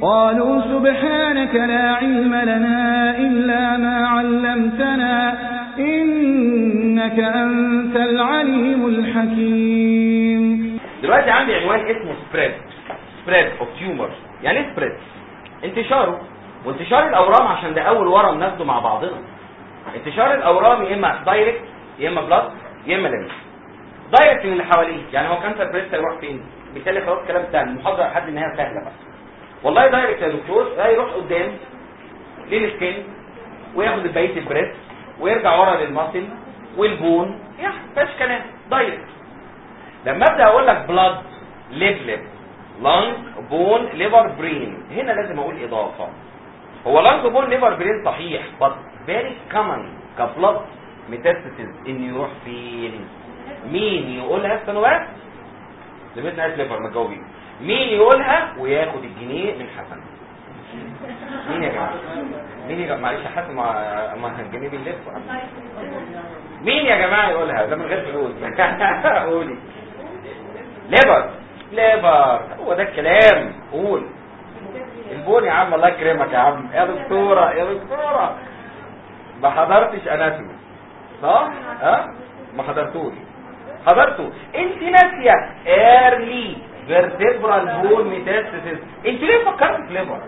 قالوا سبحانك لا علم لنا إلا ما علمتنا إنك أنت العليم الحكيم دلوقتي عندي عنوان اسمه سبريد سبريد اوف تيومر يعني ايه سبريد انتشاره وانتشار الاورام عشان ده اول ورم ناخده مع بعضنا انتشار الاورام يا اما دايركت يا اما بلاد يا اما ليمف دايركت من اللي حواليه يعني هو كانسر بريست هيروح فين بالتالي خلاص الكلام بتاع المحاضره لحد النهايه سهله بقى والله دايركت يا دكتور هيروح قدام للسكين وياخد بقيه البريست ويرجع ورا للماسل والبون يا فاش كلام دايركت لما ابدا اقول لك بلاد ليب ليب لانج بون ليفر برين هنا لازم اقول اضافه هو لانج بون ليفر برين صحيح but very common كبلاد ميتاستاسيس ان يروح فين مين يقولها السنوات زميلتنا قالت ليفر مجاوبين مين يقولها وياخد الجنيه من حسن مين يا جماعه مين يا جماعه معلش حسن ما ما الجنيه باللف مين يا جماعه يقولها ده من غير فلوس قولي ليفر ليفر هو ده الكلام قول البون يا عم الله يكرمك يا عم يا دكتوره يا دكتوره ما حضرتش اناتومي صح ها ما حضرتوش حضرته انت ناسيه ايرلي فيرتبرال بون ميتاستاسيس انت ليه فكرت في ليفر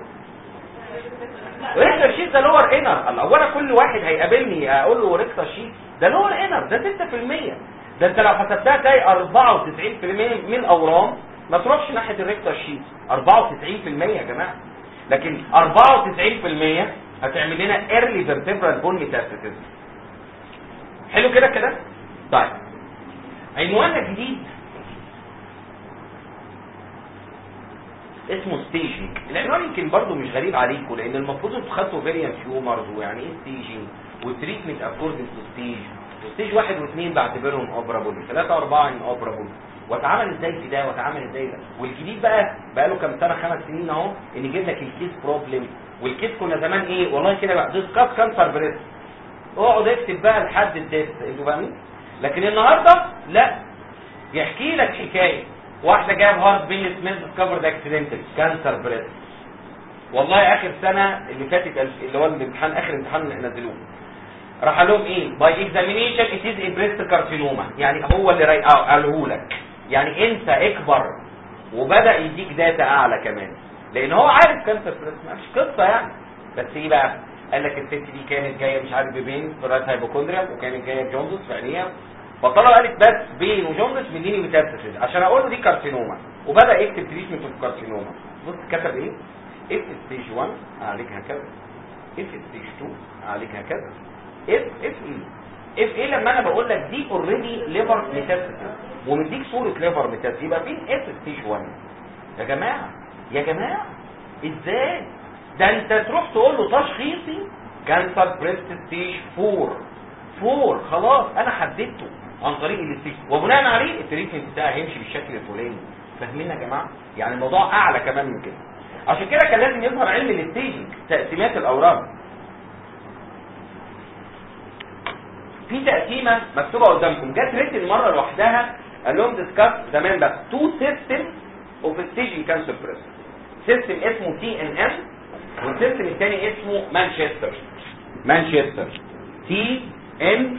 ريكتر شيت ده لور انر اولا كل واحد هيقابلني اقول له ريكتر شيت ده لور انر ده 6% ده انت لو حسبتها تلاقي 94% من الاورام ما تروحش ناحيه الريكتر شيت 94% يا جماعه لكن 94% هتعمل لنا ايرلي فيرتبرال بون ميتاستاسيس حلو كده كده طيب عنواننا الجديد اسمه ستيجنج العنوان يمكن برضو مش غريب عليكم لان المفروض انتوا خدتوا فيريان تيومرز ويعني ايه ستيجنج وتريتمنت اكوردنج تو ستيج وستيج واحد واثنين بعتبرهم اوبرابل ثلاثة واربعة ان اوبرابل واتعمل ازاي في ده واتعمل ازاي ده والجديد بقى بقى له كام سنه خمس سنين اهو ان يجيب لك الكيس بروبلم والكيس كنا زمان ايه والله كده بقى ديسكاس كانسر بريست اقعد اكتب بقى لحد الديست انتوا فاهمين لكن النهارده لا يحكي لك حكايه واحده جاب هارت بين سميث ديسكفرد اكسيدنتال كانسر بريست والله اخر سنه اللي فاتت اللي هو الامتحان اخر امتحان اللي نزلوه راح لهم ايه باي اكزامينيشن ات از بريست كارسينوما يعني هو اللي قاله لك يعني انت اكبر وبدا يديك داتا اعلى كمان لان هو عارف كانسر بريست مش قصه يعني بس ايه بقى قال لك الست دي كانت جايه مش عارف ببين في راس هايبوكوندريا وكانت جايه بجوندس في عينيها فطلع قالت بس بين وجوندس مديني ميتاستاسيس عشان اقول له دي كارسينوما وبدا يكتب تريتمنت اوف كارسينوما بص كتب ايه اف ستيج 1 اعالجها كذا اف ستيج 2 اعالجها كذا اف اف ايه اف ايه لما انا بقول لك دي اوريدي ليفر ميتاستاسيس ومديك صوره ليفر ميتاستاسيس يبقى فين اف ستيج 1 يا جماعه يا جماعه ازاي ده انت تروح تقول له تشخيصي كانسر بريست ستيج 4 4 خلاص انا حددته عن طريق الاستيج وبناء عليه التريتمنت بتاعي هيمشي بالشكل الفلاني فاهمين يا جماعه يعني الموضوع اعلى كمان من كده عشان كده كان لازم يظهر علم الاستيجنج تقسيمات الاورام في تقسيمه مكتوبه قدامكم جت ريت مره لوحدها قال لهم ديسكاس زمان بس تو سيستم اوف ستيجنج كانسر بريست سيستم اسمه تي ان ام والسيستم الثاني اسمه مانشستر مانشستر تي ان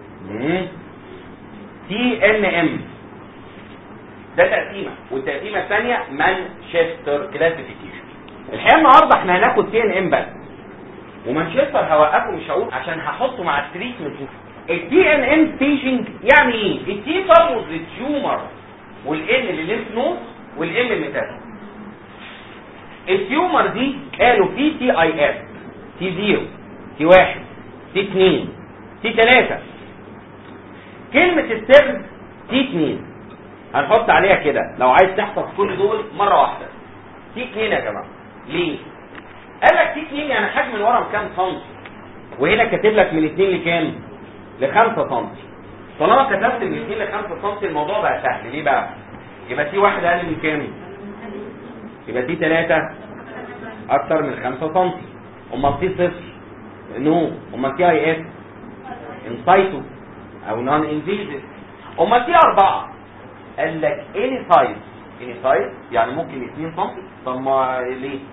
تي ان ام ده تقسيمه والتقسيمه الثانيه مانشستر كلاسيفيكيشن الحقيقه النهارده احنا هناخد تي ان ام بس ومانشستر هوقفه مش هقول عشان هحطه مع التريتمنت التي ان ام ستيجنج يعني ايه التي ترمز للتيومر والان للليمف نود والام الميتاستاسيس التيومر دي قالوا في تي اي اف تي 0 تي 1 تي 2 تي 3 كلمة السر تي 2 هنحط عليها كده لو عايز تحفظ كل دول مرة واحدة تي 2 يا جماعة ليه؟ قال لك تي 2 يعني حجم الورم كام سنتي وهنا كاتب لك من 2 لكام؟ ل 5 سنتي طالما كتبت من 2 ل 5 سنتي الموضوع بقى سهل ليه بقى؟ يبقى تي 1 اقل من كام؟ يبقى تي 3 اكتر من 5 سنتي امال تي 0 نو امال تي اي اس انسايتو او نون انفيزيف امال تي 4 قال لك اني سايز اني سايز يعني ممكن 2 سم طب ما ليه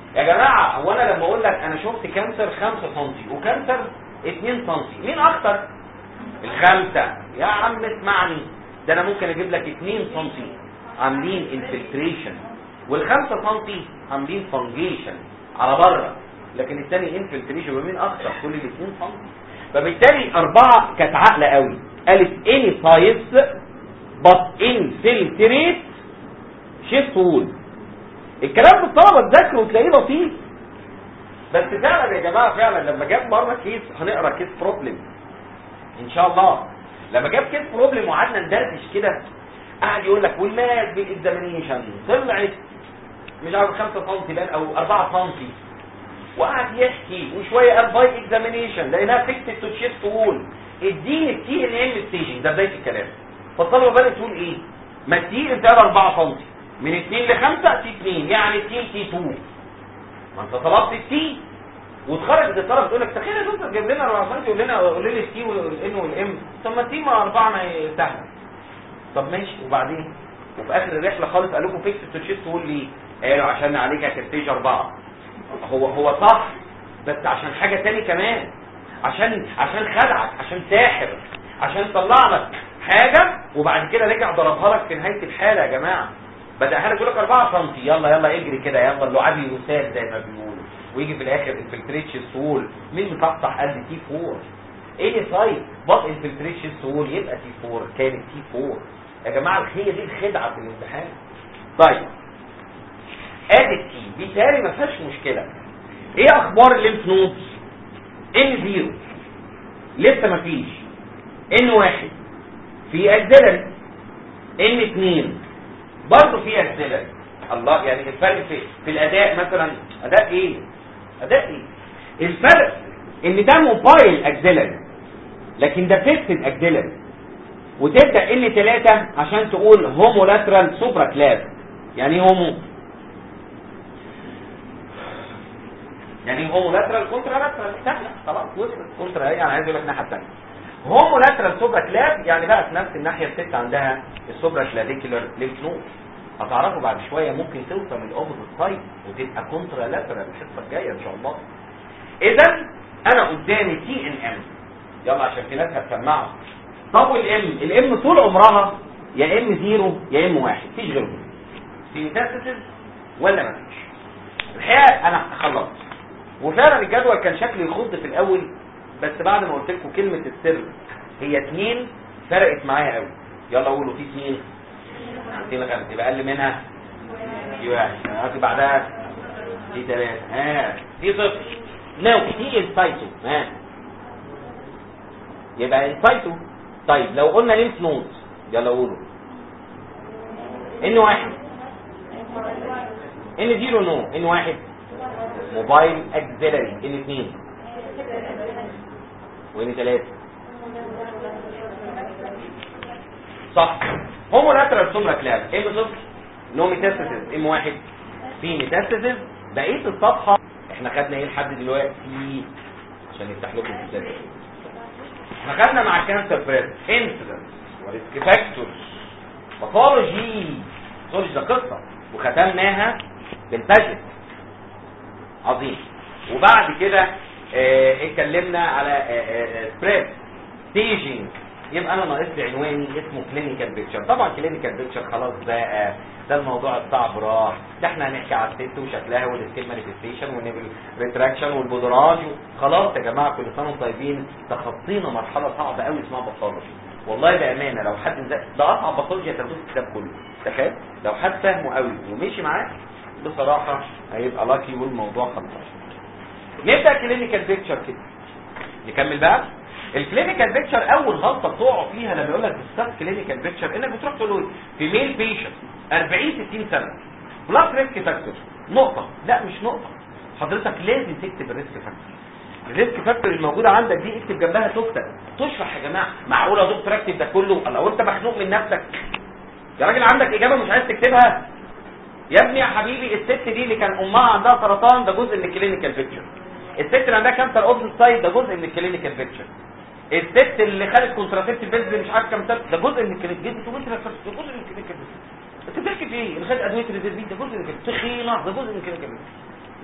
يا جماعه هو انا لما اقول لك انا شفت كانسر 5 سم وكانسر 2 سم مين اكتر الخمسه يا عم اسمعني ده انا ممكن اجيب لك 2 سم عاملين انفلتريشن والخمسة سم عاملين فانجيشن على بره لكن الثاني انفلتريشن ومين اكتر كل الاثنين سم فبالتالي اربعة كانت عاقله قوي قالت اني سايز بس انفلتريت شيفت وول الكلام بالطلبه تذاكره وتلاقيه لطيف بس فعلا يا جماعه فعلا لما جاب مره كيس هنقرا كيس بروبلم ان شاء الله لما جاب كيس بروبلم وقعدنا ندردش كده قعد يقول لك والناس بالاكزامينيشن طلعت مش عارف 5 سم بان او 4 سم وقعد يحكي وشويه قال باي اكزامينيشن لقيناها فيكتد تو تشيست وول اديني التي ان ام ستيجنج ده بدايه الكلام فالطلبه بدات تقول ايه ما التي انت 4 سم من 2 ل 5 تي 2 يعني تي تي 2 ما انت طلبت التي واتخرجت الطلبه تقول لك تخيل يا دكتور جايب لنا 4 سم يقول لنا قول لي التي والان والام طب ما التي ما 4 ما سهله طب ماشي وبعدين وفي اخر الرحله خالص قال لكم فيكس تو تشيست تقول لي قالوا عشان عليك هتستيج اربعه هو هو صح بس عشان حاجه تاني كمان عشان عشان خدعك عشان ساحر عشان طلع لك حاجه وبعد كده رجع ضربها لك في نهايه الحاله يا جماعه بدأها لك يقول لك 4 سم يلا يلا اجري كده يلا اللعاب يسال زي ما بيقولوا ويجي في الاخر الفلتريتش السول مين مفتح قد تي 4 ايه سايد بط الفلتريتش السول يبقى تي 4 كانت تي 4 يا جماعه هي دي الخدعه في الامتحان طيب ادي التي بالتالي ما فيهاش مشكله ايه اخبار الليمف نودز ان زيرو لسه ما فيش ان واحد في اكزيلري ان اتنين برضه في اكزيلري الله يعني الفرق في في الاداء مثلا اداء ايه اداء ايه الفرق ان ده موبايل اكزيلري لكن ده فيكسد اكزيلري وتبدا ان 3 عشان تقول هومو لاترال سوبرا كلاس يعني ايه هومو يعني هومو لاترال كونترا لاترال سهله خلاص وصلت كونترا ايه يعني عايز اقول لك الناحيه الثانيه هومو لاترال سوبرا كلاس يعني بقى في نفس الناحيه الست عندها السوبرا كلافيكولار ليمف نود هتعرفوا بعد شويه ممكن توصل للاوبوزيت سايد وتبقى كونترا لاترال الحصه الجايه ان شاء الله اذا انا قدامي تي ان ام يلا عشان في ناس هتسمعوا طب والام الام طول عمرها يا ام زيرو يا ام واحد مفيش غيرهم في ميتاستاسيس ولا مفيش الحقيقه انا خلصت وفعلا الجدول كان شكله يخض في الاول بس بعد ما قلت لكم كلمه السر هي اتنين فرقت معايا قوي يلا قولوا في اتنين اتنين خمسه يبقى اقل منها في واحد هاتي بعدها في ثلاثه ها في صفر نو في انسايتو ها يبقى انسايتو طيب لو قلنا ليمف نود يلا قولوا ان واحد ان زيرو نو ان واحد موبايل اكزيلري ان اثنين وان ثلاثة صح هومو لاترال سوبرا كلاس ام صفر نو ميتاستاسيس ام واحد في ميتاستاسيس بقيه الصفحه احنا خدنا ايه لحد دلوقتي عشان نفتح لكم الكتاب احنا خدنا مع الكانسر بريد انسيدنس وريسك فاكتورز باثولوجي باثولوجي ده قصه وختمناها بالباجت عظيم وبعد كده اه اتكلمنا على سبريد ستيجنج يبقى انا ناقص لي عنواني اسمه كلينيكال بيكتشر طبعا كلينيكال بيكتشر خلاص بقى ده الموضوع الصعب راح ده احنا هنحكي على الست وشكلها والسكيل مانيفستيشن والنيبل ريتراكشن والبودراج خلاص يا جماعه كل سنه وانتم طيبين تخطينا مرحله صعبه قوي اسمها باثولوجي والله بامانه لو حد ده, ده اصعب باثولوجي هتاخدوه في الكتاب كله تخيل لو حد فاهمه قوي ومشي معاه بصراحه هيبقى لاكي والموضوع خلصان نبدا كلينيكال بيكتشر كده نكمل بقى الكلينيكال بيكتشر اول غلطه بتقعوا فيها لما يقول لك ديسكاس كلينيكال بيكتشر انك بتروح تقول له في ميل بيشنت 40 60 سنه بلس ريسك فاكتور نقطه لا مش نقطه حضرتك لازم تكتب الريسك فاكتور الريسك فاكتور الموجوده عندك دي اكتب جنبها تكتب تشرح يا جماعه معقوله يا دكتور اكتب ده كله لو انت مخنوق من نفسك يا راجل عندك اجابه مش عايز تكتبها يا ابني يا حبيبي الست دي اللي كان امها عندها سرطان ده جزء من الكلينيكال بيكتشر الست اللي عندها كانسر اوبن سايد ده جزء من الكلينيكال بيكتشر الست اللي خدت كونتراسيبتيف بيلز مش عارف كام سنه ده جزء من الكلينيكال بيكتشر انت ده جزء من الكلينيكال بيكتشر انت بتحكي في ايه اللي خد ادويه الريزيرفين ده جزء من الكلينيكال تخينه ده جزء من الكلينيكال بيكتشر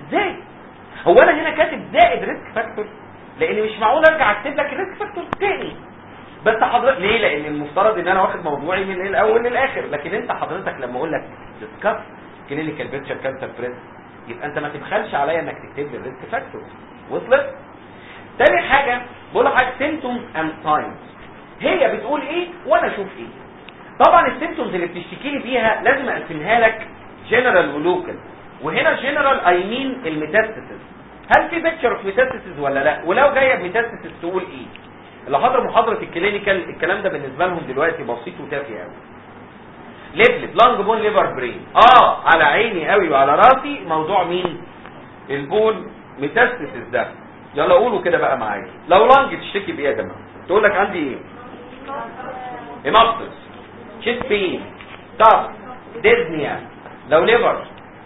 ازاي هو انا هنا كاتب زائد ريسك فاكتور لان مش معقول ارجع اكتب لك الريسك فاكتور تاني بس حضرتك ليه لان المفترض ان انا واخد موضوعي من الاول للاخر لكن انت حضرتك لما اقول لك ديسكاس كلينيكال بيكتشر كانسر بريس يبقى انت ما تبخلش عليا انك تكتب لي الريسك فاكتور وصلت تاني حاجه بقول لحضرتك سيمتومز اند ساينز هي بتقول ايه وانا اشوف ايه طبعا السيمتومز اللي بتشتكي لي بيها لازم اقسمها لك جنرال ولوكال وهنا جنرال اي مين الميتاستاسيس هل في بيكتشر اوف ميتاستاسيس ولا لا ولو جايه بميتاستاسيس تقول ايه اللي حضر محاضره الكلينيكال الكلام ده بالنسبه لهم دلوقتي بسيط وتافه قوي ليبلت لانج بون ليفر برين اه على عيني قوي وعلى راسي موضوع مين البون ميتاستاسيس ده يلا قولوا كده بقى معايا لو لانج تشتكي بايه يا جماعه تقول لك عندي ايه هيماتوس شيست بين تاف ديزنيا لو ليفر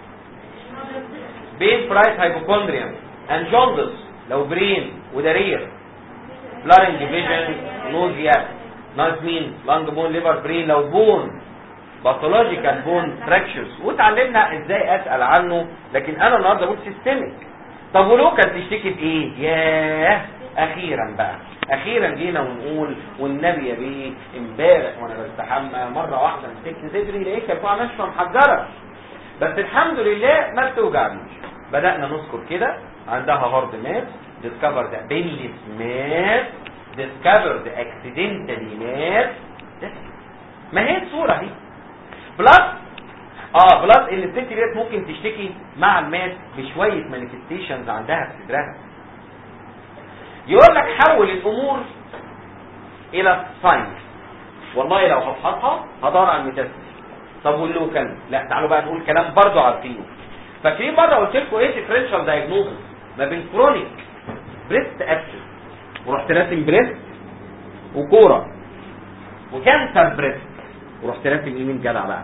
بين برايس هايبوكوندريا اند جوندس لو برين ودارير بلارنج فيجن نوزيا نايت مين لانج بون ليفر برين لو بون باثولوجيكال بون فراكشرز واتعلمنا ازاي اسال عنه لكن انا النهارده بقول سيستميك طب ولو كانت تشتكي بايه ياه اخيرا بقى اخيرا جينا ونقول والنبي يا بيه امبارح وانا بستحمى مره واحده مسكت صدري لقيت كان ناشفه محجره بس الحمد لله ما بتوجعنيش بدانا نذكر كده عندها هارد مات discovered بينلس مات discovered accidentally مات ما هي الصوره دي بلس اه بلس ان الست ديت ممكن تشتكي مع المات بشويه مانيفستيشنز عندها في صدرها يقول لك حول الامور الى ساينس والله لو هفحصها هدور على الميتاستاسيس طب واللوكال لا تعالوا بقى نقول كلام برضه عارفينه فاكرين مره قلت لكم ايه ديفرنشال دايجنوزس ما بين كرونيك بريست ابسس ورحت راسم بريست وكوره وكانسر بريست ورحت راسم ايه مين جدع بقى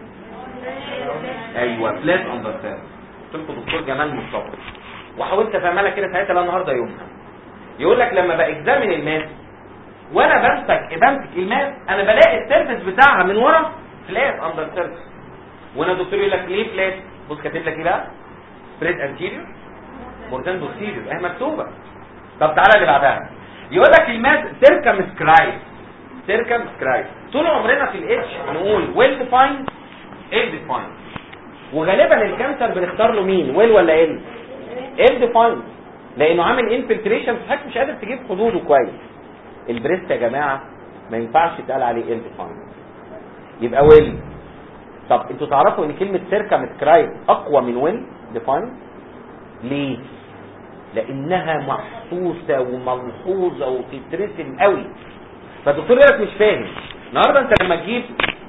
ايوه فلات اندر سيرف قلت لكم دكتور جمال مصطفى وحاولت افهمها لك كده ساعتها لا النهارده يومها يقول لك لما باكزامن الماس وانا بمسك بمسك الماس انا بلاقي السيرفس بتاعها من ورا فلات اندر سيرفس وانا الدكتور يقول لك ليه فلات بص كاتب لك ايه بقى سبريد انتيريور مورجان بوستيريور اهي مكتوبه طب تعالى اللي بعدها يقول لك الماس سيركم سكرايب سيركم سكرايب طول عمرنا في الاتش نقول ويل ديفايند ال ديفايند وغالبا الكانسر بنختار له مين ويل ولا ال ال ديفايند لانه عامل انفلتريشن حضرتك مش قادر تجيب حدوده كويس البريست يا جماعه ما ينفعش يتقال عليه ال ديفايند يبقى ويل طب انتوا تعرفوا ان كلمه سيركم سكرايب اقوى من ويل ديفايند ليه لانها محسوسه وملحوظه وتترسم قوي فالدكتور يقول لك مش فاهم النهارده انت لما تجيب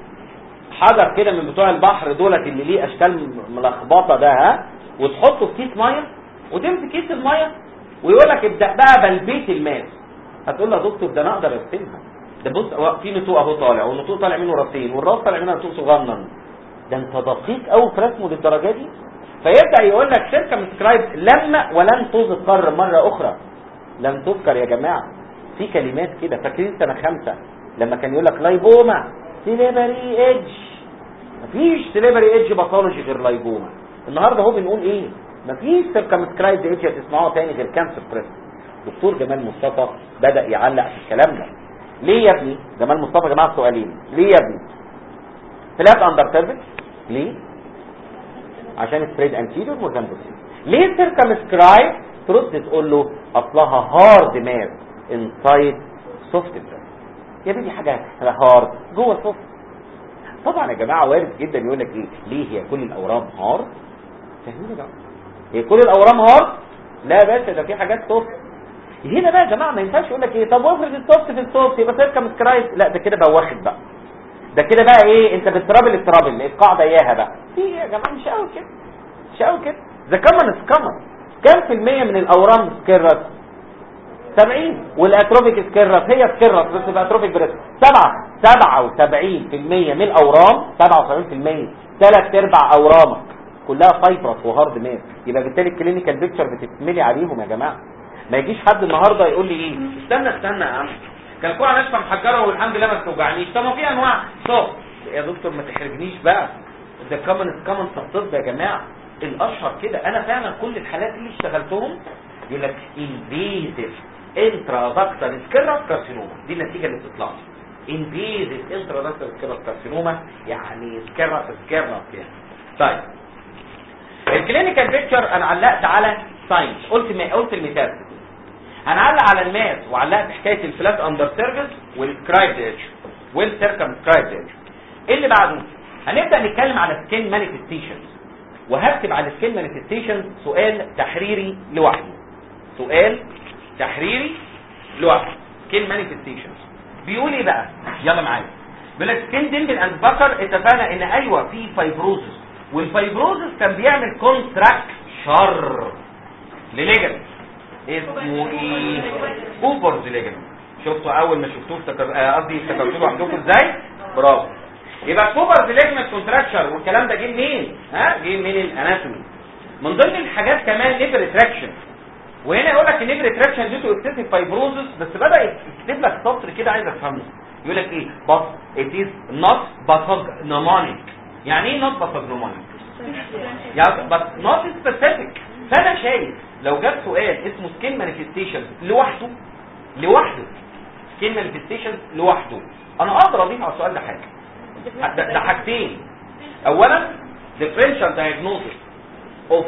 حجر كده من بتوع البحر دولت اللي ليه اشكال ملخبطه ده ها وتحطه في كيس ميه وتمسك كيس الميه ويقول لك ابدا بقى بلبيت الماء هتقول له يا دكتور ده انا اقدر ارسمها ده بص هو في نتوء اهو طالع والنتوء طالع منه راسين والراس طالع منها نتوء صغنن ده انت دقيق قوي في رسمه للدرجه دي فيبدا يقول لك شركه مسكرايب لما ولن تذكر مره اخرى لم تذكر يا جماعه في كلمات كده فاكرين سنه خمسه لما كان يقول لك لايبوما سيليبري ايدج مفيش سيليبري ايدج باثولوجي غير لايبوما النهارده اهو بنقول ايه مفيش سيركمسكرايب ايدج هتسمعوها تاني غير كانسر بريست دكتور جمال مصطفى بدا يعلق في الكلام ده ليه يا ابني جمال مصطفى يا جماعه سؤالين ليه يا ابني فلات اندر سيرفيس ليه عشان سبريد انتيريور وزنبوسين ليه سيركمسكرايب ترد تقول له اصلها هارد ماس انسايد سوفت بريست يا بنتي حاجه هارد جوه سوفت طبعا يا جماعه وارد جدا يقول لك ايه ليه هي كل الاورام هارد فاهمين يا جماعه هي كل الاورام هارد لا بس ده في حاجات سوفت هنا بقى يا جماعه ما ينفعش يقول لك ايه طب وافرض السوفت في السوفت يبقى سيركم سكرايب لا ده كده بقى واخد بقى ده كده بقى ايه انت بترابل الترابل القاعده اياها بقى في يا جماعه مش قوي كده مش قوي كده ذا كمان سكمر كام في المية من الاورام سكيرت 70 والاتروفيك سكيرت هي سكيرت بس في اتروفيك بريس 7 77% من الاورام 77% ثلاث ارباع اورامك كلها فايبرس وهارد ماس يبقى بالتالي الكلينيكال بيكتشر بتتملي عليهم يا جماعه ما يجيش حد النهارده يقول لي ايه استنى استنى يا عم كان كوع ناشفه محجره والحمد لله ما بتوجعنيش طب ما في انواع صوت يا دكتور ما تحرجنيش بقى ده كومن كومن في الطب يا جماعه الاشهر كده انا فعلا كل الحالات اللي اشتغلتهم يقول لك انفيزيف انترادكتال سكيرات كارسينوما دي النتيجه اللي بتطلع انفيزيف انترادكتال سكيرات كارسينوما يعني سكيرات سكيرات يعني طيب الكلينيكال بيكتشر انا علقت على ساينس قلت ما قلت المثال هنعلق على الماس وعلقت حكايه الفلات اندر سيرفيس والكرايب ايدج والسيركم كرايب ايدج ايه اللي بعده هنبدا نتكلم على سكين مانيفستيشنز وهكتب على السكين مانيفستيشنز سؤال تحريري لوحده سؤال تحريري لوحده سكين مانيفستيشنز بيقول ايه بقى يلا معايا بيقول لك سكين ديمبل اند بكر اتفقنا ان ايوه في فايبروزس والفايبروزس كان بيعمل كونتراكشر لليجمنت اسمه ايه كوبرز ليجمنت شفتوا اول ما شفتوه افتكر آه، قصدي افتكرتوه عندكم ازاي برافو يبقى كوبرز ليجمنت كونتراكشر والكلام ده جه منين ها جه من الاناتومي من ضمن الحاجات كمان ليفر اتراكشن وهنا يقول لك ليفر اتراكشن دي تو اكسسيف فايبروزس بس بدا يكتب لك سطر كده عايز افهمه يقول لك ايه بس ات از نوت باثوجنومونيك يعني ايه نوت باثوجنومونيك يعني بس نوت سبيسيفيك فانا شايف لو جاب سؤال اسمه سكين مانيفستيشن لوحده لوحده سكين مانيفستيشن لوحده انا اقدر اضيف على السؤال ده حاجه ده, ده حاجتين اولا differential diagnosis of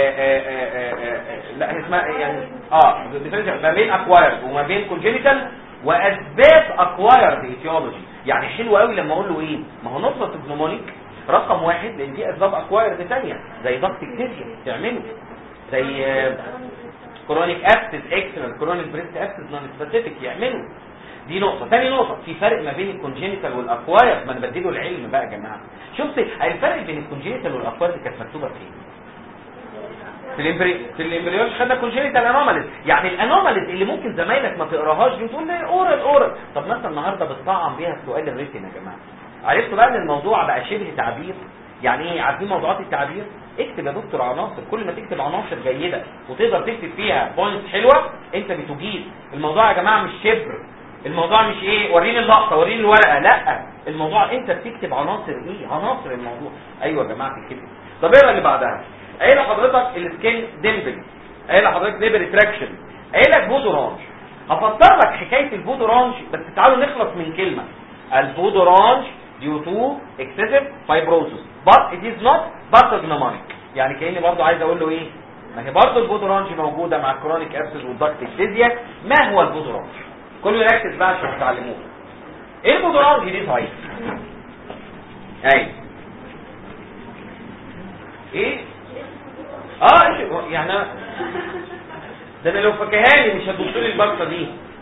لا هي اسمها يعني اه differential ما بين acquired وما بين congenital واسباب acquired etiology يعني حلو قوي لما اقول له ايه ما هو نقطه الجنومونيك رقم واحد لان دي اسباب acquired ثانيه زي ضغط الكليه تعمله زي كرونيك ابسس اكسلنت كرونيك بريست ابسس نون سبيسيفيك يعملوا دي نقطة تاني نقطة في فرق ما بين الكونجينيتال والاكواير ما انا بديله العلم بقى يا جماعة شفت الفرق بين الكونجينيتال والاكواير دي كانت مكتوبة فين في الامبري في الامبريولوجي خدنا كونجينيتال انوماليز يعني الانوماليز اللي ممكن زمايلك ما تقراهاش دي تقول لي اورال اورال طب مثلا النهارده بتطعم بيها السؤال الريتن يا جماعة عرفتوا بقى ان الموضوع بقى شبه تعبير يعني ايه عارفين موضوعات التعبير اكتب يا دكتور عناصر كل ما تكتب عناصر جيدة وتقدر تكتب فيها بوينتس حلوة انت بتجيد الموضوع يا جماعة مش شبر الموضوع مش ايه وريني اللقطة وريني الورقة لا الموضوع انت بتكتب عناصر ايه عناصر الموضوع ايوه يا جماعة تكتب طب ايه اللي بعدها قايل لحضرتك السكين ديمبل قايل لحضرتك ليبر اتراكشن قايل لك بودورانج هفسر لك حكاية البودورانج بس تعالوا نخلص من كلمة البودورانج due to excessive fibrosis but it is not pathognomonic يعني كأني برضو عايز اقول له ايه ما هي برضو البودورانج موجودة مع الكرونيك ابسس والضغط الفيزياء ما هو البودورانج كله يركز بقى عشان تتعلموه ايه البودورانج دي صحيح اي ايه اه إيش- يعني أنا- ده انا لو فكهاني مش هتبص لي البطه دي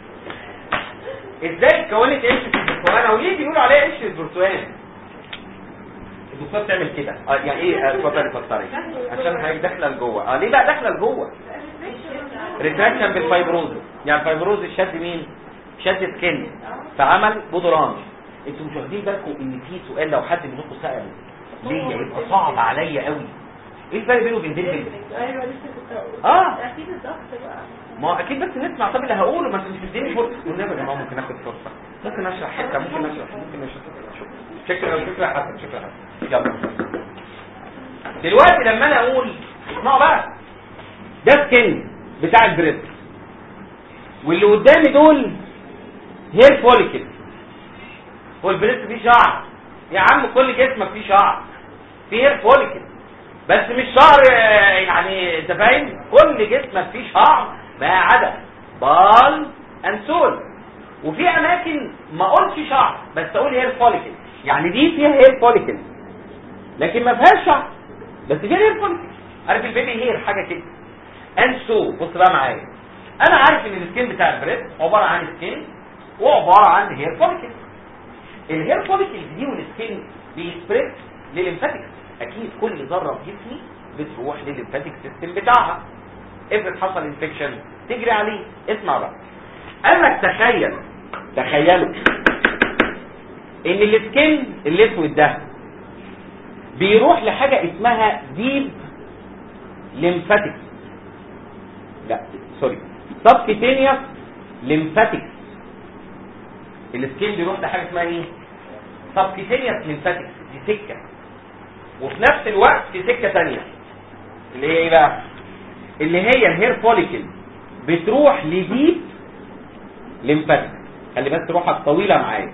ازاي اتكونت قشره البرتقال او ليه بيقولوا عليها قشره البرتقال الدكتور بتعمل كده اه يعني ايه آه، اتفضلي اتفضلي عشان حضرتك داخله لجوه اه ليه بقى داخله لجوه ريتراكشن بالفايبروز يعني الفايبروز شد مين شد سكن فعمل بودورانج انتوا مش واخدين بالكم ان في سؤال لو حد منكم ساله ليه يبقى صعب عليا قوي ايه الفرق بينه وبين ديل ايوه لسه كنت هقول. اه اكيد الضغط بقى ما هو اكيد بس نسمع طب اللي هقوله ما انت مش مديني فرصه والنبي يا جماعه ممكن اخد فرصه ممكن اشرح حته ممكن اشرح ممكن اشرح شكرا شكرا حسن شكرا حسن يلا دلوقتي لما انا اقول اسمعوا بقى ده سكن بتاع البريد واللي قدامي دول هير فوليكل هو البريد فيه شعر يا عم كل جسمك فيه شعر فيه هير فوليكل بس مش شعر آه، يعني انت فاهم كل جسمك فيه شعر ما عدا بال اند سول وفي اماكن ما اقولش شعر بس اقول هير فوليكل يعني دي فيها هير فوليكل لكن ما فيهاش شعر بس فيها هير فوليكل عارف البيبي هير حاجه كده اند سو بص بقى معايا انا عارف ان السكين بتاع البريد عباره عن سكين وعباره عن هير فوليكل الهير فوليكل دي والسكين بيسبريد للليمفاتكس اكيد كل ذره في جسمي بتروح للليمفاتيك سيستم بتاعها افرض حصل انفكشن تجري عليه اسمع بقى قال لك تخيل تخيلوا ان السكين الاسود ده بيروح لحاجه اسمها ديب ليمفاتكس لا سوري سبكتينيوس ليمفاتكس السكين بيروح لحاجه اسمها ايه سبكتينيوس ليمفاتكس دي سكه وفي نفس الوقت في سكه ثانيه اللي هي ايه بقى اللي هي الهير فوليكل بتروح لديب ليمفاتيك خلي بس روحك طويله معايا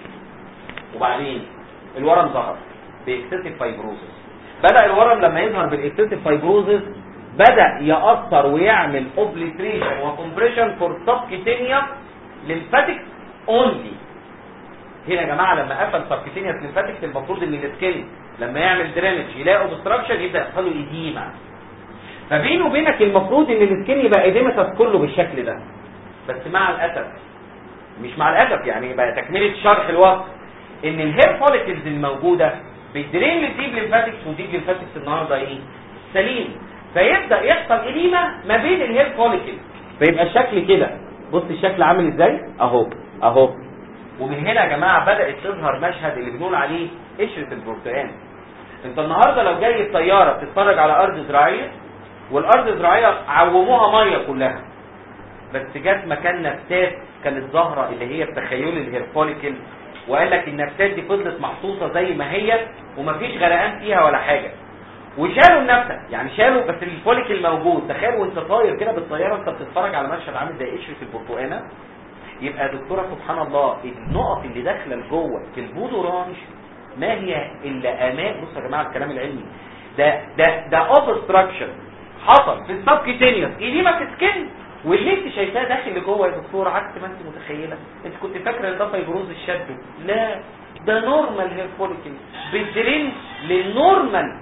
وبعدين الورم ظهر باكسسيف فايبروزس بدا الورم لما يظهر بالاكسسيف فايبروزس بدا ياثر ويعمل اوبليتريشن وكمبريشن فور سبكيتينيوس ليمفاتيك اونلي هنا يا جماعه لما قفل سبكيتينيوس ليمفاتيك المفروض ان السكين لما يعمل درينج يلاقي اوبستراكشن يبدا يحصل له ايديما فبينه وبينك المفروض ان السكين يبقى ايديمتس كله بالشكل ده بس مع الاسف مش مع الاسف يعني بقى تكمله شرح الوقت ان الهير فوليكلز الموجوده بتدرين للديب ليمفاتكس وديب ليمفاتكس النهارده ايه سليم فيبدا يحصل اديمه ما بين الهير فوليكل فيبقى الشكل كده بص الشكل عامل ازاي اهو اهو ومن هنا يا جماعه بدات تظهر مشهد اللي بنقول عليه قشره البرتقال انت النهارده لو جاي الطياره بتتفرج على ارض زراعيه والارض الزراعيه عوموها ميه كلها بس جت مكان نبتات كانت ظاهره اللي هي بتخيل الهير فوليكل وقال لك النبتات دي فضلت محطوطه زي ما هي ومفيش غرقان فيها ولا حاجه وشالوا النبته يعني شالوا بس الفوليكل موجود تخيل وانت طاير كده بالطياره انت بتتفرج على مشهد عامل زي قشره البرتقانه يبقى يا دكتوره سبحان الله النقط اللي داخله لجوه في البود اورانج ما هي الا امان بصوا يا جماعه الكلام العلمي ده ده ده اوبستراكشن حصل في السبكيتينيوس ايديما في سكين واللي انت شايفاه داخل لجوه يا دكتور عكس ما انت متخيله انت كنت فاكره ان ده فيبروز الشد لا ده نورمال هير فوليكل بتدرين للنورمال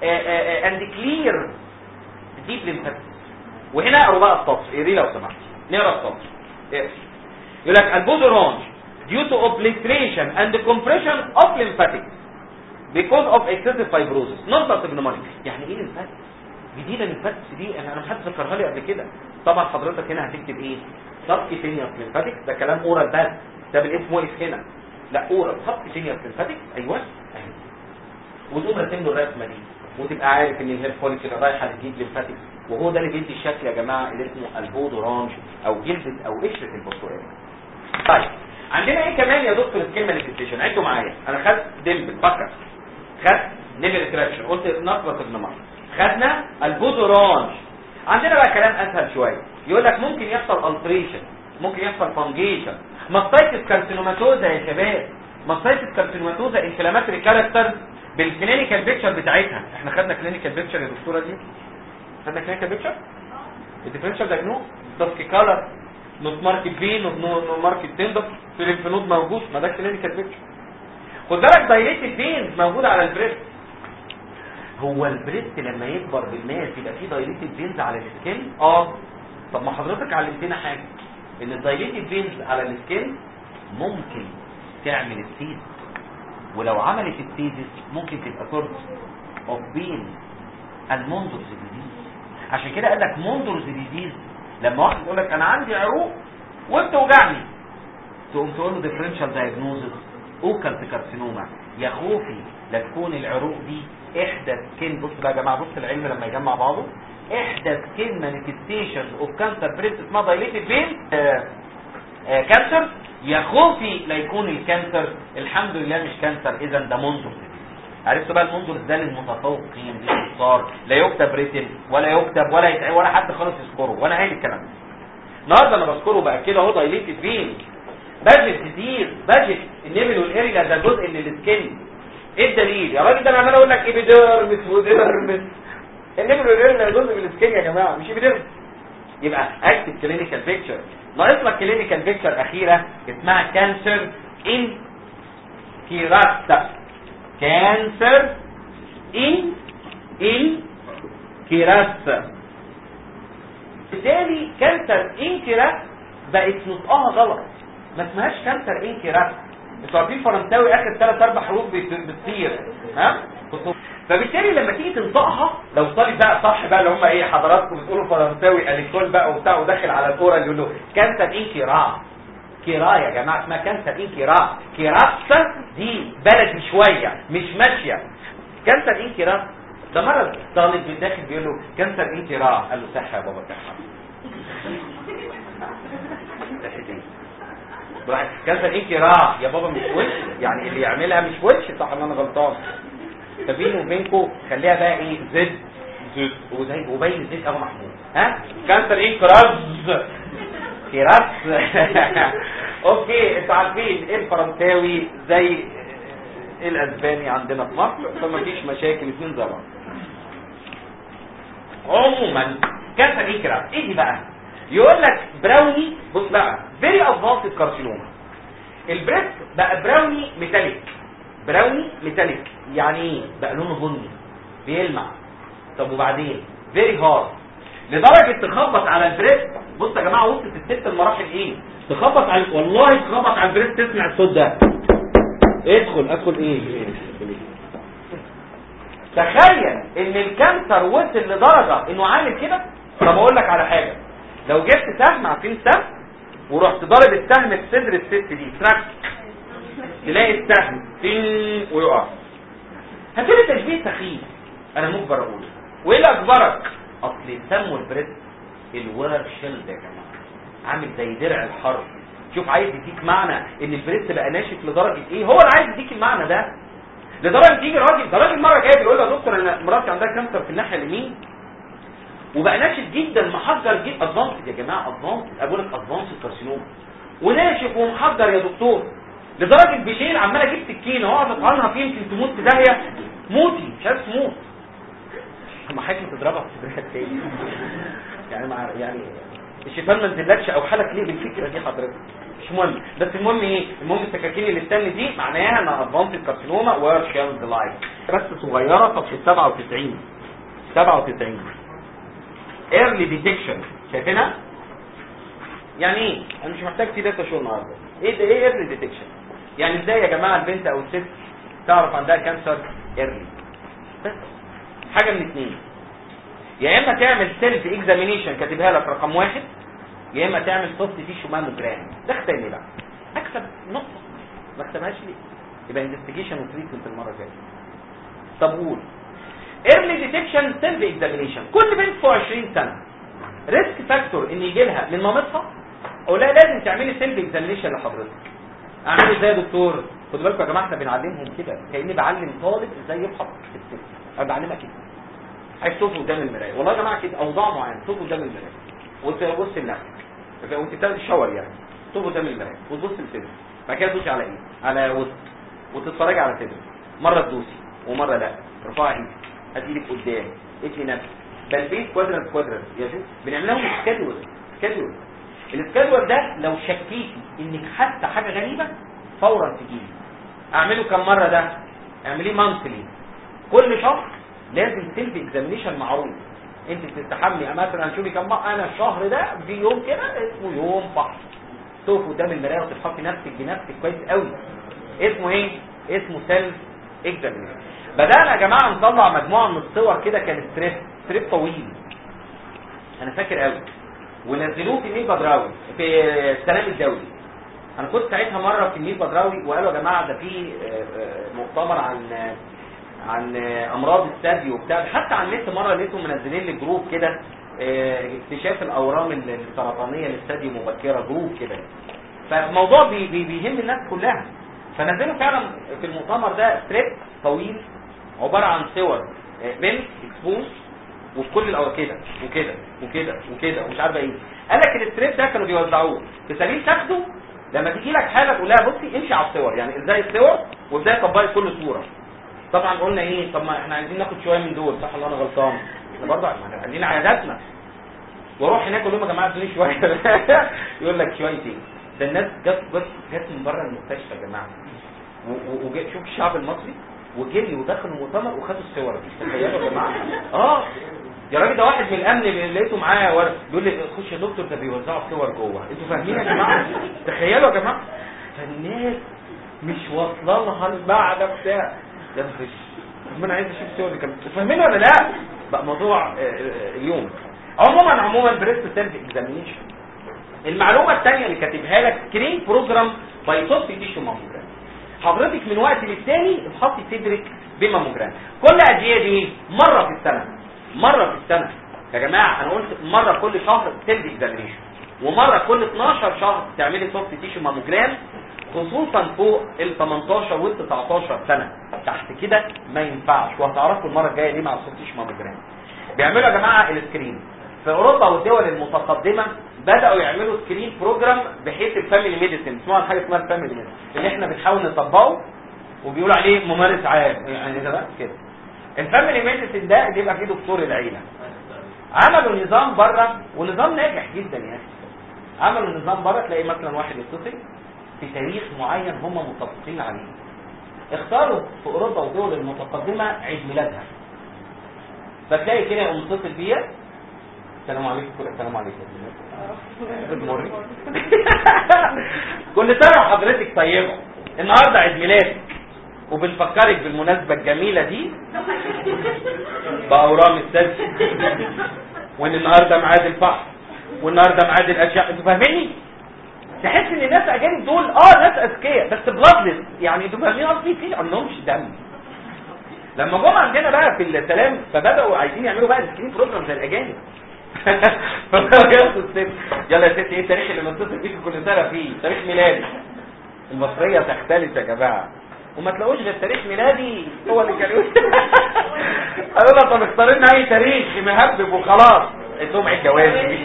اند كلير ديب ليمفاتيك وهنا اقروا بقى السطر اقري لو سمحت نقرا السطر اقري يقول لك البود اورانج due to obliteration and compression of lymphatics because of excessive fibrosis not pneumonic يعني ايه lymphatic جديده lymphatic دي انا انا محدش ذكرها لي قبل كده طبعا حضرتك هنا هتكتب ايه subcutaneous lymphatic ده كلام اورال بس ده بالاسم واقف هنا لا اورال subcutaneous lymphatic ايوه اهي وتقوم راسم له الرسمه دي وتبقى عارف ان الهير فوليكل رايحه للجيب ليمفاتيك وهو ده اللي بيدي الشكل يا جماعه اللي اسمه البود اورانج او جلده او قشره البرتقال طيب عندنا ايه كمان يا دكتور سكين مانيفستيشن عدوا معايا انا خدت ديمبل بكر خدت نيفل تراكشن قلت نقرة النمر خدنا البود اورانج عندنا بقى كلام اسهل شويه يقول لك ممكن يحصل التريشن ممكن يحصل فانجيشن ماستايتس كارسينوماتوزا يا شباب ماستايتس كارسينوماتوزا انفلاماتوري كاركتر بالكلينيكال بيكتشر بتاعتها احنا خدنا كلينيكال بيكتشر يا دكتوره دي خدنا كلينيكال بيكتشر الديفرنشال دايجنوز داسك كالر نوت ماركت بي نوت نوت ماركت تندر في الانفنود موجود ما ده كلينيكال بيكتشر خد بالك دايليتد فينز موجوده على البريست هو البريست لما يكبر بالماس يبقى فيه دايليتد فينز على السكين اه طب ما حضرتك علمتنا حاجه ان الدايليتد فينز على السكين ممكن تعمل السيز ولو عملت السيزس ممكن تبقى سورس اوف بين الموندرز ديزيز عشان كده قال لك موندرز ديزيز لما واحد يقول لك انا عندي عروق وبتوجعني تقوم تقول له ديفرنشال دايجنوزس اوكالت كارسينوما يا خوفي لا تكون العروق دي احدى سكين بص بقى يا جماعه بص العلم لما يجمع بعضه احدى سكين مانيفستيشن اوف كانسر بريست اسمها دايليتد فين كانسر يا خوفي لا يكون الكانسر الحمد لله مش كانسر اذا ده منظر عرفت بقى المنظر ده للمتفوقين للصار لا يكتب ريتن ولا يكتب ولا يتع... ولا حد خالص يذكره وانا قايل الكلام ده النهارده انا بذكره بقى كده اهو دايليتد فين باجت كتير باجت النبل والاريلا ده جزء من السكين ايه الدليل يا راجل ده انا عمال اقول لك ايبيديرمس وديرمس النبل والاريلا جزء من السكين يا جماعه مش ايبيديرمس يبقى اكتب كلينيكال بيكتشر ناقص لك كلينيكال بيكتشر اخيره اسمها كانسر ان كيراستا كانسر ان ان كيراستا بالتالي كانسر ان كيراستا بقت نطقها غلط ما اسمهاش كانسر ان كيراستا انتوا عارفين فرنساوي اخر ثلاث اربع حروف بتصير ها فبالتالي لما تيجي تنطقها لو طالب بقى صح بقى اللي هم ايه حضراتكم بتقولوا فرنساوي الكترون بقى وبتاع وداخل على الكوره اللي يقول له كانسر ان كيرا كيرا يا جماعه اسمها كانسر ان كيرا كيراستا دي بلدي شويه مش ماشيه كانسر ان كيرا ده مرض طالب من داخل بيقول له كانسر ان كيرا قال له صح يا بابا صح كانسر ان كيرا يا بابا مش وش يعني اللي يعملها مش وش صح ان انا غلطان فبيني وبينكم خليها بقى ايه زد زيت وزي وبين زيت ابو محمود ها كانسر ايه كراز كراز اوكي انتوا عارفين ايه الفرنساوي زي الاسباني عندنا في مصر فما فيش مشاكل اثنين زي بعض عموما كانسر ايه كراز ايه دي بقى يقول لك براوني بص بقى فيري ادفانسد كارسينوما البريست بقى براوني ميتاليك براوني ميتاليك يعني ايه بقى لونه بني بيلمع طب وبعدين فيري هارد لدرجه تخبط على البريست بص يا جماعه وصلت الست المراحل ايه تخبط على والله تخبط على البريست تسمع الصوت ده ادخل ادخل ايه تخيل ان الكانسر وصل لدرجه انه عامل كده طب اقول لك على حاجه لو جبت سهم عارفين سهم ورحت ضارب السهم في صدر الست دي تراك تلاقي السهم فين ويقع هتلاقي تشبيه سخيف انا مجبر اقوله وايه اللي اجبرك اصل سموا البريست الورر شيلد يا جماعه عامل زي درع الحرب شوف عايز يديك معنى ان البريست بقى ناشف لدرجه ايه هو اللي عايز يديك المعنى ده لدرجه يجي راجل ده راجل مره جاي بيقول له يا دكتور انا مراتي عندها كانسر في الناحيه اليمين وبقى ناشف جدا محجر جدا ادفانسد يا جماعه ادفانسد اقول لك ادفانسد كارسينوما وناشف ومحجر يا دكتور لدرجه بشيل عمال اجيب سكينه واقعد اطعنها فيه يمكن تموت في داهيه موتي مش عارف تموت اما حاجه تضربها في صدرها تاني يعني مع يعني الشيطان ما نزلكش او حالك ليه بالفكره دي حضرتك مش مهم بس المهم ايه المهم السكاكين اللي استنى دي معناها انها ادفانسد كارسينوما وشيلد لايك بس صغيره صفحه 97 97 ايرلي ديتكشن شايفينها يعني ايه انا مش محتاج في داتا شو النهارده ايه ده ايه ايرلي ديتكشن يعني ازاي يا جماعه البنت او الست تعرف عندها كانسر ايرلي بس حاجه من اتنين يا اما تعمل سيلف اكزامينيشن كاتبها لك رقم واحد يا اما تعمل سوفت تيشو ماموجرام ده اختارني بقى اكسب نقطه ما اكسبهاش ليه يبقى انفستيجيشن وتريتمنت المره الجايه طب قول ايرلي ديتكشن سيلف اكزامينيشن كل بنت فوق 20 سنه ريسك فاكتور ان يجي لها من مامتها او لا لازم تعملي سيلف اكزامينيشن لحضرتك اعمل ازاي يا دكتور خدوا بالكم يا جماعه احنا بنعلمهم كده كاني بعلم طالب ازاي يفحص الست انا بعلمها كده عايز تقف قدام المرايه والله يا جماعه كده اوضاع معينه تقف قدام المرايه وتبص لنفسك وانت بتاخد الشاور يعني تقف قدام المرايه وتبص لصدرك بعد كده تدوسي على ايه على وسط وتتفرجي على صدرك مره تدوسي ومره لا ارفعي ايدك هات ايدك قدام ادي نفسك تلبيس كوادرنت كوادرنت يا شوف بنعملهم سكادول سكادول السكادول ده لو شكيتي انك حتى حاجه غريبه فورا تجيلي اعمله كم مره ده اعمليه مانثلي كل شهر لازم سيلف اكزامينيشن معروف انت بتستحمي مثلا شوفي كم مرة انا الشهر ده في يوم كده اسمه يوم فحص تقف قدام المرايه وتفحصي نفسك بنفسك كويس قوي اسمه ايه اسمه سيلف اكزامينيشن بدانا يا جماعه نطلع مجموعه من الصور كده كان ستريب ستريب طويل انا فاكر قوي ونزلوه في النيل بدراوي في السلام الدولي انا كنت ساعتها مره في النيل بدراوي وقالوا يا جماعه ده في مؤتمر عن عن امراض الثدي وبتاع حتى على النت مره لقيتهم منزلين لي جروب كده اكتشاف الاورام السرطانيه للثدي مبكره جروب كده فالموضوع بي بي بيهم الناس كلها فنزلوا فعلا في المؤتمر ده ستريب طويل عباره عن صور بنت اكسبوز وفي كل الاوقات كده وكده وكده وكده ومش عارفه ايه قال لك الستريب ده كانوا بيوزعوه في سبيل تاخده لما تيجي لك حاله تقول لها بصي امشي على الصور يعني ازاي الصور وازاي طبقي كل صوره طبعا قلنا ايه طب ما احنا عايزين ناخد شويه من دول صح ولا انا غلطان احنا برضه احنا عايزين عياداتنا واروح هناك اقول لهم يا جماعه ادوني شويه يقول لك شويه ايه ده الناس جت بس جت من بره المستشفى يا جماعه وشوف الشعب المصري وجري ودخلوا المؤتمر وخدوا الصور دي تخيلوا يا جماعه اه يا راجل ده واحد من الامن اللي لقيته معايا ورق بيقول لي خش يا دكتور ده بيوزعوا صور جوه انتوا فاهمين يا جماعه تخيلوا يا جماعه فالناس مش واصله لها المعنى بتاع ده مفيش طب انا عايز اشوف صور دي كمان فاهمين ولا لا بقى موضوع اليوم عموما عموما بريست سيلف اكزامينيشن المعلومه الثانيه اللي كاتبها لك كريم بروجرام باي توب تيشو ماموجرام حضرتك من وقت للتاني افحصي صدرك بماموجرام كل ادويه دي مره في السنه مره في السنه يا جماعه انا قلت مره كل شهر سيلف اكزامينيشن ومره كل 12 شهر تعملي سوفت تيشو ماموجرام خصوصا فوق ال 18 وال 19 سنه تحت كده ما ينفعش وهتعرفوا المره الجايه ليه مع السوفت تيشو ماموجرام بيعملوا يا جماعه السكرين في اوروبا والدول المتقدمه بداوا يعملوا سكرين بروجرام بحيث الفاميلي ميديسن اسمها حاجه اسمها الفاميلي ميديسن اللي احنا بنحاول نطبقه وبيقولوا عليه ممارس عام يعني ده بقى كده الفاميلي ميديسن ده بيبقى فيه دكتور العيله عملوا نظام بره ونظام ناجح جدا يعني عملوا نظام بره تلاقي مثلا واحد يتصل في تاريخ معين هم متفقين عليه اختاروا في اوروبا والدول المتقدمه عيد ميلادها فتلاقي كده يقوم متصل بيا السلام عليكم كل السلام عليكم Good morning. كل سنه وحضرتك طيبه النهارده عيد ميلادك وبنفكرك بالمناسبه الجميله دي باورام الثلج وان النهارده ميعاد الفحص والنهارده ميعاد الاشياء انتوا فاهميني تحس ان الناس اجانب دول اه ناس اذكياء بس بلادلس يعني انتوا فاهمين قصدي في عندهمش دم لما جم عندنا بقى في السلام فبداوا عايزين يعملوا بقى سكرين بروجرام زي الاجانب يلا يا ستي ايه التاريخ اللي متصل بيك كل سنه فيه تاريخ ميلادي المصريه تختلف يا جماعه وما تلاقوش غير تاريخ ميلادي هو اللي كان يقول قالوا لنا طب اختار لنا اي تاريخ مهبب وخلاص انتم عيد جواز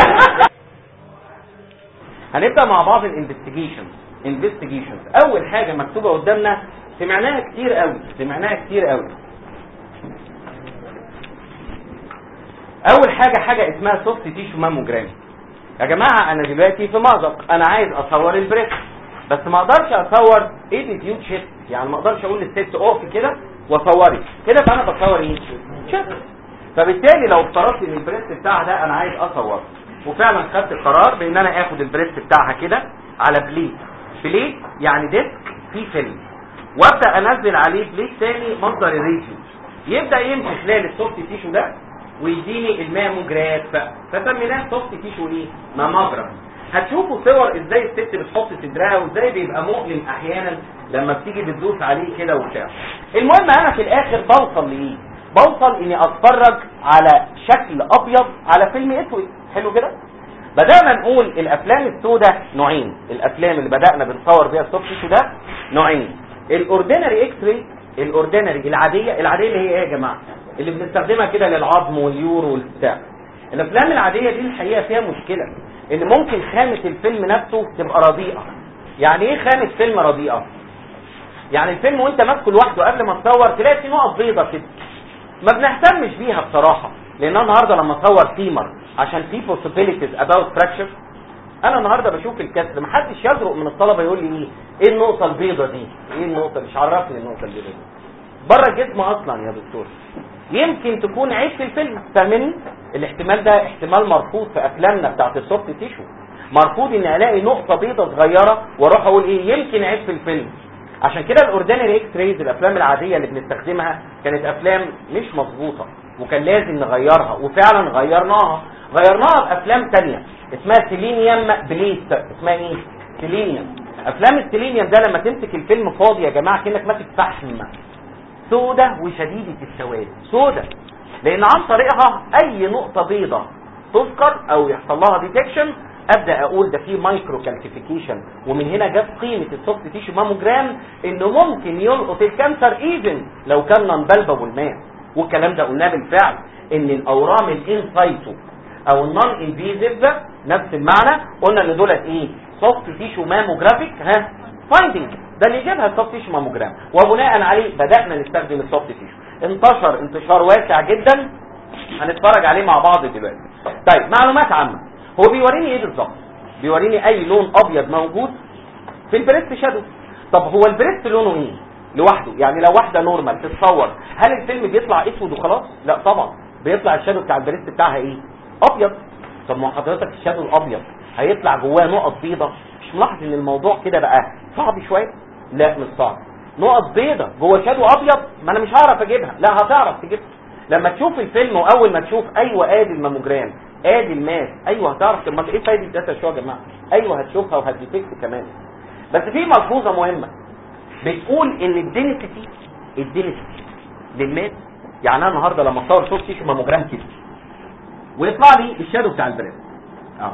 هنبدا مع بعض الانفستيجيشنز انفستيجيشنز اول حاجه مكتوبه قدامنا سمعناها كتير قوي سمعناها كتير قوي اول حاجه حاجه اسمها سوفت تيشو ماموجرام يا جماعه انا دلوقتي في مأزق انا عايز اصور البريست بس ما اقدرش اصور ايه فيو تشيست يعني ما اقدرش اقول للست اقفي كده واصوري كده بقى انا بصور ايه تشيست فبالتالي لو افترضت ان البريست بتاعها ده انا عايز اصوره وفعلا خدت القرار بان انا اخد البريست بتاعها كده على بليت بليت يعني ديسك فيه فيلم وابدا انزل عليه بليت تاني مصدر الريتيو يبدا يمشي خلال السوفت تيشو ده ويديني الماموجراف فسميناه سوفت تيشو ايه ماموجراف هتشوفوا صور ازاي الست بتحط صدرها وازاي بيبقى مؤلم احيانا لما بتيجي بتدوس عليه كده وبتاع المهم انا في الاخر بوصل لايه بوصل اني اتفرج على شكل ابيض على فيلم اسود حلو كده بدانا نقول الافلام السوداء نوعين الافلام اللي بدانا بنصور بيها السوفت تيشو ده نوعين الاوردينري اكس راي الاوردينري العاديه العاديه اللي هي ايه يا جماعه اللي بنستخدمها كده للعظم واليورو والبتاع الافلام العاديه دي الحقيقه فيها مشكله ان ممكن خامه الفيلم نفسه تبقى رديئه يعني ايه خامه فيلم رديئه يعني الفيلم وانت ماسكه لوحده قبل ما تصور تلاقي فيه نقط بيضه كده ما بنهتمش بيها بصراحه لان انا النهارده لما اصور فيمر عشان في possibilities about fracture انا النهارده بشوف الكسر محدش يجرؤ من الطلبه يقول لي ايه ايه النقطه البيضه دي ايه النقطه مش عرفني النقطه البيضه دي بره الجسم اصلا يا دكتور يمكن تكون عيب في الفيلم فاهمني الاحتمال ده احتمال مرفوض في افلامنا بتاعت السوفت تيشو مرفوض ان الاقي نقطه بيضه صغيره واروح اقول ايه يمكن عيب في الفيلم عشان كده الاوردينري اكس رايز الافلام العاديه اللي بنستخدمها كانت افلام مش مظبوطه وكان لازم نغيرها وفعلا غيرناها غيرناها بافلام تانية اسمها سيلينيوم بليت اسمها ايه سيلينيوم افلام السيلينيوم ده لما تمسك الفيلم فاضي يا جماعه كانك ماسك فحم سودة وشديدة السواد سودة لان عن طريقها اي نقطة بيضة تذكر او يحصل لها ديتكشن ابدا اقول ده في مايكرو كالسيفيكيشن ومن هنا جت قيمه السوفت تيشو ماموجرام انه ممكن يلقط الكانسر ايفن لو كان نون بالبابل مان والكلام ده قلناه بالفعل ان الاورام الانسايتو او النون انفيزيف نفس المعنى قلنا ان دولت ايه سوفت تيشو ماموجرافيك ها فايندنج ده اللي جابها السوفت تيشو ماموجرام وبناء عليه بدانا نستخدم السوفت تيشو انتشر انتشار واسع جدا هنتفرج عليه مع بعض دلوقتي طيب معلومات عامه هو بيوريني ايه بالظبط بيوريني اي لون ابيض موجود في البريست شادو طب هو البريست لونه ايه لوحده يعني لو واحده نورمال تتصور هل الفيلم بيطلع اسود وخلاص لا طبعا بيطلع الشادو بتاع البريست بتاعها ايه ابيض طب ما حضرتك الشادو الابيض هيطلع جواه نقط بيضة مش ملاحظ ان الموضوع كده بقى صعب شويه لا مش صعب نقط بيضة جوه شادو ابيض ما انا مش هعرف اجيبها لا هتعرف تجيبها لما تشوف الفيلم واول ما تشوف ايوه ادي الماموجرام ادي الماس ايوه هتعرف طب ما ايه فايده الداتا شو يا جماعه ايوه هتشوفها وهتديتكت كمان بس في ملحوظه مهمه بتقول ان الدينستي الدينستي للماس يعني انا النهارده لما اصور صوت تيشو ماموجرام كده ويطلع لي الشادو بتاع البريد اه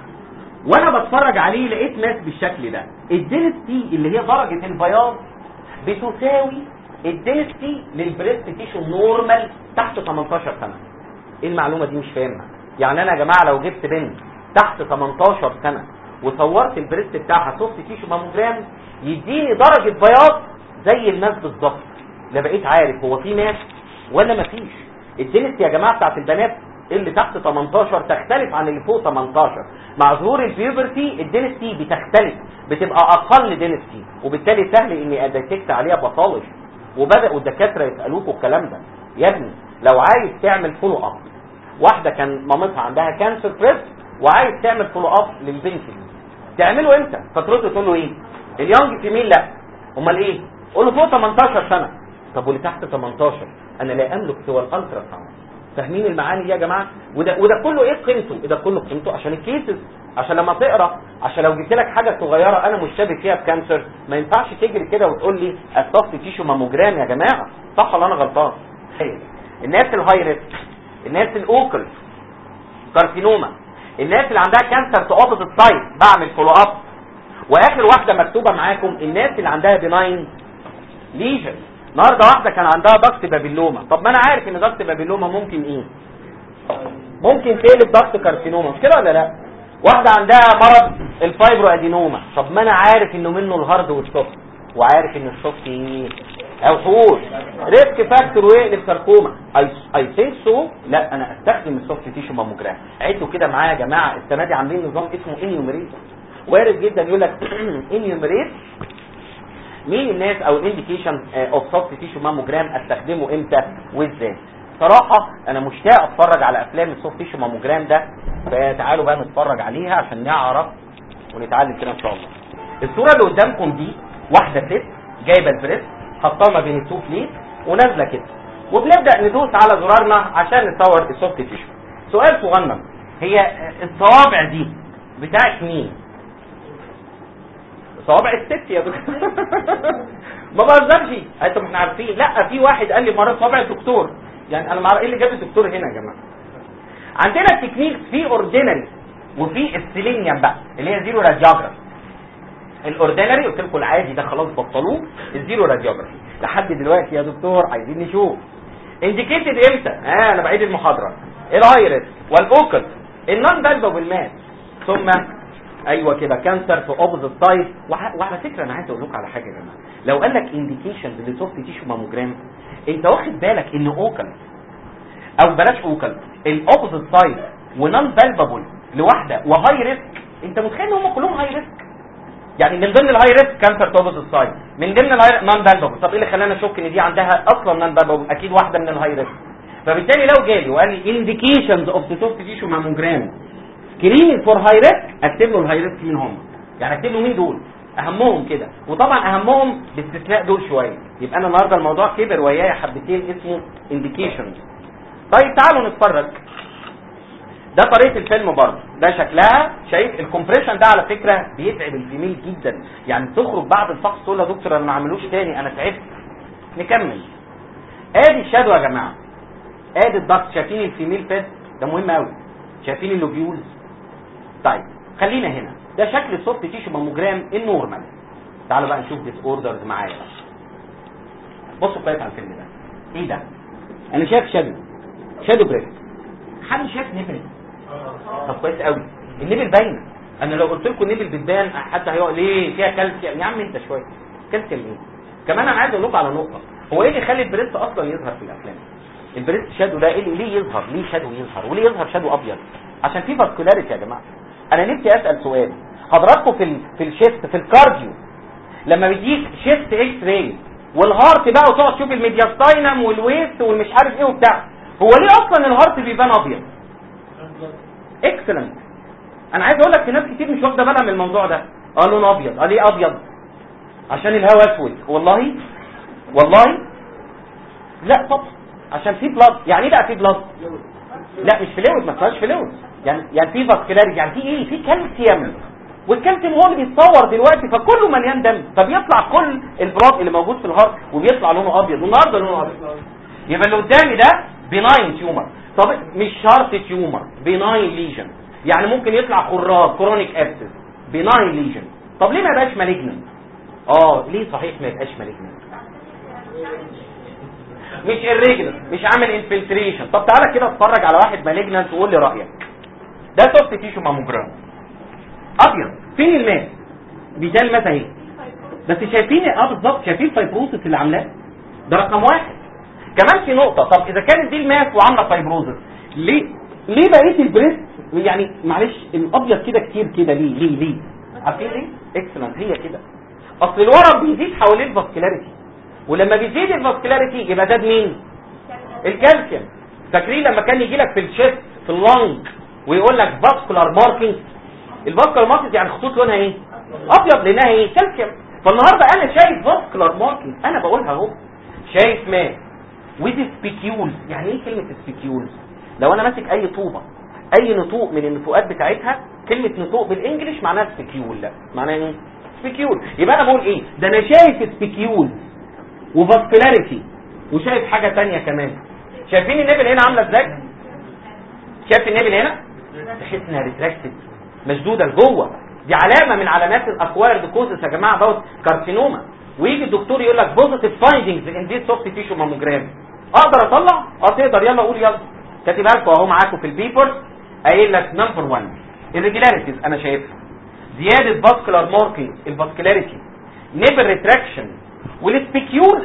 وانا بتفرج عليه لقيت ماس بالشكل ده الدينستي اللي هي درجه البياض بتساوي الدينستي للبريست تيشو نورمال تحت 18 سنه ايه المعلومه دي مش فاهمها يعني انا يا جماعه لو جبت بنت تحت 18 سنه وصورت البريست بتاعها سوفت تيشو ماموجرام يديني درجه بياض زي الناس بالظبط لا بقيت عارف هو في ناس ولا مفيش الدنس يا جماعه بتاعت البنات اللي تحت 18 تختلف عن اللي فوق 18 مع ظهور البيوبرتي الدنستي بتختلف بتبقى اقل دنستي وبالتالي سهل اني اديتكت عليها باثولوجي وبداوا الدكاتره يسالوك الكلام ده يا ابني لو عايز تعمل فولو اب واحده كان مامتها عندها كانسر بريست وعايز تعمل فولو اب للبنت دي تعمله امتى فترد تقول له ايه اليونج فيميل لا امال ايه قول له فوق 18 سنه طب واللي تحت 18 انا لا املك سوى الالترا ساوند فاهمين المعاني دي يا جماعه وده وده كله ايه قيمته ده كله قيمته عشان الكيسز عشان لما تقرا عشان لو جبت لك حاجه صغيره انا مشتبك فيها بكانسر ما ينفعش تجري كده وتقول لي الصف تيشو ماموجرام يا جماعه صح ولا انا غلطان خير. الناس الهاي ريسك الناس الاوكل كارسينوما الناس اللي عندها كانسر في اوبوزيت سايد بعمل فولو اب واخر واحده مكتوبه معاكم الناس اللي عندها بناين ليجن النهارده واحده كان عندها ضغط بابيلوما طب ما انا عارف ان ضغط بابيلوما ممكن ايه ممكن تقلب ضغط كارسينوما مش كده ولا لا واحده عندها مرض الفايبرو ادينوما طب ما انا عارف انه منه الهارد والسوفت وعارف ان السوفت ايه او حوش ريسك فاكتور ويقلب ساركوما اي ثينك سو لا انا استخدم السوفت تيشو ماموجرام عدوا كده معايا يا جماعه السنه دي عاملين نظام اسمه انيوميريت وارد جدا يقول لك انيوميريت مين الناس او الانديكيشن اوف سوفت تيشو ماموجرام استخدمه امتى وازاي صراحة انا مشتاق اتفرج على افلام السوفت تيشو ماموجرام ده فتعالوا بقى نتفرج عليها عشان نعرف ونتعلم كده ان شاء الله الصورة اللي قدامكم دي واحدة ست جايبة البريس حطاها ما بين التو فليت ونازلة كده وبنبدأ ندوس على زرارنا عشان نصور السوفت تيشو سؤال صغنن هي الصوابع دي بتاعت مين صوابع الست يا دكتور ما بهزرش انتوا احنا عارفين لا في واحد قال لي مره صوابع الدكتور يعني انا ما ايه اللي جاب الدكتور هنا يا جماعه عندنا التكنيك في اوردينري وفي السيلينيوم بقى اللي هي زيرو راديوجرافي الاوردينري قلت لكم العادي ده خلاص بطلوه الزيرو راديوجرافي لحد دلوقتي يا دكتور عايزين نشوف انديكيتد امتى اه انا بعيد المحاضره الايرس والاوكل النون بالبابل مات ثم ايوه كده كانسر في اوبوزيت سايد وعلى فكره انا عايز اقول لكم على حاجه يا جماعه لو قال لك انديكيشن لسوفت تيشو ماموجرام انت واخد بالك ان اوكل او بلاش اوكل الاوبوزيت سايد ونون بالبابل لواحده وهاي ريسك انت متخيل ان هم كلهم هاي ريسك يعني من ضمن الهاي ريسك كانسر في اوبوزيت سايد من ضمن الهاي نون بالبابل طب ايه اللي خلاني اشك ان دي عندها اصلا نون بالبابل اكيد واحده من الهاي ريسك فبالتالي لو جالي وقال لي انديكيشنز اوف سوفت تيشو ماموجرام سكريننج فور هاي ريسك اكتب له الهاي ريسك مين هم يعني اكتب له مين دول اهمهم كده وطبعا اهمهم باستثناء دول شويه يبقى انا النهارده الموضوع كبر ويايا حبتين اسمه انديكيشنز طيب تعالوا نتفرج ده طريقه الفيلم برضه ده شكلها شايف الكومبريشن ده على فكره بيتعب الفيميل جدا يعني تخرج بعد الفحص تقول يا دكتور انا ما اعملوش تاني انا تعبت نكمل ادي الشادو يا جماعه ادي الضغط شايفين الفيميل فيد ده مهم قوي شايفين اللوبيولز طيب خلينا هنا ده شكل السوفت تيشو ماموجرام النورمال تعالوا بقى نشوف ديس اوردرز معايا بصوا كويس على الفيلم ده ايه ده انا شايف شادو شادو بريك حد شايف نبل طب كويس قوي النبل باينه انا لو قلت لكم النبل بتبان حد هيقول ليه فيها كالسيوم يا عم انت شويه كالسيوم ايه كمان انا عايز اقول لكم على نقطه هو ايه اللي يخلي البريست اصلا يظهر في الافلام البريست شادو ده ايه اللي ليه يظهر ليه شادو يظهر وليه يظهر شادو ابيض عشان في فاسكولاريتي يا جماعه انا نفسي اسال سؤال حضراتكم في ال في الشيست في الكارديو لما بيديك شيست اكس راي والهارت بقى وتقعد تشوف الميدياستاينم والويست والمش عارف ايه وبتاع هو ليه اصلا الهارت بيبان ابيض اكسلنت انا عايز اقول لك في ناس كتير مش واخده بالها من الموضوع ده اه لونه ابيض اه ليه ابيض عشان الهواء اسود والله والله لا طب عشان في بلاد يعني ايه بقى في بلاد لا مش فلويد ما اسمهاش فلويد يعني يعني في فاسكولاريتي يعني في ايه في كالسيوم والكالسيوم هو اللي بيتصور دلوقتي فكله مليان دم فبيطلع كل البلاد اللي موجود في الهارت وبيطلع لونه ابيض والنهارده لونه ابيض يبقى اللي قدامي ده بناين تيومر طب مش شرط تيومر بناين ليجن يعني ممكن يطلع خراج كرونيك ابسس بناين ليجن طب ليه ما يبقاش مالجنن اه ليه صحيح ما يبقاش مالجنن مش irregular مش عامل انفلتريشن طب تعالى كده اتفرج على واحد مالجنانت وقول لي رايك ده سوفت تيشو ماموجرام ابيض فين الماس دي ده الماس اهي بس شايفين اه بالظبط شايفين الفايبروسس اللي عاملاه ده رقم واحد كمان في نقطة طب إذا كانت دي الماس وعاملة فايبروزس ليه ليه بقية البريست يعني معلش الأبيض كده كتير كده ليه ليه ليه عارفين ليه؟ اكسلنت هي كده أصل الورم بيزيد حوالين الفاسكولاريتي ولما بيزيد الفاسكولاريتي يبقى زاد مين؟ الكالسيوم فاكرين لما كان يجي لك في الشيست في اللنج ويقول لك فاسكولار ماركينج الفاسكولار ماركينج يعني خطوط لونها ايه؟ ابيض لانها ايه؟ كالسيوم فالنهارده انا شايف فاسكولار ماركينج انا بقولها اهو شايف ماس with سبيكيولز يعني ايه كلمة سبيكيولز لو انا ماسك اي طوبة اي نطوق من النطوقات بتاعتها كلمة نطوق بالانجلش معناها سبيكيول لا معناها ايه سبيكيول يبقى انا بقول ايه ده انا شايف سبيكيولز وفاسكولاريتي وشايف حاجة تانية كمان شايفين النبل هنا عاملة ازاي شايف النبل هنا تحس انها ريتراكتد مشدودة لجوه دي علامة من علامات الاكوايرد كوزس يا جماعة دوت كارسينوما ويجي الدكتور يقول لك بوزيتيف فايندنجز ان دي سوفت تيشو ماموجرام اقدر اطلع اه تقدر يلا قول يلا كاتبها لكم اهو معاكم في البيبر قايل لك نمبر 1 irregularities انا شايفها زياده فاسكولار ماركينج الفاسكولاريتي نيبل ريتراكشن والسبيكيول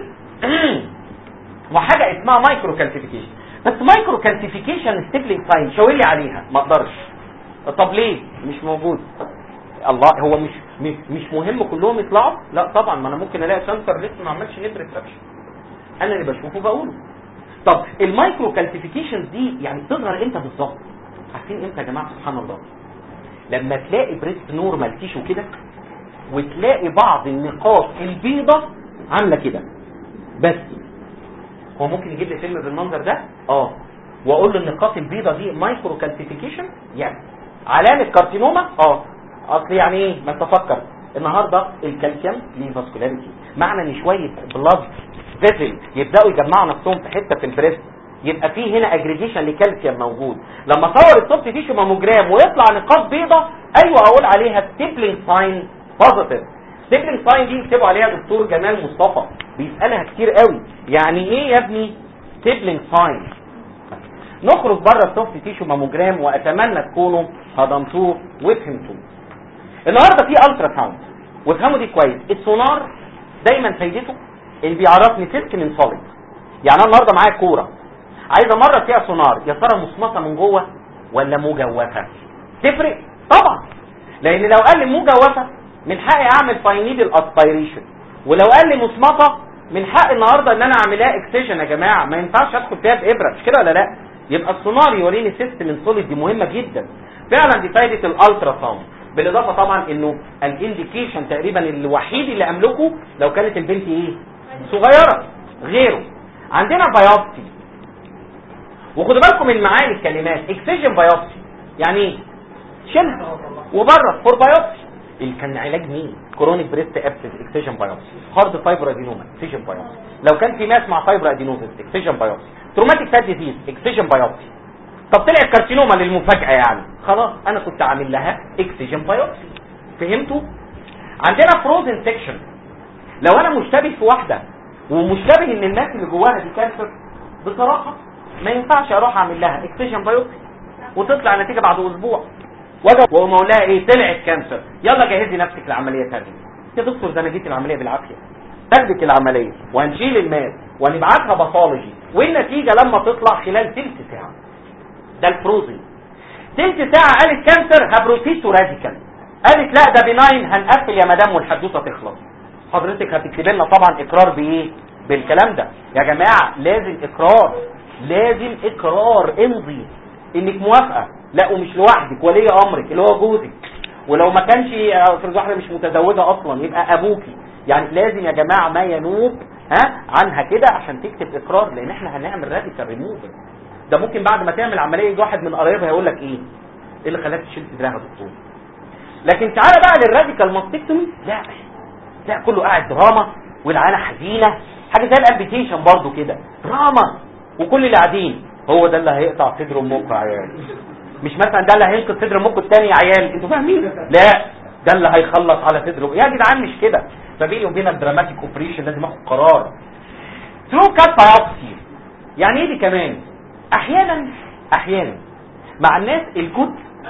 وحاجه اسمها مايكرو كالسيفيكيشن بس مايكرو كالسيفيكيشن ستيبلينج ساين شاور لي عليها ما اقدرش طب ليه مش موجود الله هو مش مش, مش مهم كلهم يطلعوا لا طبعا ما انا ممكن الاقي سنسر لسه ما عملش نيب ريفراكشن انا اللي بشوفه بقوله طب المايكرو كالسيفيكيشنز دي يعني بتظهر امتى بالظبط عارفين امتى يا جماعه سبحان الله لما تلاقي بريست نورمال تيشو كده وتلاقي بعض النقاط البيضة عامله كده بس هو ممكن يجيب لي فيلم بالمنظر ده اه واقول له النقاط البيضة دي مايكرو كالسيفيكيشن يعني علامه كارسينوما اه اصل يعني ايه ما تفكر النهارده الكالسيوم ليه فاسكولاريتي معنى ان شويه بلاد فيزل يبداوا يجمعوا نفسهم في حته في البريست يبقى في هنا اجريجيشن لكالسيوم موجود لما صور السوفت تيشو ماموجرام ويطلع نقاط بيضة ايوه اقول عليها ستيبلينج ساين بوزيتيف ستيبلينج ساين دي يكتبوا عليها دكتور جمال مصطفى بيسالها كتير قوي يعني ايه يا ابني ستيبلينج ساين نخرج بره السوفت تيشو ماموجرام واتمنى تكونوا هضمتوه وفهمتوه النهارده في الترا ساوند وافهموا دي كويس السونار دايما فايدته اللي بيعرفني سلك من صلب يعني انا النهارده معايا كوره عايز امرر فيها سونار يا ترى مصمطه من جوه ولا مجوفه تفرق طبعا لان لو قال لي مجوفه من حقي اعمل فاينيدل اسبيريشن ولو قال لي مصمطه من حق النهارده ان انا اعملها اكسجن يا جماعه ما ينفعش ادخل فيها بابره مش كده ولا لا يبقى السونار يوريني سيستم من سوليد دي مهمه جدا فعلا دي فايده الالترا ساوند بالاضافه طبعا انه الانديكيشن تقريبا الوحيد اللي املكه لو كانت البنت ايه صغيره غيره عندنا بايوبسي وخدوا بالكم من معاني الكلمات اكسجن بايوبسي يعني ايه شيل وبره فور بايوبسي اللي كان علاج مين كرونيك بريست ابسس اكسجن بايوبسي هارد فايبر ادينوما اكسجن بايوبسي لو كان في ماس مع فايبر ادينوزس اكسجن بايوبسي تروماتيك فات ديزيز اكسجن بايوبسي طب طلع كارسينوما للمفاجاه يعني خلاص انا كنت عامل لها اكسجن بايوبسي فهمتوا عندنا فروزن سيكشن لو انا مشتبه في واحده ومشتبه ان الناس اللي جواها دي كانسر بصراحه ما ينفعش اروح اعمل لها اكسجن بايوبسي وتطلع النتيجه بعد اسبوع واجي واقوم اقول لها ايه طلعت كانسر يلا جهزي نفسك لعمليه ثانيه يا دكتور ده انا جيت العمليه بالعافيه تاخدك العمليه وهنشيل الماس ونبعتها باثولوجي والنتيجه لما تطلع خلال ثلث ساعه ده الفروزن ثلث ساعه قالت كانسر هبروسيد تو راديكال قالت لا ده بناين هنقفل يا مدام والحدوته تخلص حضرتك هتكتب لنا طبعا اقرار بايه بالكلام ده يا جماعه لازم اقرار لازم اقرار امضي انك موافقه لا ومش لوحدك ولي امرك اللي هو جوزك ولو ما كانش افرض واحده مش متزوجه اصلا يبقى ابوكي يعني لازم يا جماعه ما ينوب ها عنها كده عشان تكتب اقرار لان احنا هنعمل راديكال ريموفل ده ممكن بعد ما تعمل عمليه يجي واحد من قرايبها يقول لك ايه ايه اللي خلاك تشيل صدرها يا دكتور لكن تعالى بقى للراديكال ماستكتومي لا لا كله قاعد دراما والعيله حزينه حاجه زي الامبيتيشن برضو كده دراما وكل اللي قاعدين هو ده اللي هيقطع صدر امك يا عيال مش مثلا ده اللي هينقذ صدر امك الثاني يا عيال انتوا فاهمين لا ده اللي هيخلص على صدر يا جدعان مش كده فبيني وبينك دراماتيك اوبريشن لازم اخد قرار ثرو كات بايوبسي يعني ايه دي كمان احيانا احيانا مع الناس الجود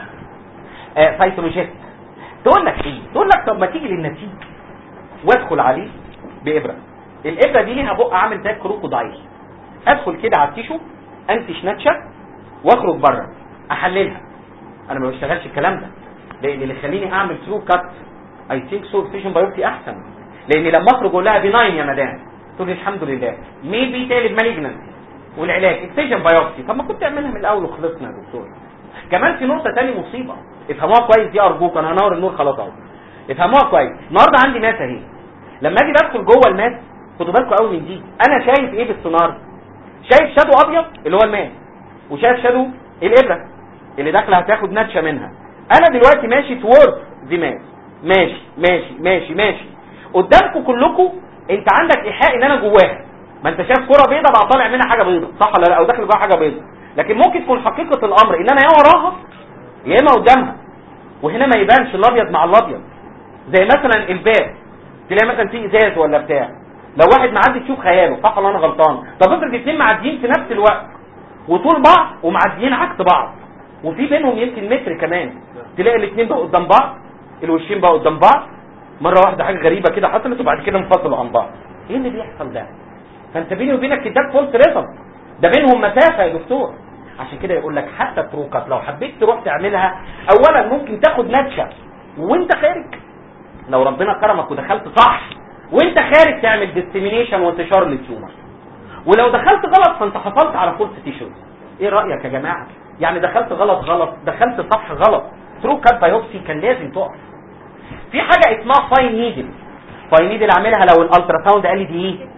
آه سيتولوجيست تقول لك ايه تقول لك طب ما تيجي للنسيج وادخل عليه بابره الابره دي ليها بق عامل زي الكروكودايل ادخل كده على التيشو انتش ناتشا واخرج بره احللها انا ما بشتغلش الكلام ده لان اللي يخليني اعمل ثرو كات اي ثينك سو ستيشن بايوبسي احسن لان لما اخرج اقول لها بناين يا مدام تقول لي الحمد لله ميبي تالت مالجنسي والعلاج اكسجن بايوبسي طب ما كنت تعملها من الاول وخلصنا يا دكتور كمان في نقطه تاني مصيبه افهموها كويس دي ارجوك انا هنور النور خلاص اهو افهموها كويس النهارده عندي ماس اهي لما اجي بدخل جوه الماس خدوا بالكم قوي من دي انا شايف ايه بالسونار شايف شادو ابيض اللي هو الماس وشايف شادو الابره اللي داخله هتاخد نتشه منها انا دلوقتي ماشي تورد دي ماس ماشي ماشي ماشي ماشي قدامكم كلكم انت عندك ايحاء ان انا جواها ما انت شايف كره بيضه بقى طالع منها حاجه بيضه صح ولا لا او داخل جواها حاجه بيضه لكن ممكن تكون حقيقه الامر ان انا يا وراها يا اما قدامها وهنا ما يبانش الابيض مع الابيض زي مثلا الباب تلاقي مثلا في ازاز ولا بتاع لو واحد معدي تشوف خياله صح ولا انا غلطان طب افرض الاثنين معديين في نفس الوقت وطول بعض ومعديين عكس بعض وفي بينهم يمكن متر كمان تلاقي الاثنين بقوا قدام بعض الوشين بقوا قدام بعض مره واحده حاجه غريبه كده حصلت وبعد كده انفصلوا عن بعض ايه اللي بيحصل ده فانت بيني وبينك كداب فولس ريزم ده بينهم مسافه يا دكتور عشان كده يقول لك حتى تروكات لو حبيت تروح تعملها اولا ممكن تاخد نتشه وانت خارج لو ربنا كرمك ودخلت صح وانت خارج تعمل ديستيمينيشن وانتشار للتيومر ولو دخلت غلط فانت حصلت على فولس تيشوز ايه رايك يا جماعه يعني دخلت غلط غلط دخلت صح غلط ثرو كات بايوبسي كان لازم تقف في حاجه اسمها فاين نيدل فاين نيدل اعملها لو الالترا ساوند قال لي دي ايه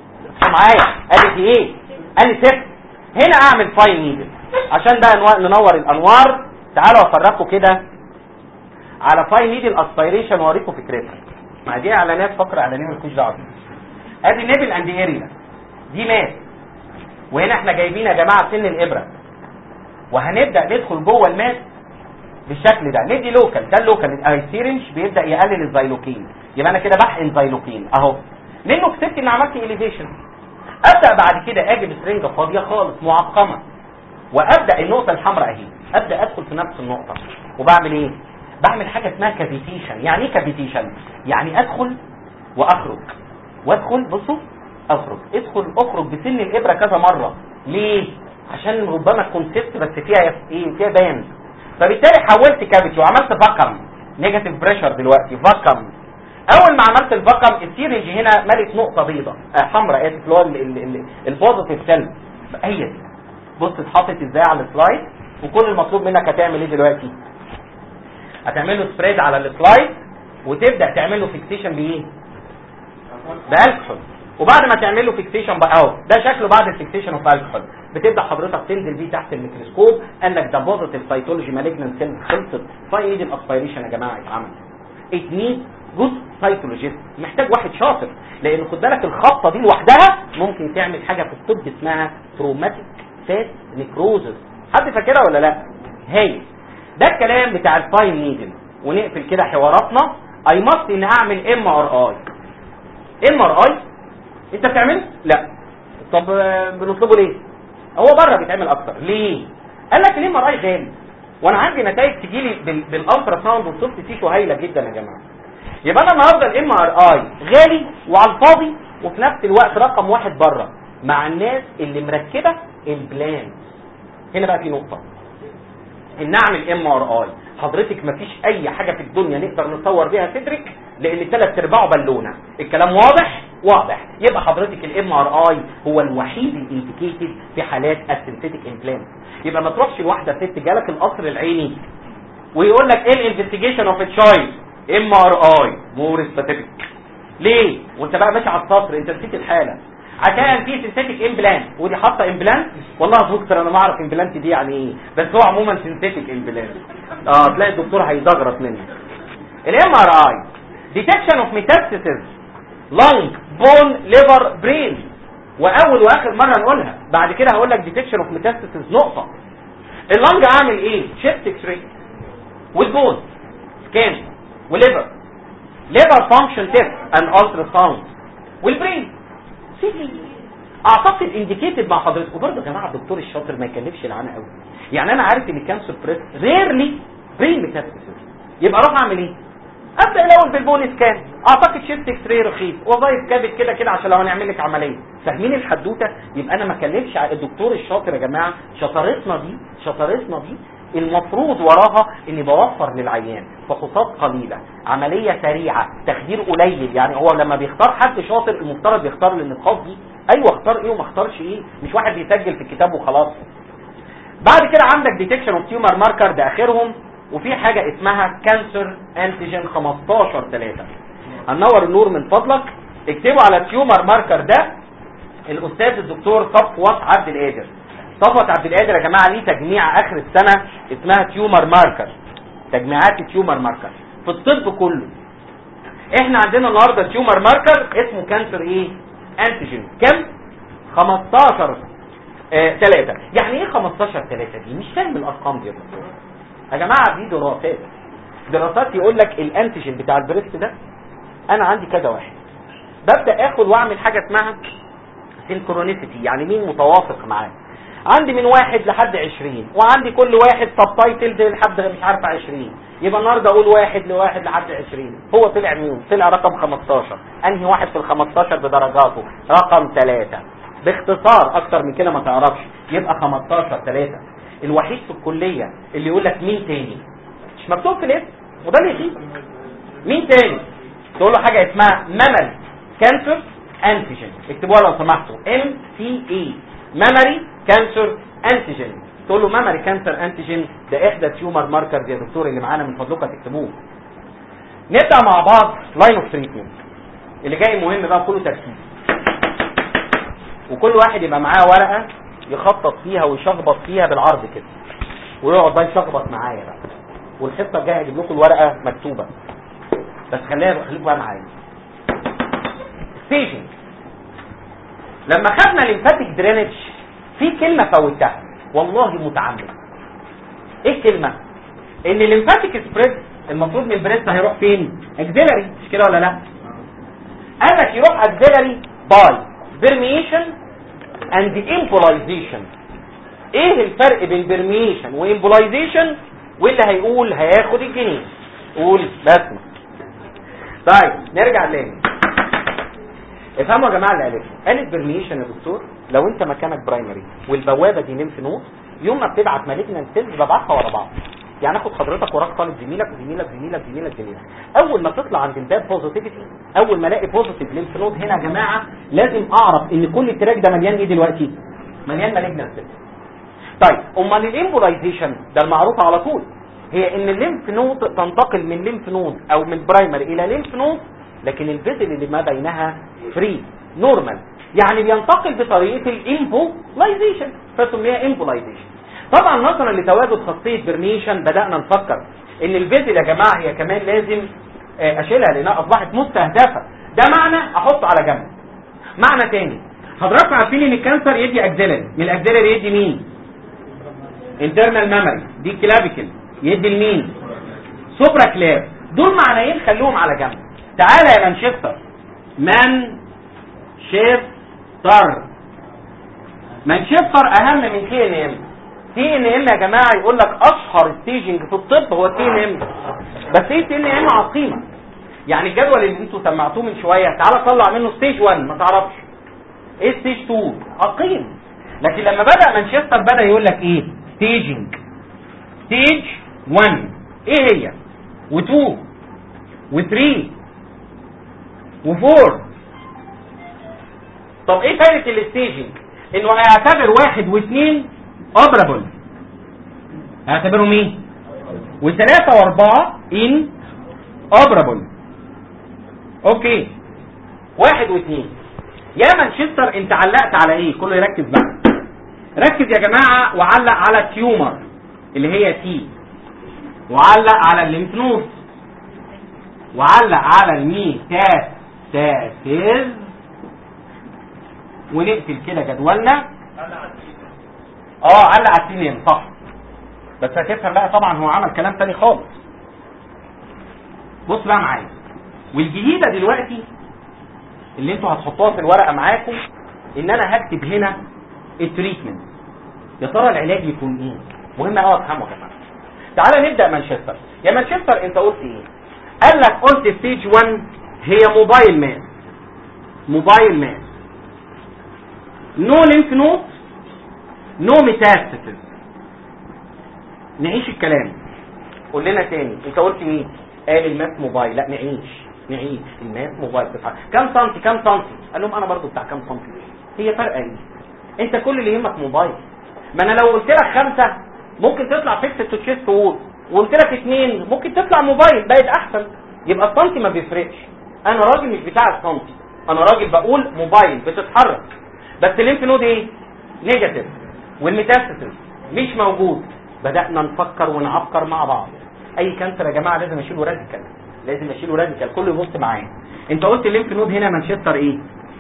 معايا قال لي دي ايه قال لي صفر هنا اعمل فاين نيدل عشان بقى نو- ننور الانوار تعالوا افرقكم كده على فاين نيدل اسبيريشن واوريكم فكرتها ما دي اعلانات فقره اعلانيه مالكوش دعوه بيها. ادي نيبل اند اريا دي ماس وهنا احنا جايبين يا جماعه سن الابره وهنبدا ندخل جوه الماس بالشكل ده ندي لوكال ده اللوكال السيرنج بيبدا يقلل الزيلوكين يبقى انا كده بحقن زيلوكين اهو منه كسبت ان عملت اليفيشن ابدا بعد كده اجي بسرنجه فاضيه خالص معقمه وابدا النقطه الحمراء اهي ابدا ادخل في نفس النقطه وبعمل ايه بعمل حاجه اسمها كافيتيشن يعني ايه كافيتيشن يعني ادخل واخرج وادخل بصوا اخرج ادخل اخرج بسن الابره كذا مره ليه عشان ربما تكون سبت بس فيها ايه فيها بان فبالتالي حولت كافيتي وعملت فاكم نيجاتيف بريشر دلوقتي فاكم اول ما عملت الفاكم السيرنج هنا ملت نقطه بيضاء آه حمراء اسف اللي هو ال- ال- ال- البوزيتيف سيل هي دي بص اتحطت ازاي على السلايد وكل المطلوب منك هتعمل ايه دلوقتي هتعمل له سبريد على السلايد وتبدا تعمل له فيكسيشن بايه بالكحول وبعد ما تعمل له فيكسيشن بقى اهو ده شكله بعد الفيكسيشن اوف الكحول بتبدا حضرتك تنزل بيه تحت الميكروسكوب انك ده بوزيتيف سيتولوجي مالجنت سيل خلصت فايد الاسبيريشن يا جماعه اتعمل ات نيد جود سيتولوجيست محتاج واحد شاطر لان خد بالك الخبطه دي لوحدها ممكن تعمل حاجه في الطب اسمها تروماتيك فاس نيكروزس حد فاكرها ولا لا هاي ده الكلام بتاع الفاين نيدل ونقفل كده حواراتنا اي ماست ان اعمل ام ار اي ام ار اي انت بتعمله لا طب آه، بنطلبه ليه هو بره بيتعمل اكتر ليه قال لك الام ار اي غالي وانا عندي نتائج تجي لي بالالترا ساوند والسوفت تيشو هايله جدا يا جماعه يبقى انا النهارده الام ار اي غالي وعلى الفاضي وفي نفس الوقت رقم واحد بره مع الناس اللي مركبه امبلانت هنا بقى في نقطه ان اعمل ام ار اي حضرتك مفيش اي حاجه في الدنيا نقدر نصور بيها صدرك لان ثلاث ارباعه بالونه الكلام واضح واضح يبقى حضرتك الام ار اي هو الوحيد الانديكيتد في حالات السنتيتيك امبلانت يبقى ما تروحش لواحده ست جالك القصر العيني ويقول لك ايه الانفستيجيشن اوف تشايلد ام ار اي مور سبيسيفيك ليه وانت بقى ماشي على السطر انت نسيت الحاله عشان في سنتيتيك امبلانت ودي حاطه امبلانت والله يا دكتور انا ما اعرف امبلانت دي يعني ايه بس هو عموما سنتيتيك امبلانت اه تلاقي الدكتور هيزغرط منك الام ار اي ديتكشن اوف ميتاستاسيس لانج بون ليفر برين واول واخر مره نقولها بعد كده هقول لك ديتكشن اوف ميتاستاسيس نقطه اللانج اعمل ايه شيفت اكس راي والبون سكان وليفر ليفر فانكشن تيست ان الترا ساوند والبرين سي تي اعتقد انديكيتد مع حضرتك وبرضه يا جماعه الدكتور الشاطر ما يكلفش العنا قوي يعني انا عارف ان الكانسر بريست ريرلي بري ميتاستاسيس يبقى اروح اعمل ايه ابدا الاول بالبون سكان اعتقد شيفت اكس راي رخيص وظايف كابت كده كده عشان لو هنعمل لك عمليه فاهمين الحدوته يبقى انا ما اكلفش على الدكتور الشاطر يا جماعه شطارتنا دي شطارتنا دي المفروض وراها اني بوفر للعيان فحوصات قليله عمليه سريعه تخدير قليل يعني هو لما بيختار حد شاطر المفترض يختار النقاط دي ايوه اختار ايه وما اختارش ايه مش واحد بيسجل في الكتاب وخلاص بعد كده عندك ديتكشن اوف تيومر ماركر ده اخرهم وفي حاجه اسمها كانسر انتيجين 15 3 هنور النور من فضلك اكتبوا على التيومر ماركر ده الاستاذ الدكتور صفوت عبد القادر صفوت عبد القادر يا جماعه ليه تجميع اخر السنه اسمها تيومر ماركر تجميعات التيومر ماركر في الطب كله احنا عندنا النهارده تيومر ماركر اسمه كانسر ايه انتيجين كم 15 آه 3 يعني ايه 15 3 دي مش فاهم الارقام دي يا دكتور يا جماعه دي دراسات دراسات يقول لك الانتيجين بتاع البريست ده انا عندي كذا واحد ببدا اخد واعمل حاجه اسمها سينكرونيسيتي يعني مين متوافق معاه عندي من واحد لحد عشرين وعندي كل واحد سب تايتلز لحد مش عارفه عشرين يبقى النهارده اقول واحد لواحد لحد عشرين هو طلع مين؟ طلع رقم 15 انهي واحد في ال 15 بدرجاته؟ رقم ثلاثة باختصار اكتر من كده ما تعرفش يبقى 15 3 الوحيد في الكليه اللي يقول لك مين تاني مش مكتوب في الاسم وده اللي يخيف مين تاني تقول له حاجه اسمها مامري كانسر انتيجين اكتبوها لو سمحتوا ام سي اي مامري كانسر انتيجين تقول له مامري كانسر انتيجين ده احدى تيومر ماركرز يا دكتور اللي معانا من فضلكم تكتبوه نبدا مع بعض لاين اوف تريتمنت اللي جاي مهم بقى كله تركيز وكل واحد يبقى معاه ورقه يخطط فيها ويشخبط فيها بالعرض كده ويقعد بقى يشخبط معايا بقى والحصه الجايه هجيب لكم الورقه مكتوبه بس خليها خليكم بقى معايا ستيجنج لما خدنا ليمفاتيك درينج في كلمه فوتها والله متعمد ايه الكلمه ان الليمفاتيك سبريد المفروض من البريست هيروح فين اكزيلري مش كده ولا لا قال لك يروح اكزيلري باي برميشن اند امبولايزيشن ايه الفرق بين برميشن وامبولايزيشن واللي هيقول هياخد الجنيه قول بسمة طيب نرجع تاني افهموا يا جماعه اللي قالت قالت برميشن يا دكتور لو انت مكانك برايمري والبوابه دي ليمف نود يوم ما بتبعت مالجنان سيلز ببعتها ورا بعض يعني اخد حضرتك وراك طالب زميلك وزميلك زميلك زميلك زميلك اول ما تطلع عند الباب بوزيتيفيتي اول ما الاقي بوزيتيف ليمف نود هنا يا جماعه لازم اعرف ان كل التراك ده مليان ايه دلوقتي مليان مالجنان سيلز طيب امال الامبولايزيشن ده المعروف على طول هي ان الليمف نود تنتقل من ليمف نود او من برايمر الى ليمف نود لكن الفيزل اللي ما بينها فري نورمال يعني بينتقل بطريقه الامبولايزيشن فسميها امبولايزيشن طبعا نظرا لتواجد خاصيه برميشن بدانا نفكر ان الفيزل يا جماعه هي كمان لازم اشيلها لانها اصبحت مستهدفه ده معنى احطه على جنب معنى تاني حضراتكم عارفين ان الكانسر يدي اكزيلري من الاكزيلري يدي مين انترنال ميموري دي كلافيكل يدي لمين سوبرا كلاف دول معنيين خلوهم على جنب تعالى يا مانشستر مانشستر مانشستر اهم من تي ان ام تي ان ام يا جماعه يقول لك اشهر ستيجنج في الطب هو تي ان ام بس ايه تي ان ام عقيمه يعني الجدول اللي انتوا سمعتوه من شويه تعالى طلع منه ستيج 1 ما تعرفش ايه ستيج 2 عقيم لكن لما بدا مانشستر بدا يقول لك ايه ستيجنج ستيج 1 ايه هي و2 و3 و4 طب ايه فايده الستيجنج انه هيعتبر واحد واثنين اوبرابل هيعتبروا مين وثلاثة واربعة ان اوبرابل اوكي واحد واثنين يا مانشستر انت علقت على ايه كله يركز بقى ركز يا جماعة وعلق على التيومر اللي هي تي وعلق على الليمف نود وعلق على الميتاستاسيز ونقفل كده جدولنا اه علق على التينين صح بس هتفهم بقى طبعا هو عمل كلام تاني خالص بص بقى معايا والجديده دلوقتي اللي انتوا هتحطوها في الورقه معاكم ان انا هكتب هنا التريتمنت يا ترى العلاج يكون ايه مهم قوي افهمه يا جماعه تعالى نبدا مانشستر يا مانشستر انت قلت ايه قال لك قلت ستيج 1 هي موبايل ماس موبايل ماس نو لينف نود نو ميتاستاسيس نعيش الكلام قول لنا تاني انت قلت ايه قال الماس موبايل لا نعيش نعيش الماس موبايل بتتحرك كام سنتي كام سنتي قال لهم انا برضو بتاع كام سنتي هي فرقه ايه انت كل اللي يهمك موبايل ما انا لو قلت لك خمسة ممكن تطلع فيكس تو تشيست وول وقلت لك اثنين ممكن تطلع موبايل بقت احسن يبقى السنتي ما بيفرقش انا راجل مش بتاع السنتي انا راجل بقول موبايل بتتحرك بس الليمف نود ايه نيجاتيف والميتاستاسيس مش موجود بدأنا نفكر ونعبكر مع بعض اي كانسر يا جماعه لازم اشيله راديكال لازم اشيله راديكال كله يبص معايا انت قلت الليمف نود هنا مانشستر ايه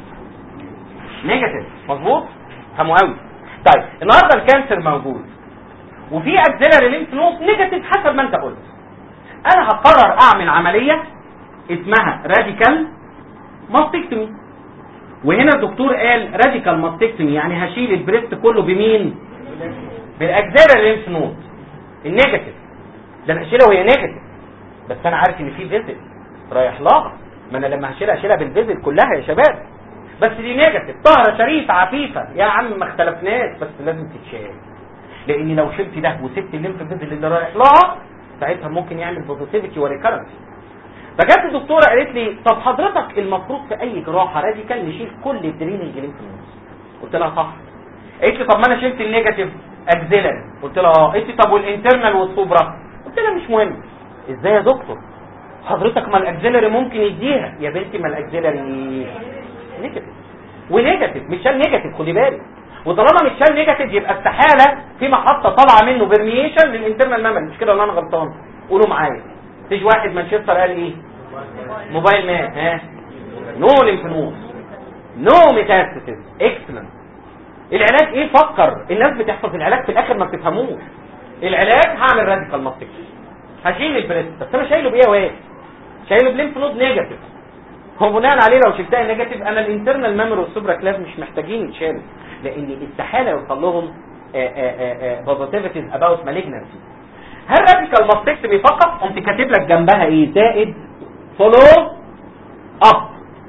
نيجاتيف مظبوط فهموا قوي طيب النهارده الكانسر موجود وفي اكزيلاري ليمف نود نيجاتيف حسب ما انت قلت انا هقرر اعمل عمليه اسمها راديكال ماستكتومي وهنا الدكتور قال راديكال ماستكتومي يعني هشيل البريست كله بمين بالاكزيلاري ليمف نود النيجاتيف ده انا هشيلها وهي نيجاتيف بس انا عارف ان في فيزل رايح لها ما انا لما هشيلها هشيلها بالفيزل كلها يا شباب بس دي نيجاتيف طهره شريفه عفيفه يا عم ما اختلفناش بس لازم تتشال لان لو شلت ده وسبت الليمف فيزل اللي رايح لها ساعتها ممكن يعمل بوزيتيفيتي وريكرنسي فجت الدكتوره قالت لي طب حضرتك المفروض في اي جراحه راديكال نشيل كل الدريننج ليمف نودز قلت لها صح قالت لي طب ما انا شلت النيجاتيف اكزيلري قلت لها اه قالت لي طب والانترنال والسوبرا قلت لها مش مهم ازاي يا دكتور حضرتك ما الاكزيلري ممكن يديها يا بنتي ما الاكزيلري نيجاتيف ونيجاتيف مش شال نيجاتيف خدي بالك وطالما مش شال نيجاتيف يبقى استحاله في محطه طالعه منه برميشن للانترنال ميموري مش كده ولا انا غلطان قولوا معايا تيجي واحد مانشستر قال ايه موبايل مان ها نو ليمف نود نو ميتاستاسيس اكسلنت العلاج ايه فكر الناس بتحفظ العلاج في الاخر ما بتفهموش العلاج هعمل راديكال ماستكشن هشيل البريست بس انا شايله بايه وايه شايله بليمف نود نيجاتيف هو بناء عليه لو شلتها نيجاتيف انا الانترنال ميموري والسوبرا كلاف مش محتاجين يتشالوا لان استحاله يوصل لهم بوزيتيفيتيز اباوت مالجنسي هل راديكال ماستكتومي فقط قمت كاتب لك جنبها ايه زائد فولو اب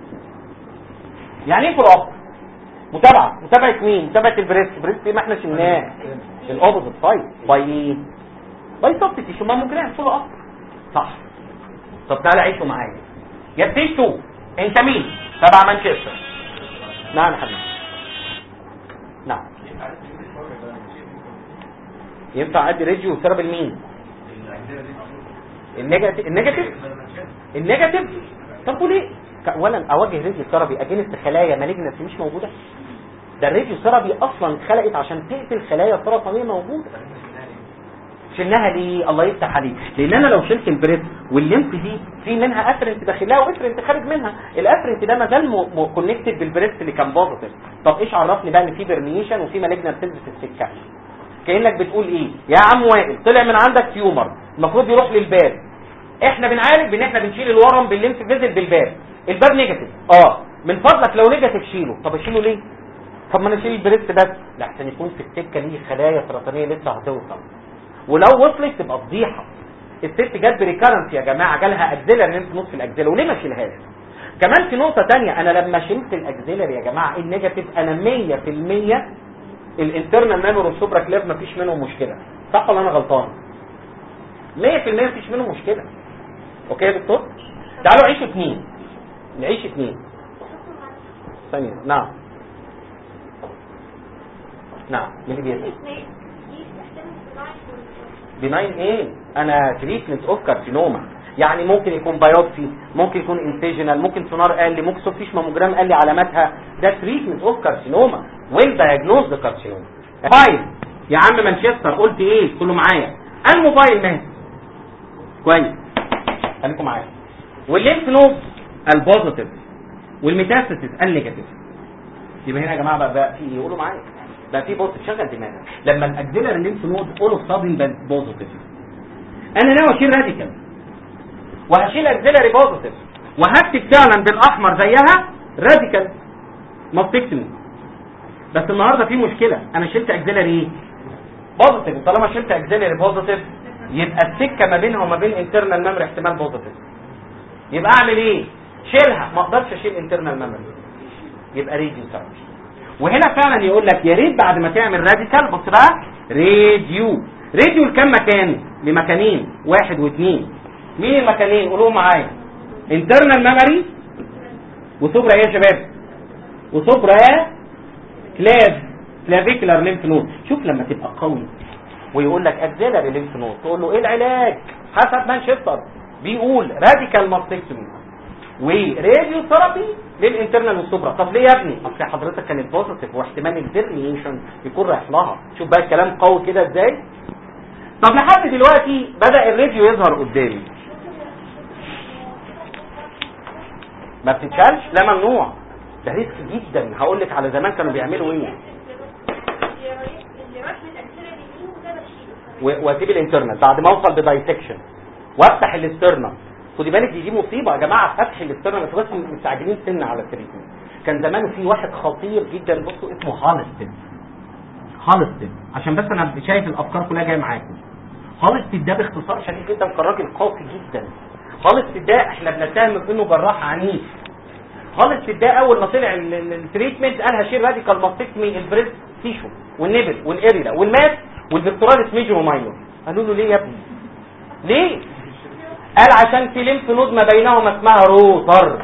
يعني ايه فولو اب متابعه متابعه مين متابعه البريست البريست ما احنا شلناه الاوبوزيت سايد باي باي سبستيشن ما ممكن نعمل فولو اب صح طب تعالى عيشوا معايا يا ستيج 2 انت مين تبع مانشستر نعم يا حبيبي نعم ينفع ادي ريجيو وسبب المين النيجاتيف النيجاتيف النيجاتيف طب وليه اولا اواجه ريجيو ثيرابي اجينست خلايا مالجنسي مش موجوده ده الريجيو ثيرابي اصلا اتخلقت عشان تقتل خلايا سرطانيه موجوده شلناها ليه الله يفتح عليك لان انا لو شلت البريس والليمف دي في منها افرنت داخلها وافرنت خارج منها الافرنت ده ما زال كونكتد بالبريس اللي كان بوزيتيف طب ايش عرفني بقى ان في برميشن وفي مالجنال سيلز في السكه كانك بتقول ايه يا عم وائل طلع من عندك تيومر المفروض يروح للباب احنا بنعالج بان احنا بنشيل الورم بالليمف فيزل بالباب الباب نيجاتيف اه من فضلك لو نيجاتيف شيله طب اشيله ليه طب ما انا اشيل البريست بس لا عشان يكون في السكه ليه خلايا سرطانيه لسه هتوصل ولو وصلت تبقى فضيحه الست جت بريكارنس يا جماعه جالها اكزيلر ليمف نص في الاكزيلر وليه ما اشيلهاش كمان في نقطه تانية انا لما شلت الاكزيلر يا جماعه النيجاتيف انا 100% الانترنال ميموري والسوبرا كليف مفيش منهم مشكله صح ولا انا غلطان 100% مفيش منهم مشكله اوكي يا دكتور تعالوا عيشوا اثنين نعيش اثنين ثانيه نعم نعم مين اللي بيسال بناين ايه انا تريتمنت اوف كارسينوما يعني ممكن يكون بايوبسي ممكن يكون انسيجنال ممكن سونار قال لي ممكن سوفيش ماموجرام قال لي علاماتها ده تريتمنت اوف كارسينوما وين دايجنوز ذا كارسينوما موبايل يا عم مانشستر قلت ايه كله معايا الموبايل مات كويس خليكم معايا والليمف نود البوزيتيف والميتاستاسيس النيجاتيف يبقى هنا يا جماعه بقى, بقى في ايه قولوا معايا بقى في بوست شغل دماغك لما الاكزيلر الليمف نود قولوا صادم بوزيتيف انا ناوي اشيل راديكال وهشيل اكزيلري بوزيتيف وهكتب فعلا بالاحمر زيها راديكال ماستكتومي بس النهارده في مشكله انا شلت اكزيلري ايه بوزيتيف طالما شلت اكزيلري بوزيتيف يبقى السكه ما بينها وما بين انترنال ميموري احتمال بوزيتيف يبقى اعمل ايه شيلها ما اقدرش اشيل انترنال ميموري يبقى راديو ثيرابي وهنا فعلا يقول لك يا ريت بعد ما تعمل راديكال بص بقى راديو راديو لكام مكان لمكانين واحد واثنين مين المكانين قولوا معايا انترنال ميموري وسوبرا ايه يا شباب وسوبرا كلاف كلافيكولار ليمف نود شوف لما تبقى قوي ويقول لك اكزيلاري ليمف نود تقول له ايه العلاج حسب مانشستر بيقول راديكال ماستكتومي وراديو ثيرابي للانترنال والسوبرا طب ليه يا ابني اصل حضرتك كانت بوزيتيف واحتمال الفيرميشن يكون رايح لها شوف بقى الكلام قوي كده ازاي طب لحد دلوقتي بدا الراديو يظهر قدامي ما بتتشالش لا ممنوع ده ريسك جدا هقول لك على زمان كانوا بيعملوا ايه اللي راح من الأمثلة اليمين وده بشيله و- واسيب الانترنال بعد ما اوصل بدايسكشن وافتح الاسترنال خدي بالك دي, دي مصيبه يا جماعه فتح الاسترنال انتوا بس مستعجلين سن على التريتمنت كان زمان في واحد خطير جدا بصوا اسمه هالستن هالستن عشان بس انا شايف الافكار كلها جايه معاكم هالستن ده باختصار شديد جدا كان راجل قاسي جدا هالستن ده احنا بنتهم انه جراح عنيف هالستن ده اول ما طلع ال- ال- التريتمنت قال هشيل راديكال ماستكمي البريست تيشو والنبل والاريلا والماس والفيكتوراليس ميجور وماينور قالوا له ليه يا ابني ليه قال عشان في ليمف نود ما بينهما اسمها روتر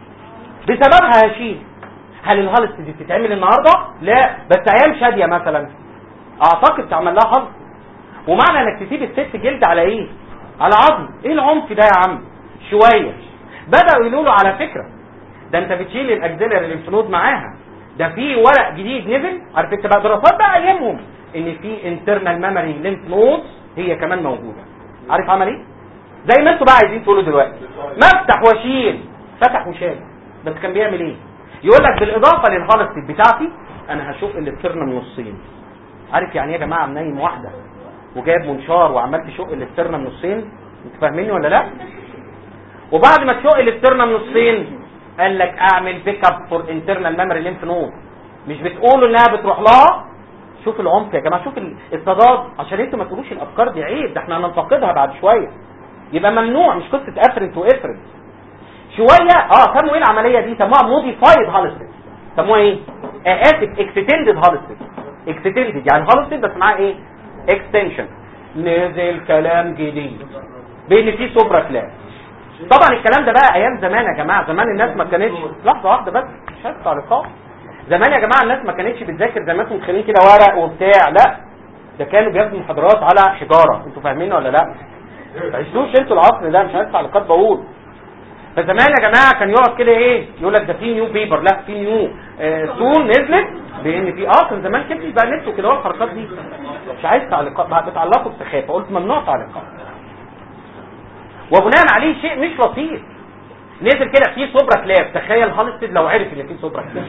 بسببها هشيل هل الهالست دي بتتعمل النهارده لا بس ايام شاديه مثلا اعتقد تعمل لها هالست ومعنى انك تسيب الست جلد على ايه على عظم ايه العنف ده يا عم شويه بداوا يقولوا له على فكره ده انت بتشيل الاكزيلري ليمف نود معاها ده في ورق جديد نزل عارف انت بقى دراسات بقى ايامهم ان في انترنال ميموري ليمف نودز هي كمان موجوده عارف عمل ايه زي ما انتوا بقى عايزين تقولوا دلوقتي مفتح واشيل فتح وشال بس كان بيعمل ايه يقول لك بالاضافه للهالستيك بتاعتي انا هشوف الاسترنم نصين عارف يعني ايه يا جماعه منيم واحده وجايب منشار وعمال تشق الاسترنم نصين انتوا فاهميني ولا لا وبعد ما تشق الاسترنم نصين قال لك اعمل بيك اب فور انترنال ميموري ليمف نود مش بتقولوا انها بتروح لها شوف العمق يا جماعه شوف ال- التضاد عشان انتوا ما تقولوش الافكار دي عيب ده احنا هننتقدها بعد شويه يبقى ممنوع مش قصه افرنت وافرنت شويه اه سموا ايه العمليه دي سموها موديفايد هالستيك سموها ايه آه اسف اكستندد هالستيك اكستندد يعني هالستيك بس معاه ايه اكستنشن نزل كلام جديد بان في سوبرا كلاس طبعا الكلام ده بقى ايام زمان يا جماعه زمان الناس ما كانتش لحظه واحده بس مش هدفع لقاء زمان يا جماعه الناس ما كانتش بتذاكر زي ما انتم متخيلين كده ورق وبتاع لا ده كانوا بياخدوا محاضرات على حجاره انتوا فاهمين ولا لا ما تعيشوش انتوا العصر ده مش هدفع لقاء بقول فزمان يا جماعه كان يقعد كده ايه يقول لك ده في نيو بيبر لا في نيو آه سون نزلت بان في اه كان زمان كده بقى نت وكده والحركات دي مش عايز تعليقات بقى بتعلقوا بسخافه قلت ممنوع تعليقات وبناء عليه شيء مش لطيف نزل كده في سوبرا كلاب تخيل هالستد لو عرف ان في سوبرا كلاب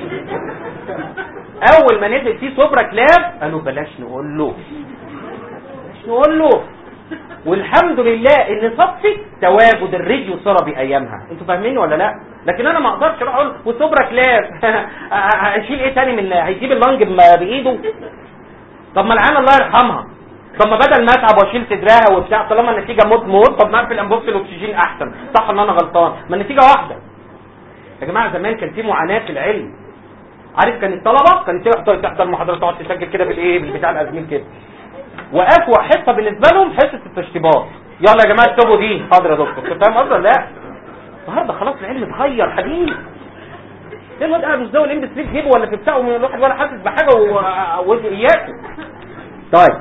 اول ما نزل في سوبرا كلاب قالوا بلاش نقول له بلاش نقول له والحمد لله ان صفت تواجد الراديو ثيرابي ايامها انتوا فاهمين ولا لا لكن انا ما اقدرش اروح اقول وسوبرا كلاب هشيل ايه تاني من هيجيب اللنج ب- بايده طب ما العيال الله يرحمها طب ما بدل ما اتعب واشيل صدرها وبتاع طالما النتيجه موت موت طب ما اقفل انبوبه الاكسجين احسن صح ان انا غلطان ما النتيجه واحده يا جماعه زمان كان في معاناه في العلم عارف كان الطلبه كانت تحضر تحضر محاضرات تقعد تسجل كده بالايه بالبتاع الازميل كده واسوأ حصه بالنسبه لهم حصه التشطيبات يلا يا جماعه اكتبوا دي حاضر يا دكتور انت فاهم قصدي ولا لا النهارده خلاص العلم اتغير حديث ده الواد قاعد مش زي الام 3 في جيبه ولا في بتاعه من الواحد ولا حاسس بحاجه و- وإياكم طيب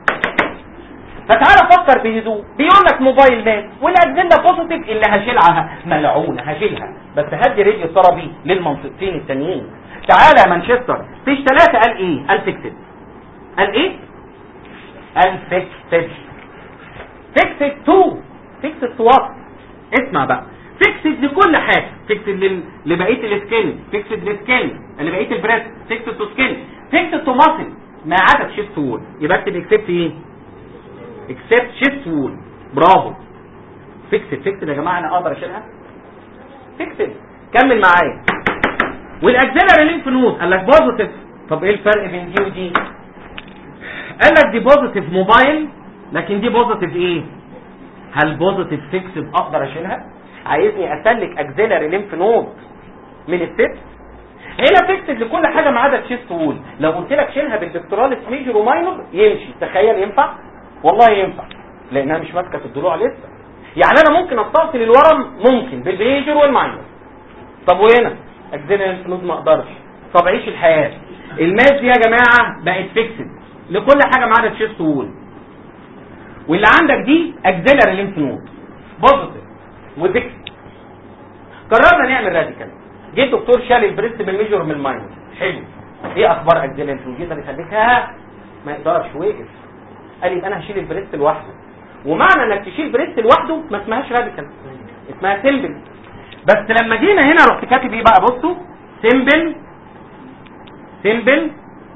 فتعالى فكر بهدوء بيقول لك موبايل مان والاجنده بوزيتيف اللي هشيلها ملعونه هشيلها بس هدي راديو ثيرابي للمنطقتين التانيين تعالى يا مانشستر فيش ثلاثه قال ايه قال فيكسد قال ايه قال فيكسد فيكسد تو فيكسد تو وات اسمع بقى فيكسد لكل حاجه فيكسد لل... لبقيه السكين فيكسد للسكين لبقيه البريست فيكسد تو سكين فيكسد تو ماسل ما عدا شيفت وول يبقى اكتب اكسبت ايه اكسبت شيفت وول برافو فيكسد فيكسد يا جماعه انا اقدر اشيلها فيكسد كمل معايا والاكزيلري لينف نود قال لك بوزيتيف طب ايه الفرق بين دي ودي قال لك دي بوزيتيف موبايل لكن دي بوزيتيف ايه هل بوزيتيف فيكسد اقدر اشيلها عايزني اسلك اكزيلاري ليمف نود من الست هنا فيكسد لكل حاجه ما عدا تشيست وول لو قلت لك شيلها بالبكتوراليس ميجور وماينور يمشي تخيل ينفع والله ينفع لانها مش ماسكه في الضلوع لسه يعني انا ممكن استأصل الورم ممكن بالميجور والماينور طب وهنا اكزيلاري ليمف نود ما اقدرش طب عيش الحياه الماس دي يا جماعه بقت فيكسد لكل حاجه ما عدا تشيست وول واللي عندك دي اكزيلاري ليمف نود بوزيتيف وفيكس قررنا نعمل راديكال جه الدكتور شال البريست بالميجور من الماينور حلو ايه اخبار اكزيلاري ليمف نود يقدر يخليكها ما يقدرش وقف قال لي انا هشيل البريست لوحده ومعنى انك تشيل بريست لوحده ما اسمهاش راديكال اسمها سيمبل بس لما جينا هنا رحت كاتب ايه بقى بصوا سيمبل سيمبل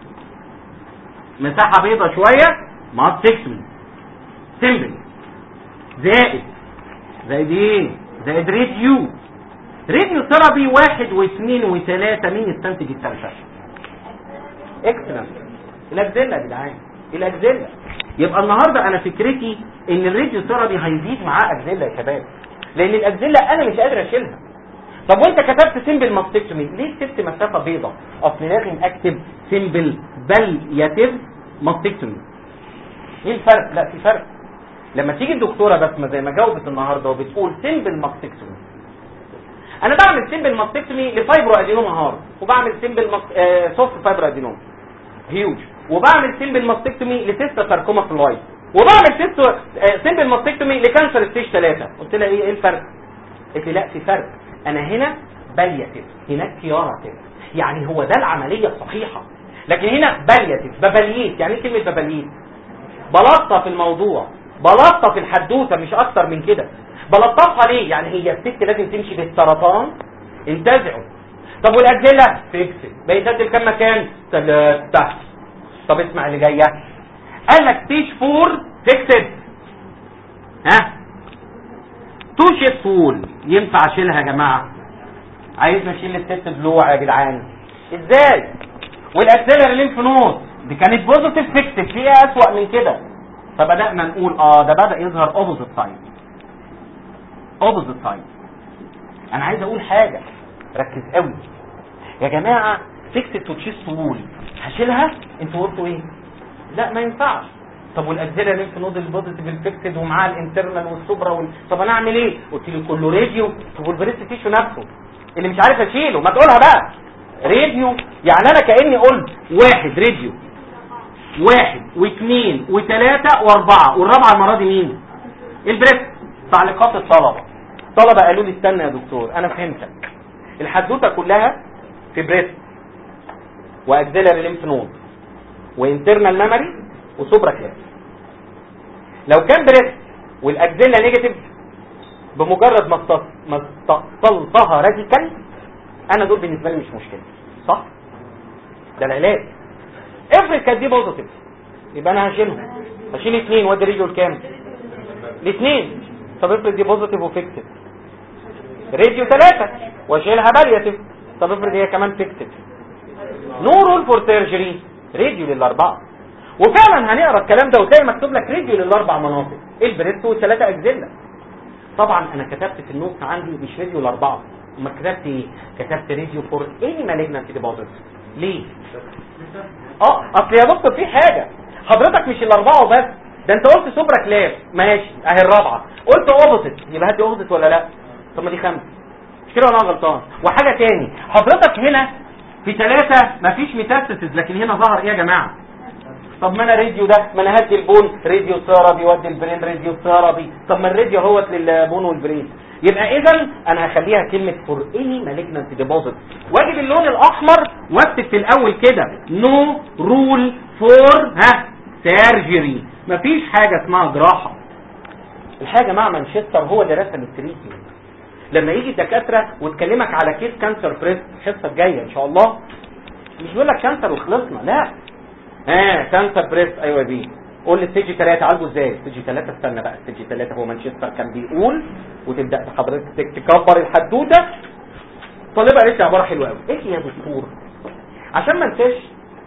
مساحه بيضة شويه ماستكتومي سيمبل زائد زائد ايه زائد راديو راديو ثيرابي واحد واثنين وثلاثة مين يستنتج الثالثة اكسلنت الاجزلة يا جدعان الاجزلة يبقى النهاردة انا فكرتي ان الراديو ثيرابي هيزيد معاه اجزلة يا شباب لان الاجزلة انا مش قادر اشيلها طب وانت كتبت سيمبل ماستكتومي ليه سبت مسافة بيضة اصل لازم اكتب سيمبل بل يتم ماستكتومي ايه الفرق لا في فرق لما تيجي الدكتوره بسمه زي ما جاوبت النهارده وبتقول سيمبل ماستكتومي انا بعمل سيمبل ماستكتومي لفايبرو ادينوما هارد وبعمل سيمبل مست... آه سوفت فايبرو ادينوما هيوج وبعمل سيمبل ماستكتومي لسيستا ساركوما في الوايت وبعمل سيستو آه سيمبل ماستكتومي لكانسر ستيج 3 قلت لها ايه ايه الفرق قلت لي لا في فرق انا هنا بالياتيف هناك كياراتيف يعني هو ده العمليه الصحيحه لكن هنا بالياتيف ببليت يعني ايه كلمه ببليت بلطة في الموضوع بلطة في الحدوتة مش اكتر من كده بلطفها ليه يعني هي الست لازم تمشي بالسرطان انتزعوا طب والاجهله فيكسد بيسجل كام مكان ثلاثة طب اسمع اللي جايه قال لك ستيج 4 فيكسد ها تو شيب فول ينفع اشيلها يا جماعه عايز اشيل الست بلوع يا جدعان ازاي والاكسلر ليمف نود دي كانت بوزيتيف فيكسد في ايه اسوأ من كده فبدانا نقول اه ده بدا يظهر اوبوزيت سايد اوبوزيت سايد انا عايز اقول حاجه ركز قوي يا جماعه فيكسد تو تشيست وول هشيلها انتوا قلتوا ايه لا ما ينفعش طب والاجزله ليمف نود البوزيتيف الفيكسد ومعاه الانترنال والسوبرا وال... طب انا اعمل ايه قلت لي كله راديو طب والبريست تيشو نفسه اللي مش عارف اشيله ما تقولها بقى راديو يعني انا كاني قلت واحد راديو واحد واثنين وثلاثة واربعة والرابعة المرة دي مين البريست تعليقات الطلبة الطلبة قالوا لي استنى يا دكتور انا فهمتك الحدوتة كلها في بريست واكزيلاري ليمف نود وانترنال ميموري وسوبرا كلاس لو كان بريست والاكزيلا نيجاتيف بمجرد ما است- ما استأصلتها راديكال انا دول بالنسبه لي مش مشكله صح ده العلاج افرض كانت دي بوزيتيف يبقى انا هشيلهم هشيل اثنين وادي ريجول كام الاثنين طب افرض دي بوزيتيف وفيكتد راديو ثلاثة واشيلها بالياتيف طب افرض هي كمان فيكتد نو رول فور سيرجري راديو للاربعه وفعلا هنقرا الكلام ده وتلاقي مكتوب لك راديو للاربع مناطق البريست والثلاثه اجزله طبعا انا كتبت في النوت عندي مش راديو الاربعه ما كتبت ايه كتبت راديو فور اني مالجنت ديبوزيت ليه اه اصل يا دكتور في حاجه حضرتك مش الاربعه وبس ده انت قلت سوبرا كلاس ماشي اهي الرابعه قلت اوبوزيت يبقى هات اوبوزيت ولا لا طب ما دي خمسه مش كده ولا انا غلطان وحاجه تاني حضرتك هنا في ثلاثه مفيش ميتاستاسيس لكن هنا ظهر ايه يا جماعه طب ما انا راديو ده ما انا هدي البون راديو ثيرابي وادي البرين راديو ثيرابي طب ما الراديو هوت للبون والبرين يبقى اذا انا هخليها كلمه فور اني مالجنت ديبوزيت واجيب اللون الاحمر واكتب في الاول كده نو رول فور ها سيرجري مفيش حاجه اسمها جراحه الحاجه مع مانشستر هو اللي رسم التريتمنت لما يجي الدكاتره وتكلمك على كيس كانسر بريست الحصه الجايه ان شاء الله مش بيقول لك كانسر وخلصنا لا اه كانسر بريست ايوه يا بيه قول لي ستيج 3 عالجه ازاي ستيج 3 استنى بقى ستيج 3 هو مانشستر كان بيقول وتبدا حضرتك تك- تكبر الحدوته طالبه قالت لي عباره حلوه قوي ايه يا دكتور عشان ما انساش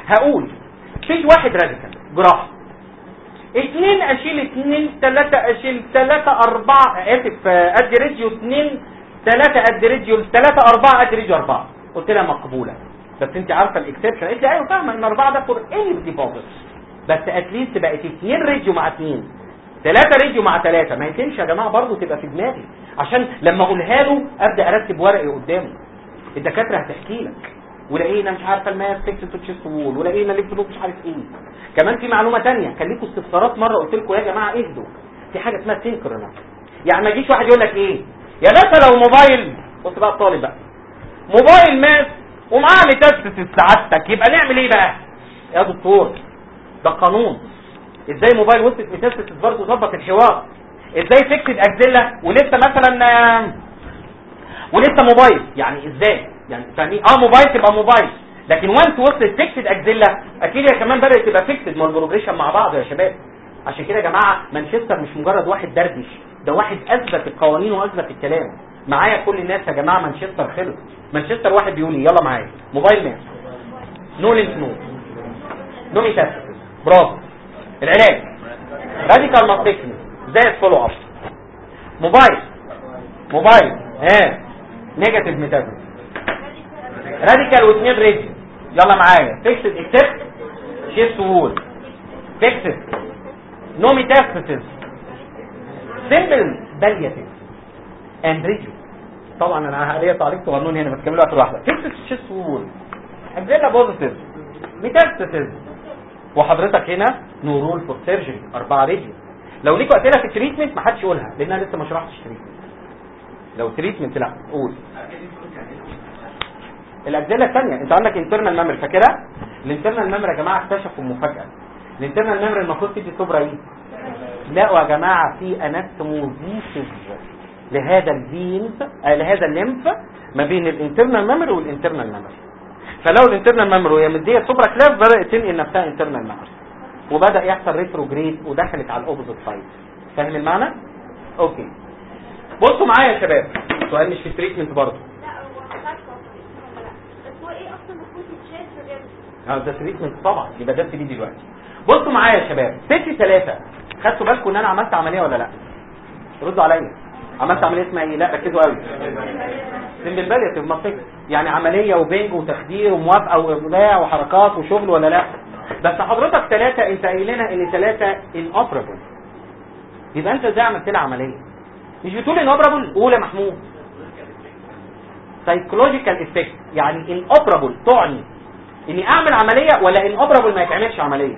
هقول ستيج واحد راديكال جراحه اتنين اشيل اتنين تلاتة اشيل تلاتة اربعة اسف آه، ادي ريديو اتنين تلاتة ادي ريديو تلاتة اربعة ادي ريديو اربعة قلت لها مقبولة بس انت عارفة الاكسبشن قلت لي ايوه فاهمة ان اربعة ده فور اني ديبوزيت بس اتليست بقت اتنين ريديو مع اتنين تلاتة ريديو مع تلاتة ما يمكنش يا جماعة برضو تبقى في دماغي عشان لما اقولها له ابدا ارتب ورقي قدامه الدكاترة هتحكي لك ولقينا مش عارفه الماس فيكس تو تشيست وول ولقينا ليفت نوت مش عارف ايه كمان في معلومه تانية كان ليكوا استفسارات مره قلت لكم يا جماعه اهدوا في حاجه اسمها سينكرونس يعني ما يجيش واحد يقول لك ايه يا باشا لو موبايل بص بقى الطالب بقى موبايل ماس ومعاه ميتاستاسيس سعادتك يبقى نعمل ايه بقى يا دكتور ده قانون ازاي موبايل وصلت ميتاستاسيس برضه ظبط الحوار ازاي فيكسد اكزيلا ولسه مثلا آه، ولسه موبايل يعني ازاي يعني فاهمين اه موبايل تبقى موبايل لكن وانس وصلت فيكسد اكزيلا اكيد هي كمان بدات تبقى فيكسد ما البروجريشن مع بعض يا شباب عشان كده يا جماعه مانشستر مش مجرد واحد دردش ده واحد اثبت القوانين واثبت الكلام معايا كل الناس يا جماعه مانشستر خلص مانشستر واحد بيقول لي يلا معايا موبايل مان نو لينك نو نو ميتاستاسيس برافو العلاج راديكال ماستكتومي زي الفولو اب موبايل موبايل ها نيجاتيف ميتاستاسيس راديكال واثنين ريديو يلا معايا فيكسد اكسبت شيست وول فيكسد نو ميتاستاسيس سيمبل بالياتيف اند ريديو طبعا انا ليا تعليق صغنون هنا بس كملوا اخر واحده فيكسد شيست وول اكزيلا بوزيتيف ميتاستاسيس وحضرتك هنا نورول فور سيرجري اربعه ريديو لو ليكوا اسئله في التريتمنت ما حدش يقولها لان انا لسه ما شرحتش تريتمنت لو تريتمنت لا قول الاجزله الثانيه انت عندك انترنال ميموري فاكرها الانترنال ميموري يا جماعه اكتشفوا مفاجاه الانترنال ميموري المفروض تدي سوبرا ايه لقوا يا جماعه في اناتوموزيسز لهذا الفينز آه لهذا الليمف ما بين الانترنال ميموري والانترنال ميموري فلو الانترنال ميموري وهي مديه سوبرا كلاف بدات تنقل نفسها انترنال ميموري وبدا يحصل ريتروجريد ودخلت على الاوبوزيت سايد فاهم المعنى اوكي بصوا معايا يا شباب سؤال مش في التريتمنت برضه لا هو عارف ولا لا بس هو ايه اصلا المفروض يتشال في الريبس اه ده تريتمنت طبعا يبقى ده دي دلوقتي بصوا معايا يا شباب ست ثلاثة خدتوا بالكم ان انا عملت عمليه ولا لا ردوا عليا عملت عمليه اسمها ايه لا ركزوا قوي سمبل باليتيف منطقي يعني عمليه وبنج وتخدير وموافقه وابداع وحركات وشغل ولا لا بس حضرتك ثلاثة انت قايل لنا ان ثلاثة ان اوبرابل يبقى انت ازاي عملت لها عمليه مش بتقول ان اوبرابل قول يا محمود سايكولوجيكال افكت يعني ان اوبرابل تعني اني اعمل عمليه ولا ان اوبرابل ما يتعملش عمليه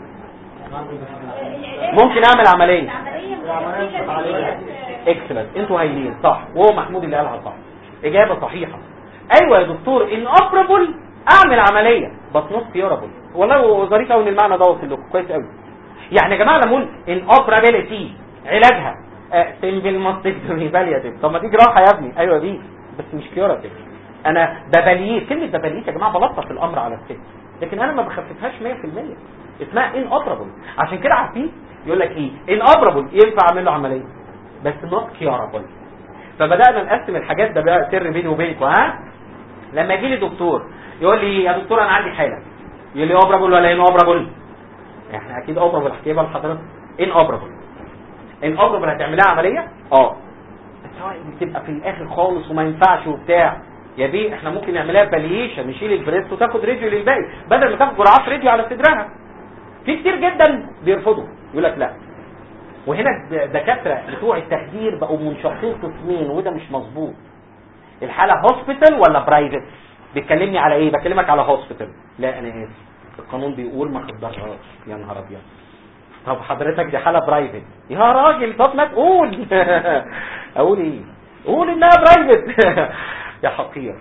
ممكن اعمل عمليه العمليه اكسلنت انتوا هايلين صح وهو محمود اللي قالها صح اجابه صحيحه ايوه يا دكتور ان اوبرابل اعمل عمليه بس نوت كيورابل والله ظريف قوي ان المعنى ده وصل لكم كويس قوي يعني يا جماعه لما اقول ان اوبرابيلتي علاجها سيمبل ماستكتومي بالياتيف طب ما دي جراحه يا ابني ايوه دي بس مش كيوراتيف انا ببليت كلمه ببليت يا جماعه بلطف الامر على الست لكن انا ما بخففهاش 100% اسمها ان اوبرابل عشان كده عارفين يقول لك ايه ان اوبرابل ينفع اعمل له عمليه بس نوت كيورابل فبدانا نقسم الحاجات ده بقى سر بيني وبينكم ها لما يجي لي دكتور يقول لي يا دكتور انا عندي حاله يقول لي اوبرابل ولا ان اوبرابل احنا اكيد اوبرابل هحكيها لحضرتك ان اوبرابل ان اوبرابل هتعملها عمليه اه بس هو بتبقى في الاخر خالص وما ينفعش وبتاع يا بيه احنا ممكن نعملها باليشن نشيل البريست وتاخد راديو للباقي بدل ما تاخد جرعات راديو على صدرها في كتير جدا بيرفضوا يقول لك لا وهنا الدكاتره بتوع التخدير بقوا منشقين قسمين وده مش مظبوط الحاله هوسبيتال ولا برايفت بتكلمني على ايه بكلمك على هوسبيتال لا انا اسف القانون بيقول ما خدرهاش يا نهار ابيض طب حضرتك دي حاله برايفت يا راجل طب ما تقول اقول ايه قول انها برايفت يا حقير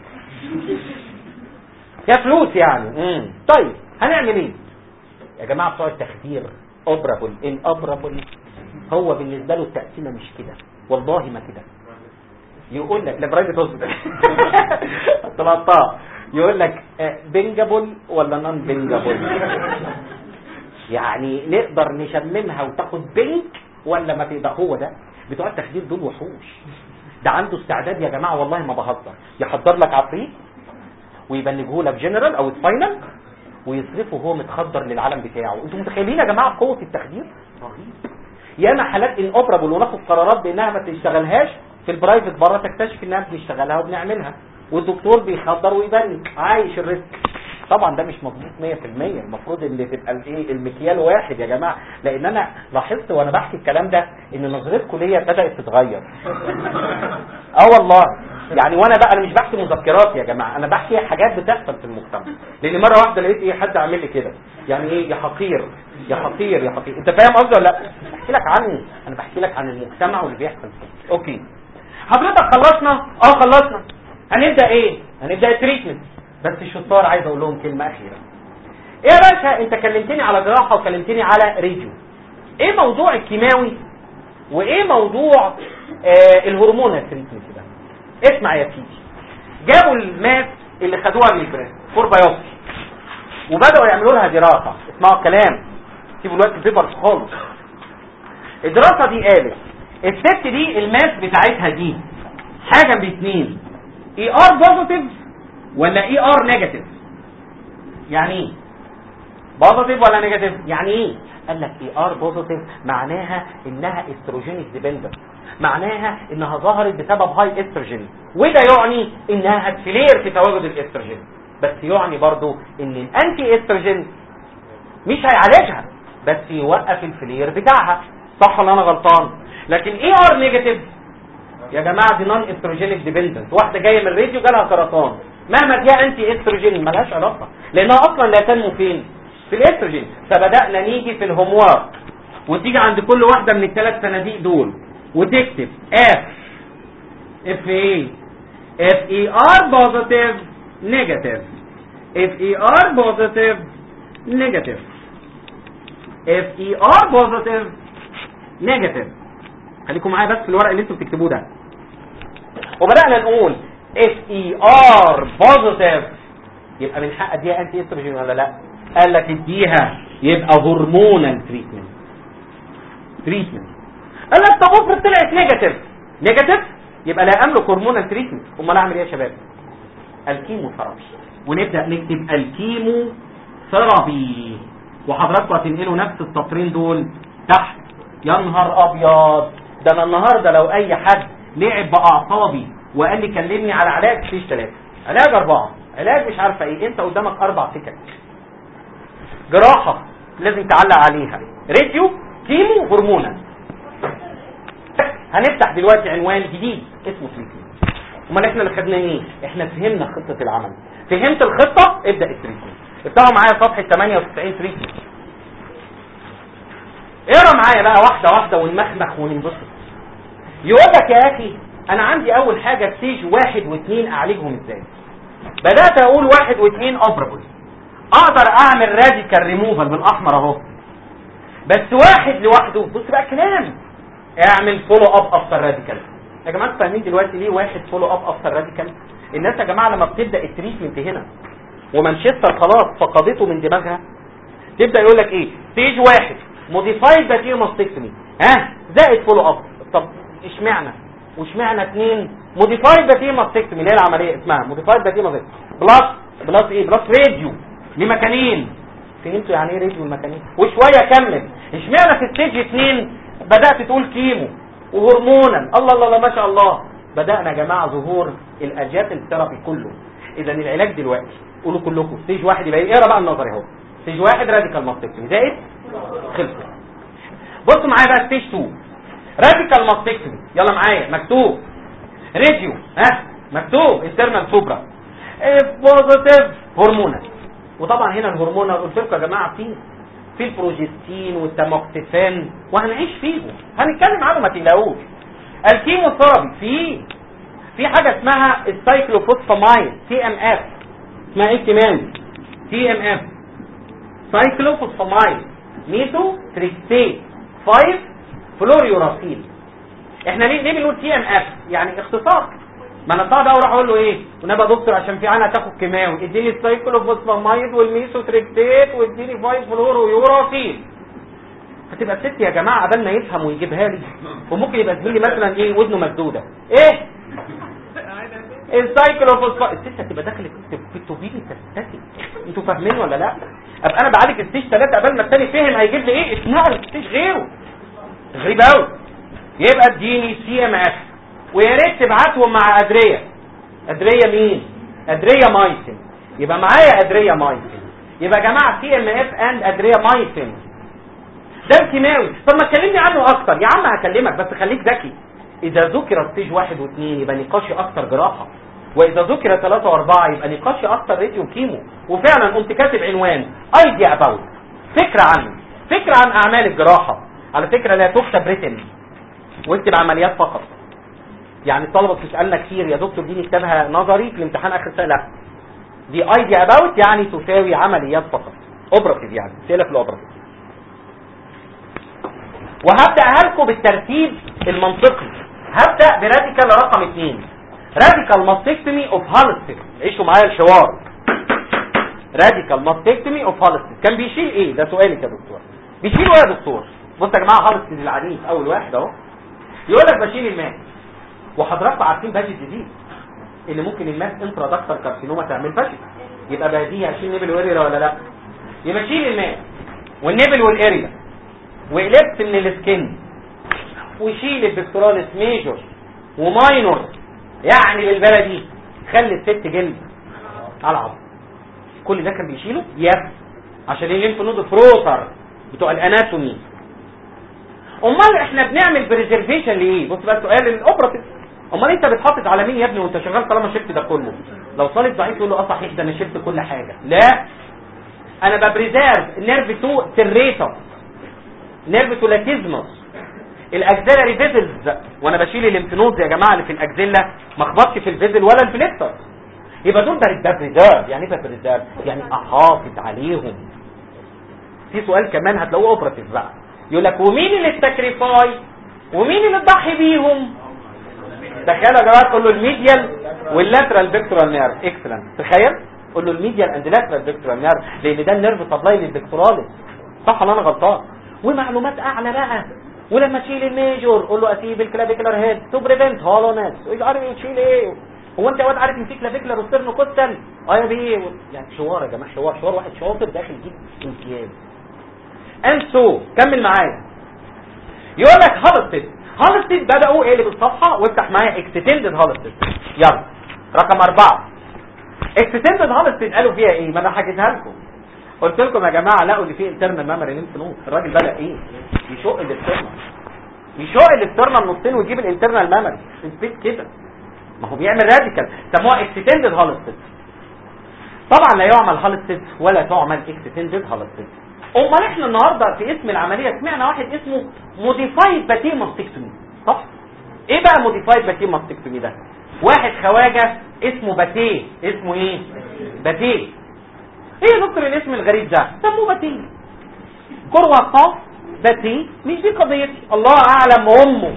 يا فلوس يعني امم طيب هنعمل ايه يا جماعه بتوع التخدير اوبرابل ان اوبرابل هو بالنسبه له التقسيمه مش كده والله ما كده يقول لك لبرايفت هوسبيتال طلعتها يقول لك بنجابل ولا نون بنجابل يعني نقدر نشممها وتاخد بنك ولا ما تقدر هو ده بتوع التخدير دول وحوش ده عنده استعداد يا جماعه والله ما بهزر يحضر لك عفريت ويبلغه لك جنرال او سباينال ويصرفه وهو متخدر للعالم بتاعه انتوا متخيلين يا جماعه قوه التخدير رهيب ياما حالات ان اوبرابل وناخد قرارات بانها ما تشتغلهاش في البرايفت بره تكتشف انها بنشتغلها وبنعملها والدكتور بيخدر ويبني عايش الريسك طبعا ده مش مظبوط 100% المفروض ان تبقى الايه المكيال واحد يا جماعه لان انا لاحظت وانا بحكي الكلام ده ان نظرتكم ليا بدات تتغير اه والله يعني وانا بقى انا مش بحكي مذكرات يا جماعه انا بحكي حاجات بتحصل في المجتمع لان مره واحده لقيت ايه حد عامل لي كده يعني ايه يا حقير يا حقير يا حقير انت فاهم قصدي ولا لا بحكي لك عني انا بحكي لك عن المجتمع واللي بيحصل فيه اوكي حضرتك خلصنا اه خلصنا هنبدا ايه هنبدا التريتمنت بس الشطار عايز اقول لهم كلمه اخيره ايه يا باشا انت كلمتني على جراحه وكلمتني على ريديو ايه موضوع الكيماوي وايه موضوع آه الهرمونال تريتمنت ده اسمع يا سيدي جابوا الماس اللي خدوها من البريست فور بايوبسي وبداوا يعملوا لها دراسه اسمعوا الكلام سيبوا الوقت البيبر خالص الدراسه دي قالت الست دي الماس بتاعتها دي حاجه من اتنين اي ار بوزيتيف ولا اي ار نيجاتيف يعني ايه بوزيتيف ولا نيجاتيف يعني ايه قال لك اي ار بوزيتيف معناها انها استروجينيك ديبندنت معناها انها ظهرت بسبب هاي استروجين وده يعني انها هتفلير في تواجد الاستروجين بس يعني برضو ان الانتي استروجين مش هيعالجها بس يوقف الفلير بتاعها صح ولا انا غلطان لكن اي ار نيجاتيف يا جماعه دي نون استروجينيك ديبندنت واحده جايه من الراديو جالها سرطان مهما فيها انتي استروجين ملهاش علاقه لانها اصلا لا تنمو فين في الاستروجين فبدانا نيجي في الهومورك وتيجي عند كل واحده من الثلاث صناديق دول وتكتب اف اف ايه اف اي ار بوزيتيف نيجاتيف اف اي ار بوزيتيف نيجاتيف اف اي ار بوزيتيف نيجاتيف خليكم معايا بس في الورق اللي انتوا بتكتبوه ده وبدانا نقول اف اي ار بوزيتيف يبقى من حق اديها انتي استروجين ولا لا قال لك اديها يبقى هرمونال تريتمنت تريتمنت قال لك طب افرض طلعت نيجاتيف نيجاتيف يبقى لا املك هرمونال تريتمنت امال اعمل ايه يا شباب الكيمو ثيرابي ونبدا نكتب الكيمو ثيرابي وحضراتكم هتنقلوا نفس السطرين دول تحت يا نهار ابيض ده انا النهارده لو اي حد لعب باعصابي وقال لي كلمني على علاج فيش ثلاثه علاج اربعه علاج مش عارفه ايه انت قدامك اربع سكك جراحه لازم تعلق عليها راديو كيمو هرمونال هنفتح دلوقتي عنوان جديد اسمه تريتمنت امال احنا اللي خدناه ايه احنا فهمنا خطه العمل فهمت الخطه ابدا التريتمنت افتحوا معايا صفحه 98 تريتمنت اقرا معايا بقى واحده واحده ونمخمخ وننبسط يقول لك يا اخي انا عندي اول حاجه ستيج واحد واثنين اعالجهم ازاي بدات اقول واحد واثنين اوبرابل اقدر اعمل راديكال ريموفال بالاحمر اهو بس واحد لوحده بص بقى كلام اعمل فولو اب افتر راديكال يا جماعه انتوا فاهمين دلوقتي ليه واحد فولو اب افتر راديكال الناس يا جماعه لما بتبدا التريتمنت هنا ومانشستر خلاص فقدته من دماغها تبدا يقول لك ايه ستيج واحد موديفايد باتير ماستكتومي ها زائد فولو اب طب اشمعنى واشمعنى اثنين موديفايد باتير ماستكتومي اللي هي العمليه اسمها موديفايد باتير ماستكتومي بلس بلس ايه بلس راديو لمكانين فهمتوا يعني ايه راديو المكانين وشويه كمل اشمعنى في ستيج اثنين بدات تقول كيمو وهرمونال الله الله الله ما شاء الله بدانا يا جماعه ظهور الاجيال الثيرابي كله اذا العلاج دلوقتي قولوا كلكم ستيج واحد يبقى ايه اقرا بقى النظري اهو ستيج واحد راديكال ماستكتومي زائد خلص بصوا معايا بقى ستيج 2 راديكال ماستكتومي يلا معايا مكتوب راديو ها مكتوب انترنال سوبرا بوزيتيف هرمونال وطبعا هنا الهرمونال قلت لكم يا جماعه في في البروجستين والتاموكسيفان وهنعيش فيهم هنتكلم عنه ما تقلقوش الكيموثيرابي في في حاجه اسمها السايكلوفوسفامايد سي ام اف اسمها ايه كمان سي ام اف سايكلوفوسفامايد ميثو تريكسيت 5 فلوريوراسيل احنا ليه ليه بنقول سي ام اف يعني اختصار ما انا صعب اروح اقول له ايه ونبقى دكتور عشان في عنا تاخد كيماوي اديني السايكلوفوسفامايد والميثوتريكتيت واديني 5 فلوريوراسيل هتبقى الست يا جماعه قبل ما يفهم ويجيبها لي وممكن يبقى زميلي مثلا ايه ودنه مسدوده ايه السايكلوفوسفات الست هتبقى داخل في التوبيل التستاتيك انتوا فاهمين ولا لا ابقى انا بعالج ستيج 3 قبل ما التاني فهم هيجيب لي ايه اتنقل ستيج غيره غريب قوي يبقى اديني سي ام اف ويا ريت تبعتهم مع ادريه ادريه مين ادريه مايسن يبقى معايا ادريه مايسن يبقى يا جماعه سي ام اف اند ادريه مايسن ده الكيماوي طب ما تكلمني عنه اكتر يا عم هكلمك بس خليك ذكي اذا ذكر ستيج واحد واثنين يبقى نقاشي اكتر جراحه واذا ذكر ثلاثة واربعة يبقى نقاشي اكتر راديو كيمو وفعلا قمت كاتب عنوان ايديا اباوت فكرة عنه فكرة عن اعمال الجراحة على فكرة لا تكتب ريتن واكتب عمليات فقط يعني الطلبة بتسألنا كتير يا دكتور دي نكتبها نظري في الامتحان اخر سنة لا دي ايديا اباوت يعني تساوي عمليات فقط اوبراتيف يعني سيلة في الاوبراتيف وهبدأ لكم بالترتيب المنطقي هبدأ براديكال رقم اثنين راديكال ماستكتومي اوف هالستد عيشوا معايا الحوار راديكال ماستكتومي اوف هالستد كان بيشيل ايه ده سؤالك يا دكتور بيشيلوا ايه يا دكتور بصوا يا جماعه هالستد العنيف اول واحد اهو يقول لك بشيل الماس وحضراتكم عارفين باجي جديد اللي ممكن الماس انترادكتر كارسينوما تعمل باجي يبقى بديهي اشيل نيبل واريا ولا لا يبقى شيل الماس والنيبل والاريا وقلبت من السكن وشيل البكتوراليس ميجور وماينور يعني بالبلدي خلي الست جلد على العظم كل ده كان بيشيله يس عشان الليمف نود فروتر بتوع الاناتومي امال احنا بنعمل بريزرفيشن لايه بص بقى السؤال الاوبراتيف امال انت بتحافظ على مين يا ابني وانت شغال طالما شلت ده كله لو طالب ضعيف يقول له اه صحيح ده انا شلت كل حاجه لا انا ببريزيرف نيرف 2 سيريتا نيرف 2 لاتيزموس الاكزيلاري فيزلز وانا بشيل الليمفنودز يا جماعه اللي في الاكزيلا ما اخبطش في الفيزل ولا الفليكتر يبقى دول ده بريزيرف يعني ايه بريزيرف يعني احافظ عليهم في سؤال كمان هتلاقوه اوبراتيف بقى يقول لك ومين اللي الساكريفاي ومين اللي تضحي بيهم تخيل يا جماعه تقول له الميديال واللاترال بيكتورال نيرف اكسلنت تخيل قول له الميديال اند لاترال بيكتورال نيرف لان ده النيرف سبلاي للبيكتوراليس صح ولا انا غلطان ومعلومات اعلى بقى ولما تشيل الميجور قول له اسيب الكلافيكولار هيد تو بريفنت هولونس مش عارف تشيل ايه هو انت يا واد عارف ان في كلافيكولار وسترنو كوستال اه يا بيه يعني شوار يا جماعه شوار شوار واحد شاطر داخل يجيب امتياز اند سو كمل معايا يقول لك هالستد هالستد بداوا اقلب الصفحه وافتح معايا اكستندد هالستد يلا رقم أربعة اكستندد هالستد قالوا فيها ايه ما انا حكيتها لكم قلت لكم يا جماعه لقوا اللي فيه انترنال ميموري لينف نود الراجل بدا ايه يشق الاكسترنال يشق الاكسترنال نصين ويجيب الانترنال ميموري البيت كده ما هو بيعمل راديكال سموها اكستندد هالستد طبعا لا يعمل هالستد ولا تعمل اكستندد هالستد امال احنا النهارده في اسم العمليه سمعنا واحد اسمه موديفايد باتيه ماستكتومي صح ايه بقى موديفايد باتيه ماستكتومي ده واحد خواجه اسمه باتيه اسمه ايه باتيه ايه يا دكتور الاسم الغريب ده سموه باتيه كروه قاف باتيه مش دي قضيتي الله اعلم امه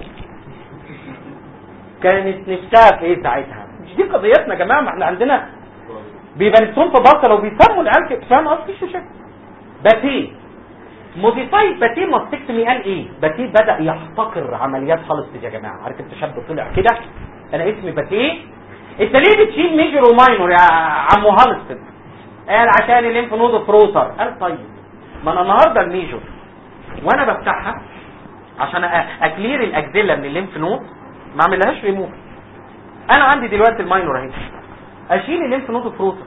كانت نفسها في ايه ساعتها مش دي قضيتنا يا جماعه ما احنا عندنا بيبقى نفسهم في بطل وبيسموا العيال كده فاهم قصدي مفيش مشاكل باتيه موديفايد باتيه ماستكتومي قال ايه باتيه بدا يحتقر عمليات هالستد يا جماعه عارف انت شاب طلع كده انا اسمي باتيه انت ليه بتشيل ميجر وماينور يا عمو هالستد قال عشان الليمف نود فروتر قال طيب ما انا النهارده الميجور وانا بفتحها عشان اكلير الاجزله من الليمف نود ما اعملهاش ريموف انا عندي دلوقتي الماينور اهي اشيل الليمف نود فروتر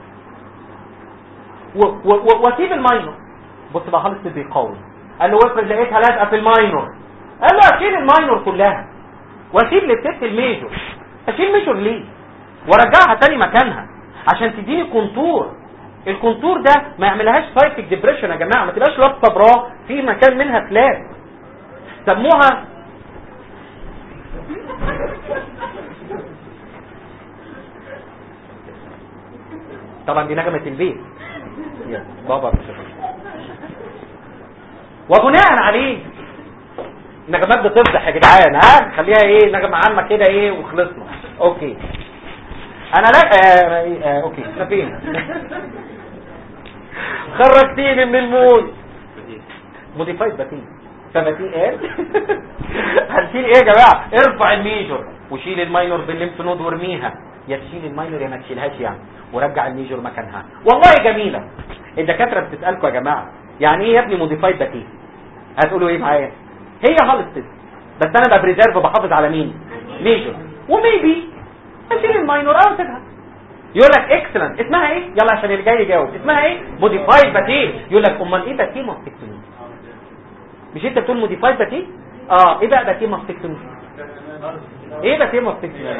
واسيب الماينور بص بقى خالص بيقاوم قال له افرض لقيتها لازقه في الماينور قال له اشيل الماينور كلها واسيب للست الميجور اشيل ميجور ليه وارجعها تاني مكانها عشان تديني كونتور الكونتور ده ما يعملهاش سايكيك ديبريشن يا جماعه ما تبقاش لابسه براه في مكان منها فلات سموها طبعا دي نغمه البيت يا بابا مش وبناء عليه نغمات بتفضح يا جدعان ها خليها ايه نغمه عامه كده ايه وخلصنا اوكي انا لا آه آه اوكي احنا فين خرجتيني من المول موديفايد باتين فباتين قال هنشيل ايه يا جماعه ارفع الميجور وشيل الماينور بالليمف نود وارميها يا تشيل الماينور يا ما تشيلهاش يعني ورجع الميجور مكانها والله جميله الدكاتره بتسالكم يا جماعه يعني ايه يا ابني موديفايد باكيت هتقولوا ايه معايا هي هالستد بس انا ببريزيرف بحافظ على مين ميجور وميبي اشيل الماينور او اسيبها يقول لك اكسلنت اسمها ايه يلا عشان اللي جاي يجاوب اسمها ايه موديفايد باتيه يقول لك امال ايه باتيه ماستكتومي مش انت بتقول موديفايد باتيه اه ايه بقى باتيه ماستكتومي ايه باتيه ماستكتومي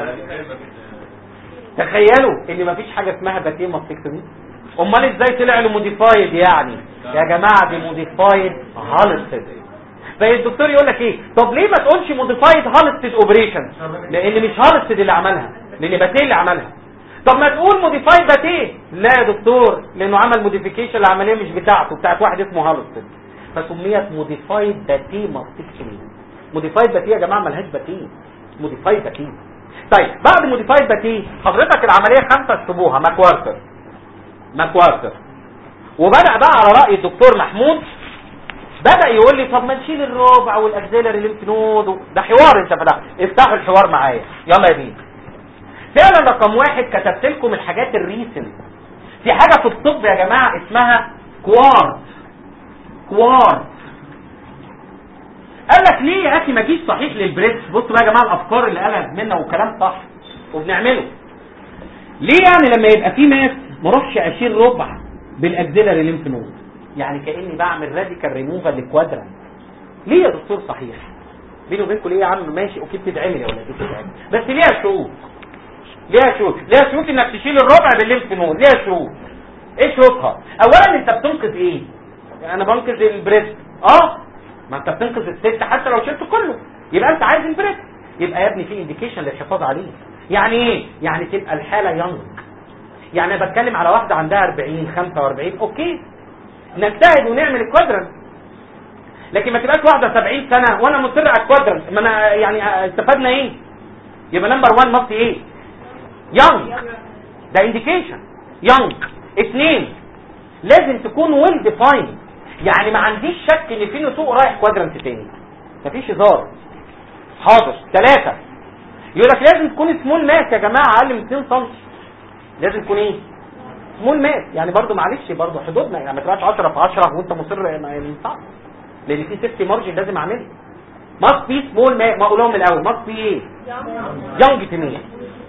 تخيلوا ان مفيش حاجه اسمها باتيه ماستكتومي امال ازاي طلع له موديفايد يعني يا جماعه دي موديفايد هالستد فالدكتور يقول لك ايه طب ليه ما تقولش موديفايد هالستد اوبريشن لان مش هالستد اللي عملها لان باتيه اللي عملها طب ما تقول موديفايد باتيه لا يا دكتور لانه عمل موديفيكيشن العمليه مش بتاعته بتاعت واحد اسمه هالستد فسميت موديفايد باتيه ماستكتومي موديفايد باتيه يا جماعه ملهاش باتيه موديفايد باتيه طيب بعد موديفايد باتيه حضرتك العمليه خمسه اسبوها ماكوارتر ماكوارتر وبدا بقى على راي الدكتور محمود بدا يقول لي طب ما نشيل الربع والاكزيلري ليمف نود و- ده حوار انت فتح افتحوا الحوار معايا يلا يا بيه فعلا رقم واحد كتبت لكم الحاجات الريسنت في حاجه في الطب يا جماعه اسمها كوارت كوارت قال لك ليه يا اخي ما جيش صحيح للبريكس بصوا بقى يا جماعه الافكار اللي قالها منا وكلام صح وبنعمله ليه يعني لما يبقى في ماس ما اروحش اشيل ربع بالاكزيلري ليمف نود يعني كاني بعمل راديكال ريموفال للكوادرانت ليه يا دكتور صحيح بيني وبينكم ليه يا عم ماشي اوكي بتتعمل يا ولاد بتتعمل بس ليها شروط ليها شروط ليها شروط انك تشيل الربع بالليمف نود ليها شروط ايه شروطها اولا انت بتنقذ ايه انا بنقذ البريست اه ما انت بتنقذ الست حتى لو شلته كله يبقى انت عايز البريست يبقى يا ابني في انديكيشن للحفاظ عليه يعني ايه يعني تبقى الحاله ينج يعني انا بتكلم على واحده عندها 40 45 اوكي نجتهد ونعمل الكوادرنت لكن ما تبقاش واحده 70 سنه وانا مصر على الكوادرنت ما انا يعني استفدنا ايه يبقى نمبر 1 مصر ايه يونج ده انديكيشن يونج اثنين لازم تكون ويل ديفايند يعني ما عنديش شك ان في نسوق رايح كوادرنت تاني مفيش هزار حاضر ثلاثة يقول لك لازم تكون سمول ماس يا جماعة اقل من 2 سم لازم تكون ايه سمول ماس يعني برضو معلش برضو حدودنا يعني ما تبقاش 10 في 10 وانت مصر ما ينفعش لان في سيفتي مارجن لازم اعمله ماست بي سمول ماس ما اقولهم من الاول ماست بي ايه يونج تنين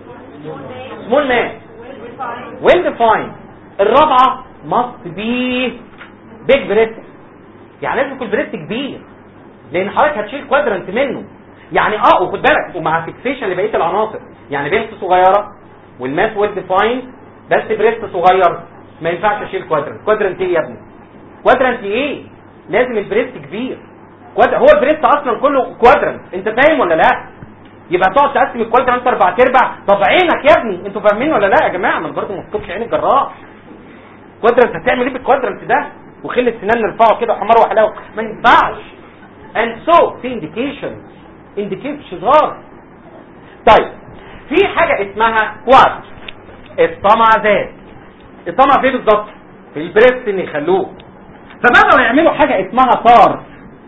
سمول ماس ويل ديفايند الرابعه ماست بي بيج بريست يعني لازم يكون بريست كبير لان حضرتك هتشيل كوادرنت منه يعني اه وخد بالك ومع فيكسيشن لبقيه العناصر يعني بنت صغيره والماس ويل ديفايند بس بريست صغير ما ينفعش اشيل كوادرنت كوادرنت ايه يا ابني كوادرنت ايه لازم البريست كبير كواد... هو البريست اصلا كله كوادرنت انت فاهم ولا لا يبقى تقعد تقسم الكوادرنت اربع ارباع طب عينك يا ابني انتوا فاهمين ولا لا يا جماعه ما برضه ما تكونش عين الجراح كوادرنت هتعمل ايه بالكوادرنت ده وخل السنان نرفعه كده وحمار وحلاوه ما ينفعش and so في انديكيشن انديكيشن شظار طيب في حاجه اسمها كواد الطمع زاد الطمع فين بالظبط في البريست ان يخلوه فبدأوا يعملوا حاجه اسمها طار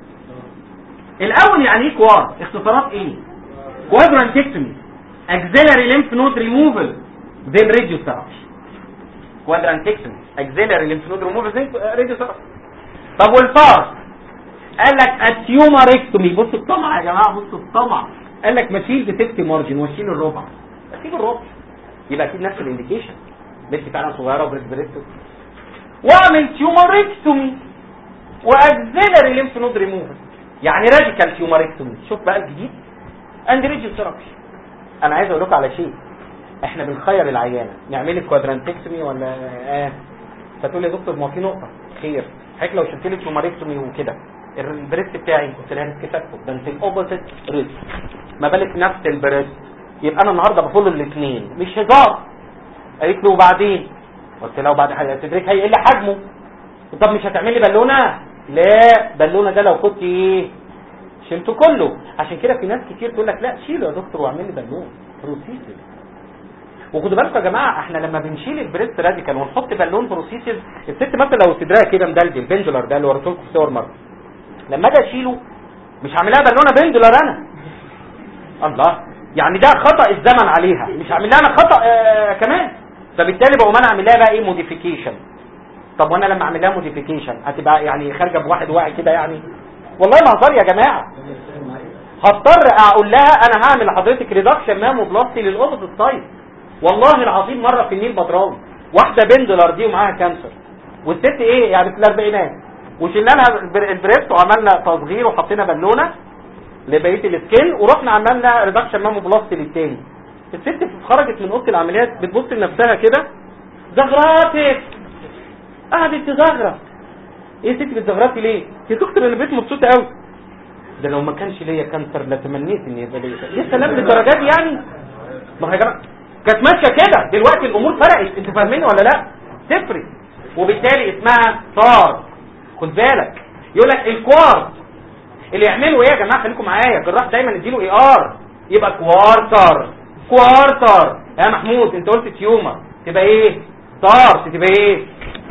الاول يعني ايه كوار اختصارات ايه كوادرانتكتومي اكزيلاري ليمف نود ريموفل زي الراديو ثيرابي كوادرانتكتومي اكزيلاري ليمف نود ريموفل زي الراديو ثيرابي طب والفار قال لك اتيوماركتومي بص الطمع يا جماعه بص الطمع قال لك ماشيل بسيفتي مارجن واشيل الربع اسيب الربع يبقى اكيد نفس الانديكيشن بنت فعلا صغيره وبريست بريست واعمل تيوماركتومي واكزيلاري ليمف نود ريموفل يعني راديكال تيوماركتومي شوف بقى الجديد اند ريجيو ثيرابي انا عايز اقول لكم على شيء احنا بنخير العيانه نعمل الكوادرانتكتومي ولا اه فتقول لي يا دكتور ما في نقطه خير حضرتك لو شلت لي تيوماركتومي وكده البريست بتاعي قلت لها كتبته ده انت الاوبوزيت ريست ما بالك نفس البريست يبقى انا النهارده بفضل الاثنين مش هزار قالت له وبعدين قلت لها وبعد حاجه تدرك هيقل حجمه طب مش هتعملي بالونه لا بالونه ده لو كنت ايه شلته كله عشان كده في ناس كتير تقول لك لا شيله يا دكتور واعمل لي بالون بروسيسز وخدوا بالكم يا جماعه احنا لما بنشيل البريست راديكال ونحط بالون بروسيسز الست مثلا لو صدرها كده مدلدل البنجولار ده اللي وريته لكم في صور مره لما اجي اشيله مش هعملها بالونه بندولار انا الله يعني ده خطا الزمن عليها مش عامل لها انا خطا آه كمان فبالتالي بقوم انا اعمل لها بقى ايه موديفيكيشن طب وانا لما اعمل لها موديفيكيشن هتبقى يعني خارجه بواحد واعي كده يعني والله ما هزار يا جماعه هضطر اقول لها انا هعمل لحضرتك ريدكشن ماموبلاستي للاوبوزيت سايد والله العظيم مره في النيل بدراوي واحده بندلر دي ومعاها كانسر والست ايه يعني في الاربعينات وشلنا لها البر- البريست وعملنا تصغير وحطينا بالونه لبقيه السكين ورحنا عملنا ريدكشن ماموبلاستي للتاني الست خرجت من اوضه العمليات بتبص لنفسها كده زغراتك قعدت تزغرط ايه ست بتزغرطي ليه؟ يا دكتور انا بقيت مبسوطه قوي ده لو ما كانش ليا كانسر لتمنيت ان يبقى ليا يا سلام للدرجه دي يعني ما هي يا جماعه كانت ماشيه كده دلوقتي الامور فرقت انتوا فاهمين ولا لا تفرق وبالتالي اسمها صار خد بالك يقول لك الكوارت اللي يعملوا ايه يا جماعه خليكم معايا الجراح دايما يديله اي ار يبقى كوارتر كوارتر يا محمود انت قلت تيومر تبقى ايه صار تبقى ايه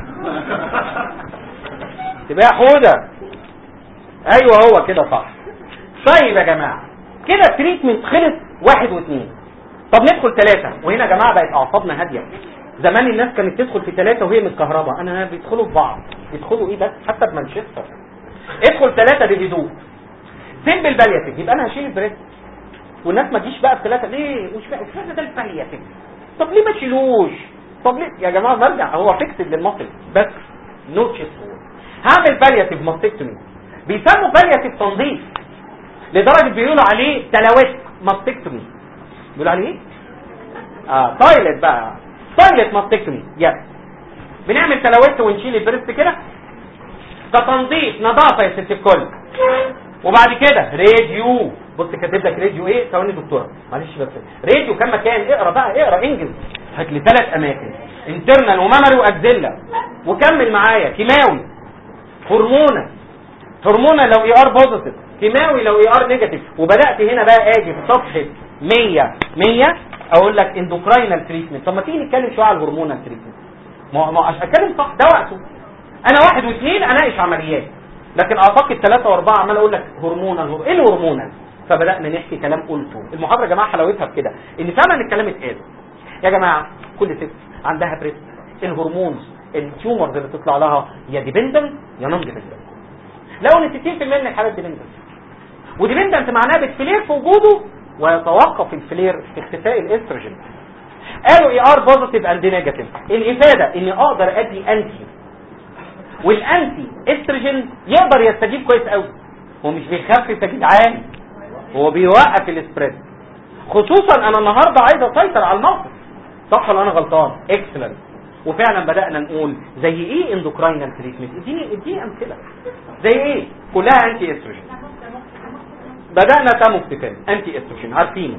تبقى يا حوده ايوه هو كده صح طيب يا جماعه كده التريتمنت خلص واحد واثنين طب ندخل ثلاثة وهنا يا جماعة بقت أعصابنا هادية زمان الناس كانت تدخل في ثلاثة وهي متكهربة أنا بيدخلوا في بعض بيدخلوا إيه بس حتى بمانشستر ادخل ثلاثة بهدوء سيمبل بالياتيف يبقى أنا هشيل البريست والناس ما تجيش بقى في ثلاثة ليه مش بقى مش ده البالياتيف طب ليه ما تشيلوش طب ليه يا جماعة برجع هو فيكسد للمصل بس نو تشيست هعمل بالياتيف ماستكتومي بيسموا بالياتيف تنظيف لدرجة بيقولوا عليه تلاوت ماستكتومي بيقولوا عليه ايه؟ اه تويلت بقى تويلت ماستكتومي يس بنعمل تلاوت ونشيل البريست كده كتنظيف نظافة يا ست الكل وبعد كده راديو بص كاتب لك راديو ايه ثواني دكتوره معلش بس راديو كم مكان اقرا بقى اقرا انجز هات لي ثلاث اماكن انترنال ومامري واكزيلا وكمل معايا كيماوي هرمونة هرمونة لو اي ار بوزيتيف كيماوي لو اي ار نيجاتيف وبدات هنا بقى اجي في صفحه 100 100 اقول لك اندوكراينال تريتمنت طب ما تيجي نتكلم شويه على الهرمونال تريتمنت ما ما عشان اتكلم صح ده وقته انا واحد واثنين اناقش عمليات لكن اعتقد ثلاثة واربعة عمال اقول لك هرمونال هر... ايه الهرمونال فبدانا نحكي كلام قلته المحاضره يا جماعه حلاوتها في كده ان فعلا الكلام اتقال يا جماعه كل ست عندها بريست الهرمونز التيومرز اللي تطلع لها يا ديبندنت يا نون ديبندنت لو ان 60% من الحالات ديبندنت وديبندنت معناها بتفلير في وجوده ويتوقف الفلير في اختفاء الاستروجين قالوا اي ار بوزيتيف اند نيجاتيف الافاده اني اقدر ادي انتي والانتي استروجين يقدر يستجيب كويس قوي هو مش بيخفف يا جدعان هو بيوقف السبريد خصوصا انا النهارده عايز اسيطر على الموقف صح ولا انا غلطان اكسلنت وفعلا بدانا نقول زي ايه اندوكراينال تريتمنت اديني اديني امثله زي ايه كلها انتي استروجين بدانا تاموكسيفين انتي استروجين عارفينه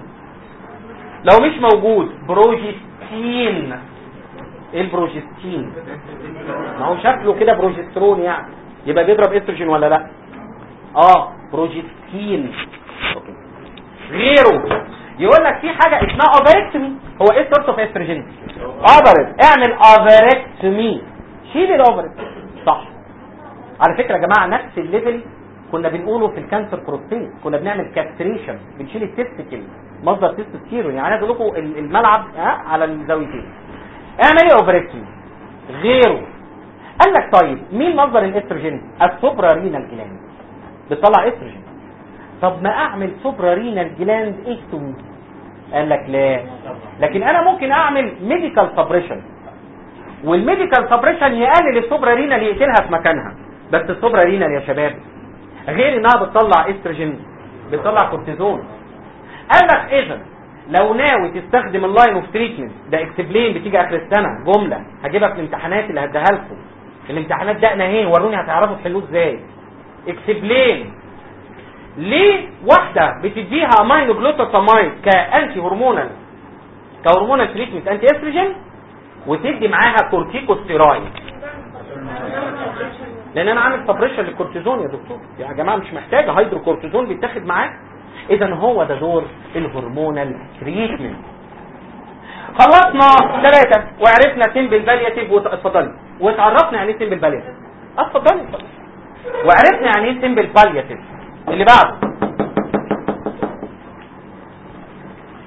لو مش موجود بروجستين ايه البروجستين ما هو شكله كده بروجسترون يعني يبقى بيضرب استروجين ولا لا اه بروجستين أوكي. غيره يقول لك في حاجه اسمها اوفركتومي هو ايه سورس اوف استروجين اوفرت اعمل اوفركتومي شيل الاوفرت صح على فكره يا جماعه نفس الليفل كنا بنقوله في الكانسر بروستيت كنا بنعمل كاستريشن بنشيل التستيكل مصدر تستوستيرون يعني عايز اقول لكم ال- الملعب ها على الزاويتين اعمل ايه اوفركتومي غيره قال لك طيب مين مصدر الاستروجين السوبرا رينال جلاند بتطلع استروجين طب ما اعمل سوبرا رينال جلاند اكتومي قال لك لا لكن انا ممكن اعمل ميديكال سبريشن والميديكال سبريشن يقلل السوبرا رينال يقتلها في مكانها بس السوبرا رينال يا شباب غير انها بتطلع استروجين بتطلع كورتيزون قال لك اذا لو ناوي تستخدم اللاين اوف تريتمنت ده اكسبلين بتيجي اخر السنه جمله هجيبها في الامتحانات اللي هديها لكم الامتحانات دقنا ايه وروني هتعرفوا تحلوه ازاي اكسبلين ليه واحده بتديها امينو جلوتاثامين كانتي هرمونال كهرمونال تريتمنت انتي استروجين وتدي معاها كورتيكوستيرويد لان انا عامل سبريشن للكورتيزون يا دكتور يا جماعه مش محتاجه هيدروكورتيزون بيتاخد معاه اذا هو ده دور الهرمونال تريتمنت خلصنا ثلاثة وعرفنا سيمبل بالياتيف اتفضلي واتعرفنا يعني ايه سيمبل بالياتيف اتفضلي اتفضلي. وعرفنا يعني ايه سيمبل بالياتيف اللي بعده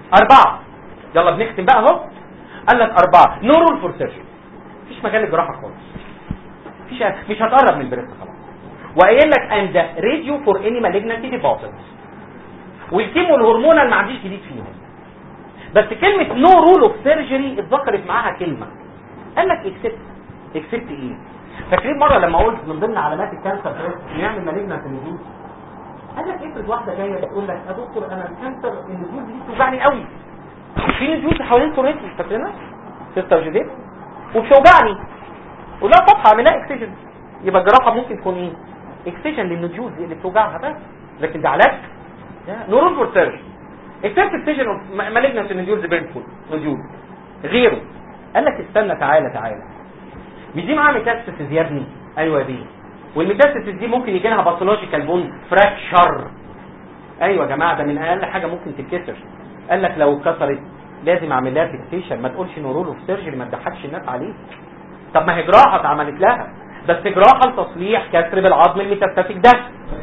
اربعه يلا بنختم بقى اهو قال لك اربعه نو رول فور سيرجري مفيش مجال للجراحه خالص مفيش مش هتقرب من البريست خلاص وقايل لك اند راديو فور اني مالجنسي ديبوزيت والكيمو والهرمونال ما عنديش جديد فيهم بس كلمه نو رول اوف سيرجري اتذكرت معاها كلمه قال لك اكسبت اكسبت ايه فاكرين مره لما قلت من ضمن علامات الكانسر نعمل مالجنسي نزول قال لك افرض واحده جايه تقول لك يا دكتور انا الكانسر النزول دي بتوجعني قوي في نزول حوالين سرتي فاكرينها سيستر جديد وبتوجعني ولا فتحه اعملها اكسجن يبقى الجراحه ممكن تكون ايه اكسجن للنجول دي اللي بتوجعها بس لكن ده علاج نورون فور سيرجن اكسبت اكسجن اوف مالجنس نوديولز بيرنفول نوديول غيره قال لك استنى تعالى تعالى مش دي معاها ميتاستاسيس يا ابني ايوه دي والميتاستاسيس دي ممكن يجي لها باثولوجيكال بون فراكشر ايوه يا جماعه ده من اقل حاجه ممكن تتكسر قال لك لو اتكسرت لازم اعمل لها فيكسيشن ما تقولش نورول اوف سيرجري ما تضحكش الناس عليه طب ما هي جراحه اتعملت لها بس جراحه لتصليح كسر بالعظم الميتاستاتيك ده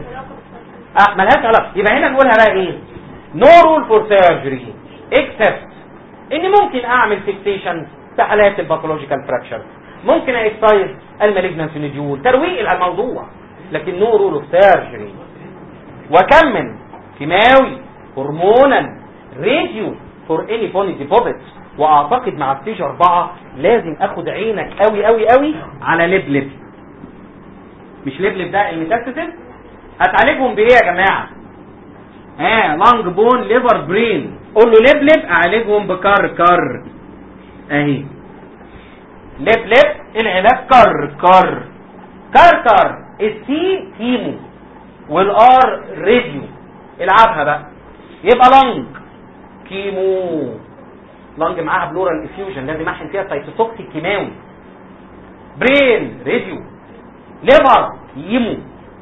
اه ملهاش علاقه يبقى هنا نقولها بقى ايه نو رول فور سيرجري اكسبت اني ممكن اعمل فيكسيشن في حالات الباثولوجيكال فراكشر ممكن اكسايز المالجنس نوديول ترويق الموضوع لكن نو رول اوف سيرجري وكمل كيماوي هرمونال راديو فور اني بوني ديبوزيتس واعتقد مع ستيج اربعة لازم اخد عينك قوي قوي قوي على لبلب مش لبلب ده الميتاستاسيس هتعالجهم بايه يا جماعه اه لانج بون ليفر برين قول له لبلب اعالجهم بكر كر اهي لبلب العلاج كر كر كر كر السي كيمو والار راديو العبها بقى يبقى لانج كيمو لانج معاها بلورال افيوجن لازم احن فيها سايتوتوكسيك كيماوي برين راديو ليفر يمو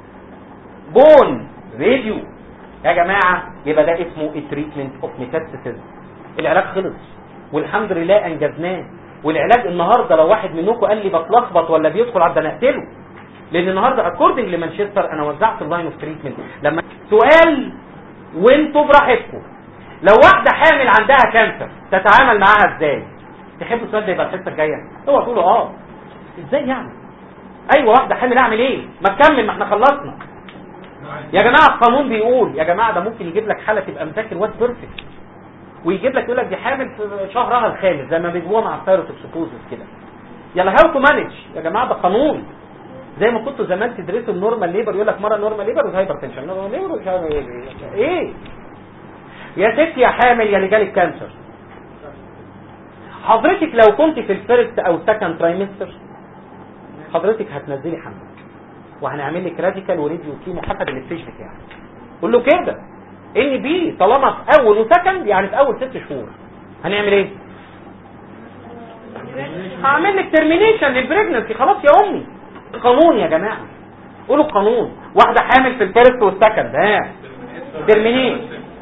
بون راديو يا جماعة يبقى ده اسمه التريتمنت اوف ميتاستاسيس العلاج خلص والحمد لله انجزناه والعلاج النهارده لو واحد منكم قال لي بتلخبط ولا بيدخل عبد نقتله لان النهارده اكوردنج لمانشستر انا وزعت اللاين اوف تريتمنت لما سؤال وانتوا براحتكم لو واحده حامل عندها كانسر تتعامل معاها ازاي تحبوا السؤال ده يبقى الحصه الجايه هو تقول له اه ازاي يعني ايوه واحده حامل اعمل ايه ما تكمل ما احنا خلصنا يا جماعه القانون بيقول يا جماعه ده ممكن يجيب لك حاله تبقى مذاكر واد بيرفكت ويجيب لك يقول لك دي حامل في شهرها الخامس زي ما بيجيبوها مع الثايروتوكسيكوزس كده يلا هاو تو مانج يا جماعه ده قانون زي ما كنتوا زمان تدرسوا النورمال ليبر يقول لك مره نورمال ليبر وهايبر تنشن نورمال ليبر ومش عارف ايه ايه يا ست يا حامل يا اللي جالك كانسر حضرتك لو كنت في الفيرست او سكند ترايمستر حضرتك هتنزلي حملك وهنعمل لك راديكال وراديو كيمو حسب الستيج بتاعك قول له كده ان بي طالما في اول وسكند يعني في اول ست شهور هنعمل ايه هعمل لك ترمينيشن للبريجنسي خلاص يا امي قانون يا جماعه قولوا القانون واحده حامل في الفيرست والسكند ها ترمينيت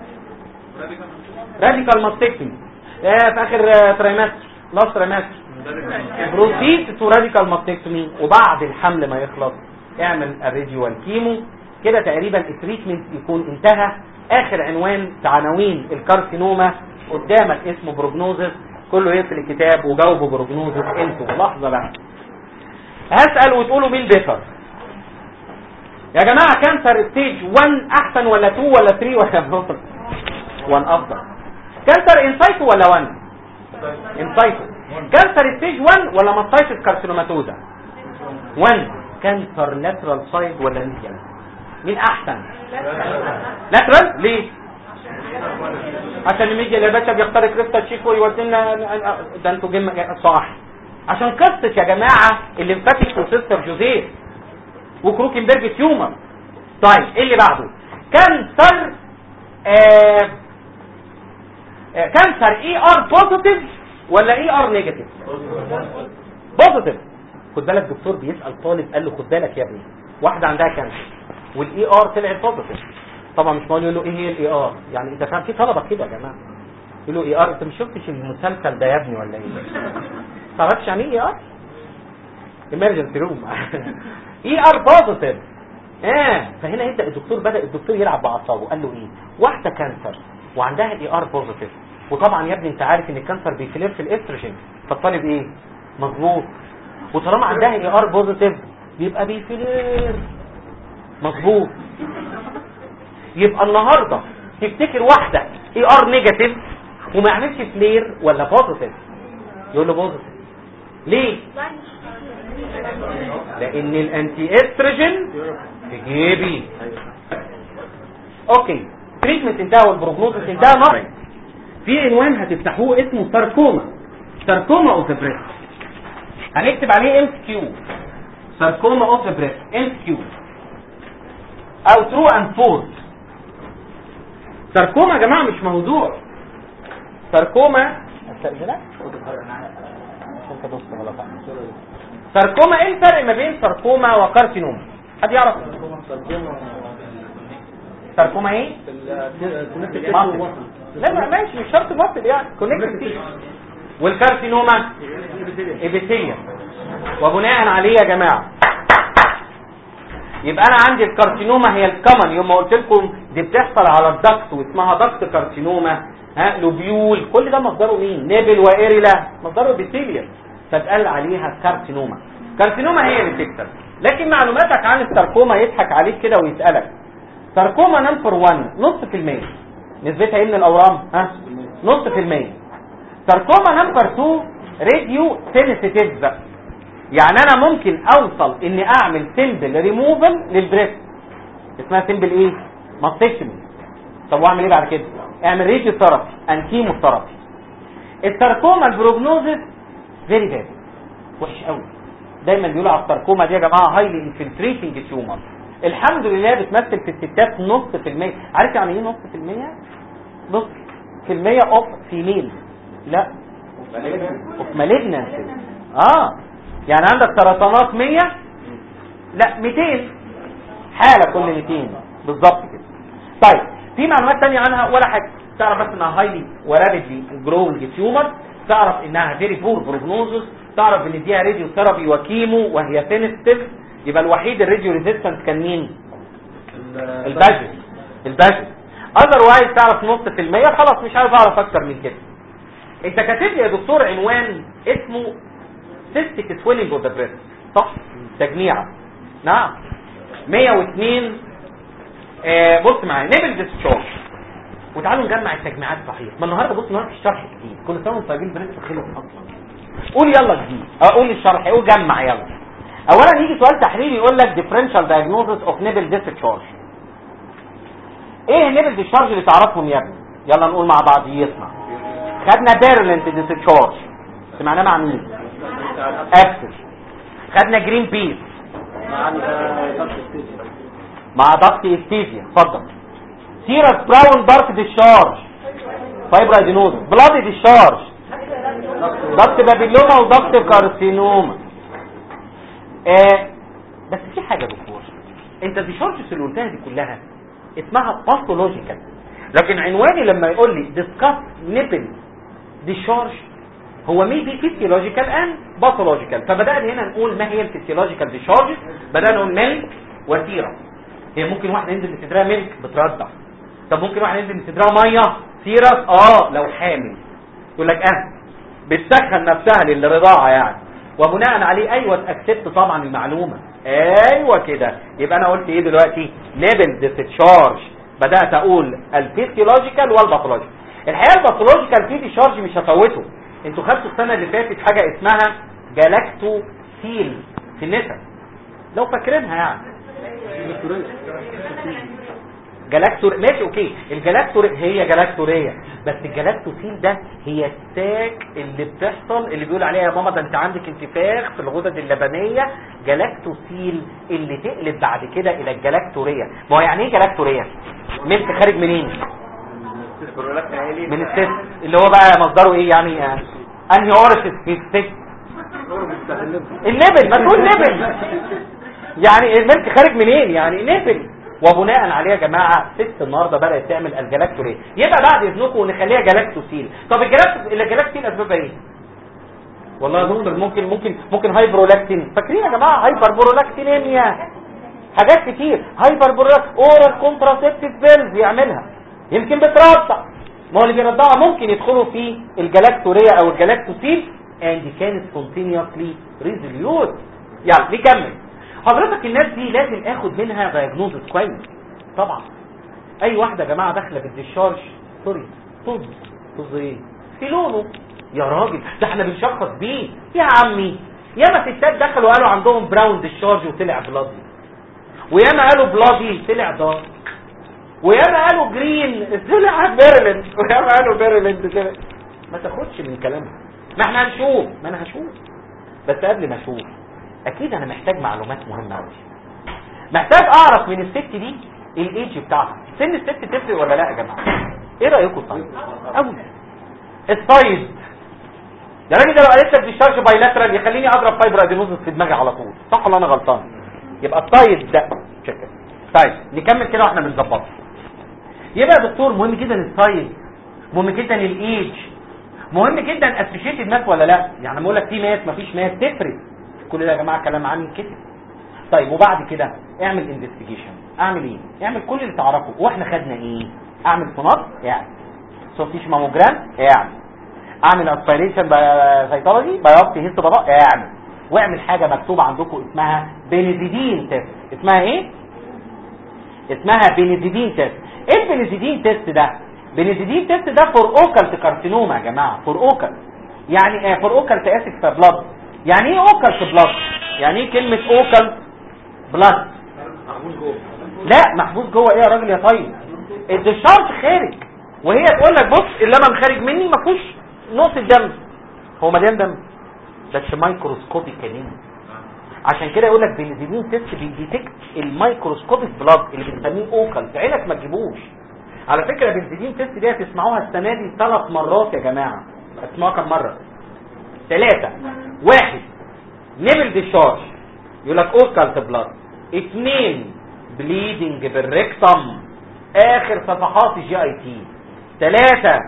راديكال ماستكتومي في اخر تريمستر لاست تريمستر بروسيد تو راديكال ماستكتومي وبعد الحمل ما يخلص اعمل الراديوال كيمو كده تقريبا التريتمنت يكون انتهى اخر عنوان في عناوين الكارسينوما قدامك اسمه بروجنوزس كله يقفل الكتاب وجاوبوا بروجنوزس انتوا لحظه بقى هسال وتقولوا مين بيتر يا جماعه كانسر ستيج 1 احسن ولا 2 ولا 3 ولا 4 1 افضل كانسر انسايتو ولا 1 انسايتو كانسر ستيج 1 ولا ماستايتس كارسينوماتوزا 1 كانسر لاترال سايد ولا ميديال مين احسن لاترال ليه عشان الميديا يا باشا بيخترق ريفتا تشيكو ويودينا ده انتوا جم صح عشان قصه يا جماعه الليمفاتيك وسيستر جوزيف وكروكنبرج تيومر طيب ايه اللي بعده كانسر آه آه كانسر اي ار بوزيتيف ولا اي ار نيجاتيف بوزيتيف خد بالك دكتور بيسال طالب قال له خد بالك يا ابني واحده عندها كانسر والاي ار طلعت بوزيتيف طبعا مش معقول يقول له ايه هي الاي ار يعني انت فاهم في طلبه كده يا جماعه يقول له اي ار انت مش شفتش المسلسل ده يا ابني ولا ايه تعرفش يعني ايه اي ار emergency روم اي ار بوزيتيف اه فهنا يبدا الدكتور بدا الدكتور يلعب باعصابه قال له ايه واحده كانسر وعندها اي ار بوزيتيف وطبعا يا ابني انت عارف ان الكانسر بيفلير في الاستروجين فالطالب ايه مظبوط وطالما عندها اي ار بوزيتيف يبقى بيفلير مظبوط يبقى النهارده تفتكر واحده اي ار نيجاتيف وما يعملش فلير ولا بوزيتيف يقول له بوزيتيف ليه لان الانتي استروجين في جيبي اوكي تريتمنت انتهى والبروجنوزس انتهى نقص في عنوان هتفتحوه اسمه ساركوما ساركوما اوف ذا بريست هنكتب عليه ام كيو ساركوما اوف ذا بريست ام كيو او ترو اند فورت ساركوما يا جماعه مش موضوع ساركوما استاذنك ساركوما ايه الفرق ما بين ساركوما وكارسينوما حد يعرف ساركوما ايه مصل. لا ما ماشي مش شرط مصل يعني كونكتيف والكارسينوما ابيثيليا وبناء عليه يا جماعه يبقى انا عندي الكارسينوما هي الكمن يوم ما قلت لكم دي بتحصل على الضغط واسمها ضغط كارسينوما ها لوبيول كل ده مصدره مين نيبل وإيريلا مصدره ابيثيليا فتقال عليها كارسينوما كارسينوما هي اللي بتكسب لكن معلوماتك عن الساركوما يضحك عليك كده ويسألك ساركوما نمبر 1 نص في المية نسبتها ايه من الاورام ها نص في المية ساركوما نمبر 2 راديو سينسيتيف يعني انا ممكن اوصل اني اعمل سيمبل ريموفل للبريست اسمها سيمبل ايه ماستكتومي طب واعمل ايه بعد كده اعمل راديو ثيرابي ان كيمو ثيرابي الساركوما البروجنوزس فيري باد وحش قوي دايما بيقولوا على الساركوما دي يا جماعه هايلي انفلتريتنج تيومر الحمد لله بتمثل في الستات نص في المية عارف يعني ايه نص في المية نص في المية اوف فيميل لا اوف مالجنانسي اه يعني عندك سرطانات 100 لا 200 حالة كل 200 بالظبط كده طيب في معلومات تانية عنها ولا حاجة تعرف بس انها هايلي ورابيدلي جروينج تيومر تعرف انها فيري بور بروجنوزس تعرف ان ديها راديو ثيرابي وكيمو وهي سينستيف يبقى الوحيد الراديو ريزيستنس كان مين الباجل الباجل اذروايز تعرف نص في المية خلاص مش عايز اعرف اكتر من كده انت كاتب لي يا دكتور عنوان اسمه سيستيك سويلنج اوف ذا بريست صح تجميعة نعم 102 آه بص معايا نيبل ديسشارج وتعالوا نجمع التجميعات صحيح ما النهارده بص النهارده في شرح جديد كل سنه وانتم طيبين بريست خلص اصلا قول يلا جديد اقول الشرح قول جمع يلا اولا يجي سؤال تحريري يقول لك differential diagnosis of nipple discharge ايه النيبل ديسشارج اللي تعرفهم يا ابني يلا نقول مع بعض يسمع خدنا بيرلنت ديسشارج سمعناه مع مين ابسل خدنا جرين بيس مع ضغط استيزيا اتفضل سيرس براون دارك ديسشارج فايبر ادينوز بلاد ديسشارج ضغط بابيلوما وضغط كارسينوما آه بس في حاجه يا دكتور انت الديشارجز اللي قلتها دي كلها اسمها باثولوجيكال لكن عنواني لما يقول لي ديسكاس نيبل ديشارج هو ميبي فيسيولوجيكال اند باثولوجيكال فبدانا هنا نقول ما هي الفيسيولوجيكال ديشارج بدانا نقول ميلك وسيره هي ممكن واحده ينزل من صدرها ميلك بترضع طب ممكن واحده ينزل من صدرها ميه سيرس اه لو حامل يقول لك اه بتسخن نفسها للرضاعه يعني وبناء عليه ايوه اكسبت طبعا المعلومه ايوه كده يبقى انا قلت ايه دلوقتي نيبل ديسشارج بدات اقول الفيسيولوجيكال والباثولوجيكال الحقيقه الباثولوجيكال في ديشارج مش هفوته انتوا خدتوا السنه اللي فاتت حاجه اسمها جالاكتو سيل في النساء لو فاكرينها يعني جلاكتور ماشي اوكي الجلاكتور هي جلاكتوريه بس الجلاكتوسيل ده هي الساك اللي بتحصل اللي بيقول عليها يا ماما ده انت عندك انتفاخ في الغدد اللبنيه جلاكتوسيل اللي تقلب بعد كده الى الجلاكتوريه ما هو يعني ايه جلاكتوريه ملك خارج منين من الست اللي هو بقى مصدره ايه يعني آه، انهي اورفيس في الست النبل ما تقول نبل يعني الملك خارج منين يعني نبل وبناء عليه يا جماعه ست النهارده بدات تعمل الجلاكتوريه يبقى بعد اذنكم نخليها جلاكتوسيل طب الجلاكتو الجلاكتين اسبابها ايه والله يا دكتور ممكن ممكن ممكن هايبرولاكتين فاكرين يا جماعه هايبربرولاكتينيميا حاجات كتير هايبربرولاك اورال كونتراسيبتيف بيلز يعملها يمكن بترضع ما هو اللي بيرضعها ممكن يدخلوا في الجلاكتوريا او الجلاكتوسيل and كانت spontaneously resolute يلا نكمل حضرتك الناس دي لازم اخد منها diagnosis كويس طبعا اي واحده يا جماعه داخله بالديشارج سوري طز طز ايه في لونه يا راجل ده احنا بنشخص بيه يا عمي ياما ستات دخلوا قالوا عندهم براون ديشارج وطلع بلادي وياما قالوا بلادي طلع دارك وياما قالوا جرين طلع بيرلنت وياما قالوا بيرلنت طلع ما تاخدش من كلامها ما احنا هنشوف ما انا هشوف بس قبل ما اشوف اكيد انا محتاج معلومات مهمه قوي محتاج اعرف من الست دي الايدج بتاعها سن الست تفرق ولا لا يا جماعه ايه رايكم طيب قوي السايز يا راجل ده لو قالت لك ديشارج بايلاترال يخليني اضرب فايبر ادينوزس في دماغي على طول صح ولا انا غلطان يبقى السايز ده شكل طيب نكمل كده واحنا بنظبطها يبقى يا دكتور مهم جدا السايز مهم جدا الايدج مهم جدا اسوشيتد ماس ولا لا يعني بقول لك في ماس مفيش ماس تفرق كل ده يا جماعه كلام عن كده طيب وبعد كده اعمل انفستيجيشن اعمل ايه اعمل كل اللي تعرفه واحنا خدنا ايه اعمل سونار يعني صوتيش ماموجرام اعمل اعمل اسبيريشن سيتولوجي بايوبسي هيست بابا اعمل واعمل حاجه مكتوبه عندكم اسمها بنزيدين تيست اسمها ايه اسمها بنزيدين تيست ايه البنزيدين تيست ده بنزيدين تيست ده فور اوكلت كارسينوما يا جماعه فور اوكلت يعني ايه فور اوكلت اسف في بلاد يعني ايه اوكلت بلاد يعني ايه كلمه اوكلت بلاد لا محبوس جوه ايه يا راجل يا طيب الدشارج خارج وهي تقول لك بص اللبن خارج مني ما فيهوش نقطه دم هو مليان دم بس مايكروسكوبيك كمان عشان كده يقول لك بنزيدين تيست بيديتكت الميكروسكوبيك بلاد اللي بنسميه اوكلت عينك ما تجيبوش على فكره بنزيدين تيست دي هتسمعوها السنه دي ثلاث مرات يا جماعه هتسمعوها كم مره ثلاثه واحد نيبل ديشارج يقول لك اوكلت بلاد اثنين بليدنج بالريكتم اخر صفحات الجي اي تي ثلاثة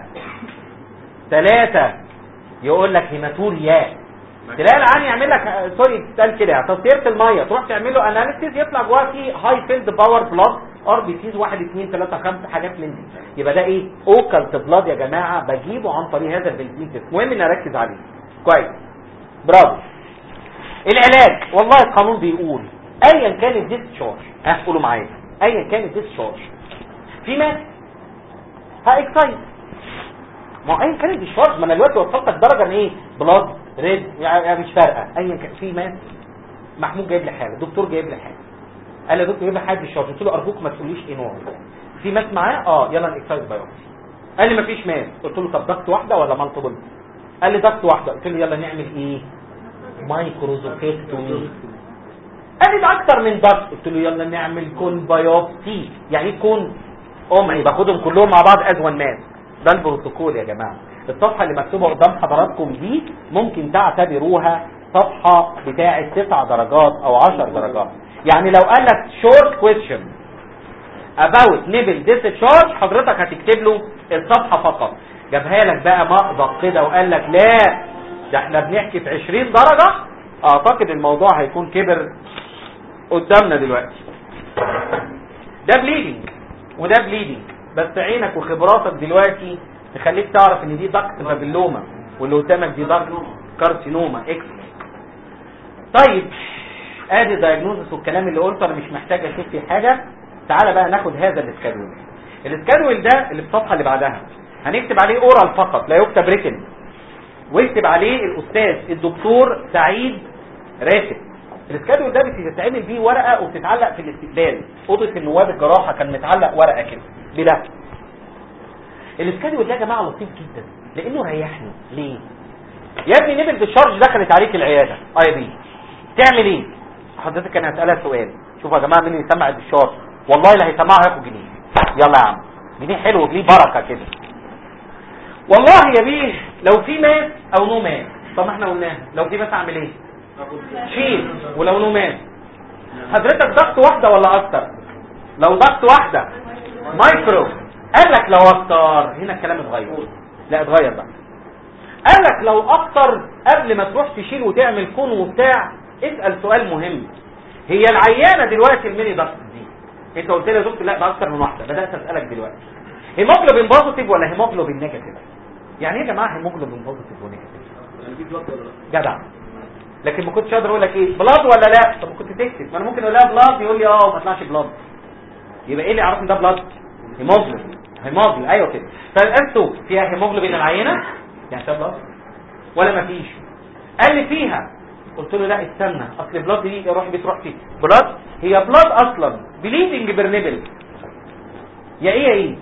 ثلاثة يقول لك هيماتوريا تلاقي العين يعمل لك سوري تقال كده تصفية المية تروح تعمل له اناليسيز يطلع جواها فيه هاي فيلد باور بلاد ار بي سيز 1 2 3 5 حاجات من دي يبقى ده ايه اوكلت بلاد يا جماعه بجيبه عن طريق هذا البنزين المهم اني اركز عليه كويس برافو العلاج والله القانون بيقول ايا كان الديسشارج ها قولوا معايا ايا كان الديسشارج في مات ها اكسايد ما هو ايا كان الديسشارج ما انا دلوقتي وصلتك درجه ان ايه بلاد ريد يعني مش فارقه ايا كان في مات محمود جايب لي حاجه دكتور جايب لي حاجه قال لي يا دكتور جايب لي حاجه ديسشارج قلت له ارجوك ما تقوليش ايه نوعه في مات معاه اه يلا الاكسايد بايوبسي قال لي مفيش مات قلت له طب ضغط واحده ولا مالتيبل قال لي ضغط واحده قلت له يلا نعمل ايه مايكروزوفيكتومي قال لي ده اكتر من ضغط قلت له يلا نعمل كون بايوبسي يعني ايه كون امعي باخدهم كلهم مع بعض از وان مان ده البروتوكول يا جماعه الصفحه اللي مكتوبه قدام حضراتكم دي ممكن تعتبروها صفحه بتاعه 9 درجات او 10 درجات يعني لو قال لك شورت كويشن about nibble discharge حضرتك هتكتب له الصفحه فقط جابها لك بقى مأزق كده وقال لك لا ده احنا بنحكي في 20 درجه اعتقد الموضوع هيكون كبر قدامنا دلوقتي ده بليدنج وده بليدنج بس عينك وخبراتك دلوقتي تخليك تعرف ان دي ضغط بابلوما واللي قدامك دي ضغط كارسينوما اكس طيب ادي دايجنوزس والكلام اللي قلته انا مش محتاج اشوف فيه حاجه تعالى بقى ناخد هذا الاسكادول الاسكادول ده اللي في الصفحه اللي بعدها هنكتب عليه اورال فقط لا يكتب ريتن واكتب عليه الاستاذ الدكتور سعيد راتب الاسكادول ده بتتعمل بيه ورقه وبتتعلق في الاستقبال اوضه النواب الجراحه كان متعلق ورقه كده بلا الاسكادول ده يا جماعه لطيف جدا لانه ريحني ليه يا ابني نبل بالشارج دخلت عليك العياده اي بي تعمل ايه حضرتك انا هسالها سؤال شوفوا يا جماعه مين اللي يسمع بالشارج والله اللي هيسمعه هياخد جنيه يلا يا عم جنيه حلو ليه بركه كده والله يا بيه لو في ماس او نو ماس طب ما احنا قلناها لو في ماس اعمل ايه شيل ولو نو ماس حضرتك ضغط واحده ولا اكتر لو ضغط واحده مايكرو قال لك لو اكتر هنا الكلام اتغير لا اتغير بقى قال لك لو اكتر قبل ما تروح تشيل وتعمل كون وبتاع اسال سؤال مهم هي العيانه دلوقتي الميني ضغط دي انت قلت لي يا دكتور لا ده اكتر من واحده بدات اسالك دلوقتي هيموجلوبين بوزيتيف ولا هيموجلوبين نيجاتيف يعني ايه يا جماعه هيموجلوبين بوزيتيف ونيجاتيف يعني في بلاد ولا لا جدع لكن ما كنتش اقدر اقول لك ايه بلاد ولا لا طب ما كنت تكتب ما انا ممكن اقول لها بلاد يقول لي اه وما طلعش بلاد يبقى ايه اللي يعرف ان ده بلاد هيموجلوبين هيموجلوبين ايوه كده فالانتو فيها هيموجلوبين العينه يعني ده بلاد ولا ما فيش قال لي فيها قلت له لا استنى اصل بلاد دي روح بتروح فيه بلاد هي بلاد اصلا بليدنج برنبل يا ايه يا ايه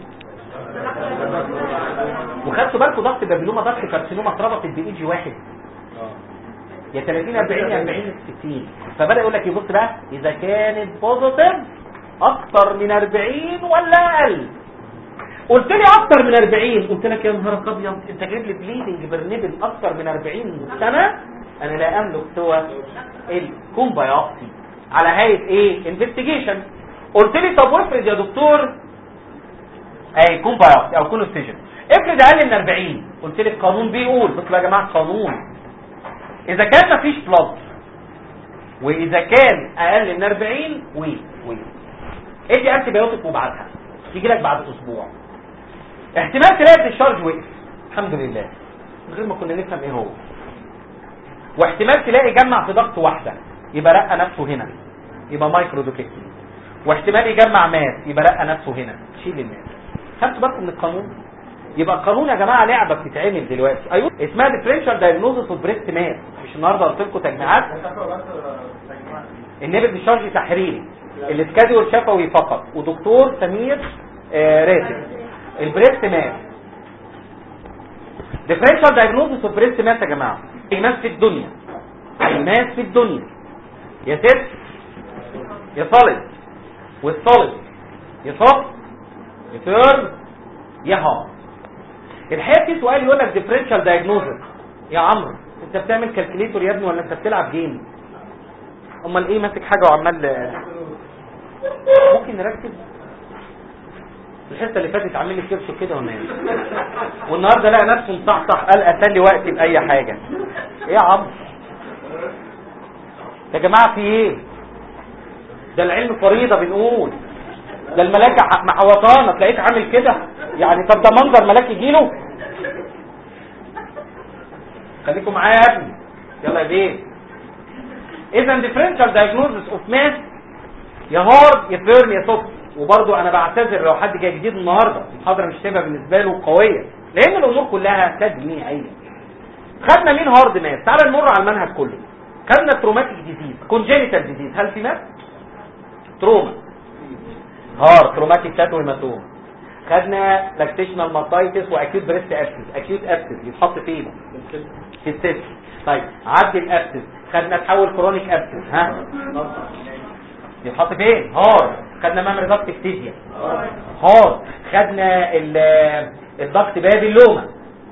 وخدتوا بالكم ضغط بابلوما ضغط كارسينوما اتربطت باي جي واحد يا 30 40 يا 40 60 فبدا يقول لك يبص بقى اذا كانت بوزيتيف اكتر من 40 ولا اقل قلت لي اكتر من 40 قلت لك يا نهار ابيض انت جايب لي بليدنج برنبل اكتر من 40 سنه انا لا املك سوى الكون بايوبسي على هيئه ايه انفستيجيشن قلت لي طب وافرض يا دكتور اي كون بايوبسي او كون ستيشن افرض اقل من 40 قلت لي القانون بيقول بصوا يا جماعه القانون اذا كان مفيش بلاد واذا كان اقل من 40 وي وي ادي انتي بايوتيك وابعتها تيجي لك بعد اسبوع احتمال تلاقي الشارج وقف الحمد لله من غير ما كنا نفهم ايه هو واحتمال تلاقي جمع في ضغط واحده يبقى رقه نفسه هنا يبقى مايكرو دوكيكتومي واحتمال يجمع ماس يبقى رقه نفسه هنا شيل الماس خدتوا بالكم من القانون يبقى القانون يا جماعه لعبه بتتعمل دلوقتي ايوه اسمها ديفرنشال دايجنوزس اوف بريست ماس مش النهارده قلت لكم تجميعات النبل بالشارج تحريري الاسكادول شفوي فقط ودكتور سمير آه راتب البريست ماس ديفرنشال دايجنوزس اوف بريست ماس يا جماعه اي ماس في الدنيا اي ماس في الدنيا يا ست يا صلد والصلد يا صف يا تيرن يا هار الحقيقه في سؤال يقول لك ديفرنشال دايجنوزس يا عمرو انت بتعمل كالكليتور يا ابني ولا انت بتلعب جيم امال ايه ماسك حاجه وعمال ممكن نركز الحته اللي فاتت عامل لي كرش كده ونام والنهارده لقى نفسه مصحصح قال اسلي وقتي باي حاجه ايه يا عمرو يا جماعه في ايه ده العلم فريضه بنقول ده الملاك محوطانه تلاقيك عامل كده يعني طب ده منظر ملاك يجيله خليكم معايا يا ابني يلا يا بيه اذا ديفرنشال دايجنوزس اوف ماس يا هارد يا فيرم يا سوفت وبرضه انا بعتذر لو حد جاي جديد النهارده المحاضره مش هتبقى بالنسبه له قويه لان الامور كلها تجميعيه خدنا مين هارد ماس تعال نمر على المنهج كله خدنا تروماتيك ديزيز كونجينيتال ديزيز هل في ماس تروما هار تروماتيك تاتو هيماتوما خدنا لاكتيشنال ماتايتس واكيوت بريست ابسس اكيوت ابسس يتحط فين في السيست طيب عدي الابسس خدنا تحول كرونيك ابسس ها يتحط فين هار خدنا مامري ضغط اكتيزيا هار خدنا الضغط بابيلوما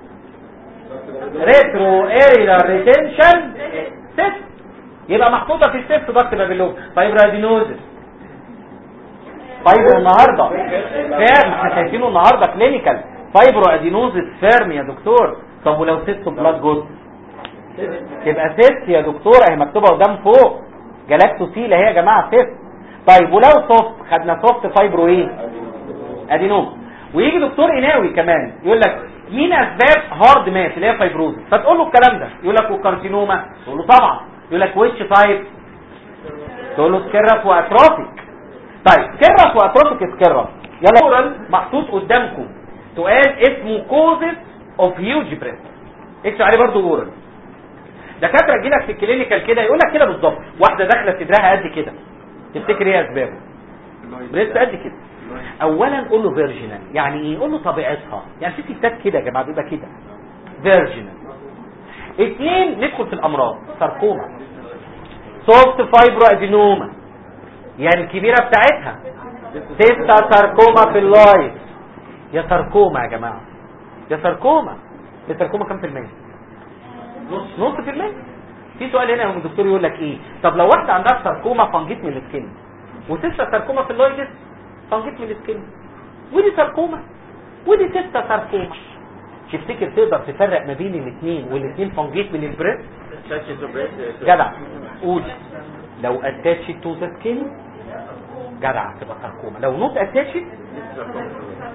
ريترو اريلار ريتنشن سيست يبقى محطوطه في السيست ضغط بابيلوما فايبرادينوزس فايبرو النهارده فيرم احنا شايفينه النهارده كلينيكال فايبرو ادينوزس فيرم يا دكتور طب ولو سيست بلاد جود تبقى سيست يا دكتور اهي مكتوبه قدام فوق جلاكتو سيل اهي يا جماعه سيست طيب ولو سوفت خدنا سوفت فايبرو ايه ادينوم ويجي دكتور قناوي كمان يقول لك مين اسباب هارد ماس اللي هي فايبروزس فتقول له الكلام ده يقول لك وكارسينوما تقول له طبعا يقول لك وش تايب تقول له سكرف واتروفيك طيب كرس واتروفيك سكرف يلا اورال محطوط قدامكم سؤال اسمه كوزز اوف هيوج بريست اكتب عليه برضو اورال دكاتره تجي لك في الكلينيكال كده يقول لك كده بالظبط واحده داخله صدرها قد كده تفتكر ايه اسبابه بريست قد كده اولا قول له فيرجينال يعني ايه قول له طبيعتها يعني في ستات كده يا جماعه بيبقى كده فيرجينال اثنين ندخل في الامراض ساركوما سوفت فايبرو ادينوما يعني الكبيره بتاعتها ستة ساركوما في اللايف يا ساركوما يا جماعه يا ساركوما الساركوما كام في المية نص نص في المية في سؤال هنا يوم الدكتور يقول لك ايه طب لو واحده عندها ساركوما فانجيت من السكين وتسعة ساركوما في اللايجس فانجيت من السكين ودي ساركوما ودي ستة ساركوما تفتكر تقدر تفرق ما بين الاثنين والاثنين فانجيت من البريست جدع قول لو اتاتشت تو ذا سكين جدع تبقى ساركوما لو نوت اتاتشت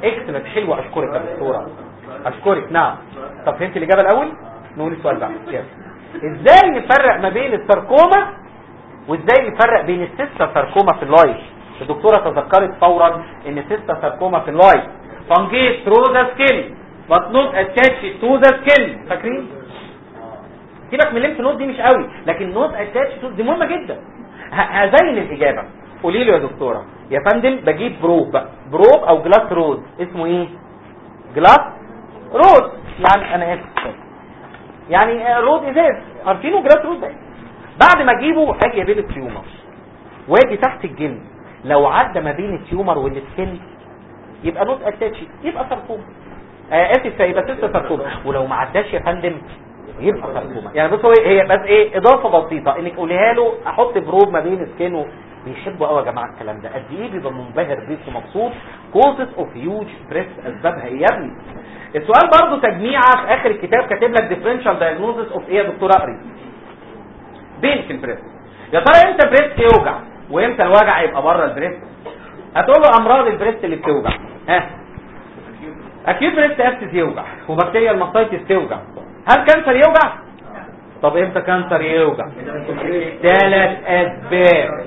اكسلنت حلوه اشكرك يا دكتوره اشكرك نعم طب فهمت الاجابه الاول نقول السؤال بقى يلا. ازاي نفرق ما بين الساركوما وازاي نفرق بين السيستا ساركوما في اللايف الدكتوره تذكرت فورا ان السيستا ساركوما في اللايف فانجيت ثرو ذا سكين but not attached to the skin فاكرين سيبك من الليمف نود دي مش قوي لكن نوت اتاتش دي مهمه جدا ه- هزين الاجابه قولي له يا دكتوره يا فندم بجيب بروب بقى بروب او جلاس رود اسمه ايه جلاس رود يعني انا اسف يعني آه، رود ازاز عارفينه جلاس رود ده بعد ما اجيبه اجي بين التيومر واجي تحت الجلد لو عدى ما بين التيومر والسكن يبقى نوت اتاتش يبقى ساركوما آه، اسف يبقى ستة ساركوما ولو ما عداش يا فندم يبقى ساركوما يعني بص هو هي بس ايه اضافه بسيطه انك قوليها له احط بروب ما بين سكين و- بيحبوا قوي يا جماعه الكلام ده قد ايه بيبقى منبهر بيك ومبسوط كوزز اوف هيوج بريس اسبابها ايه يا ابني السؤال برضو تجميعه في اخر الكتاب كاتب لك ديفرنشال دايجنوزس اوف ايه يا دكتور اقري بين في البريس يا ترى امتى بريست يوجع وامتى الوجع يبقى بره البريست هتقول له امراض البريست اللي بتوجع ها اكيد بريست ابسس يوجع وبكتيريا الماستايتس توجع هل كانسر يوجع طب امتى كانسر يوجع ثلاث اسباب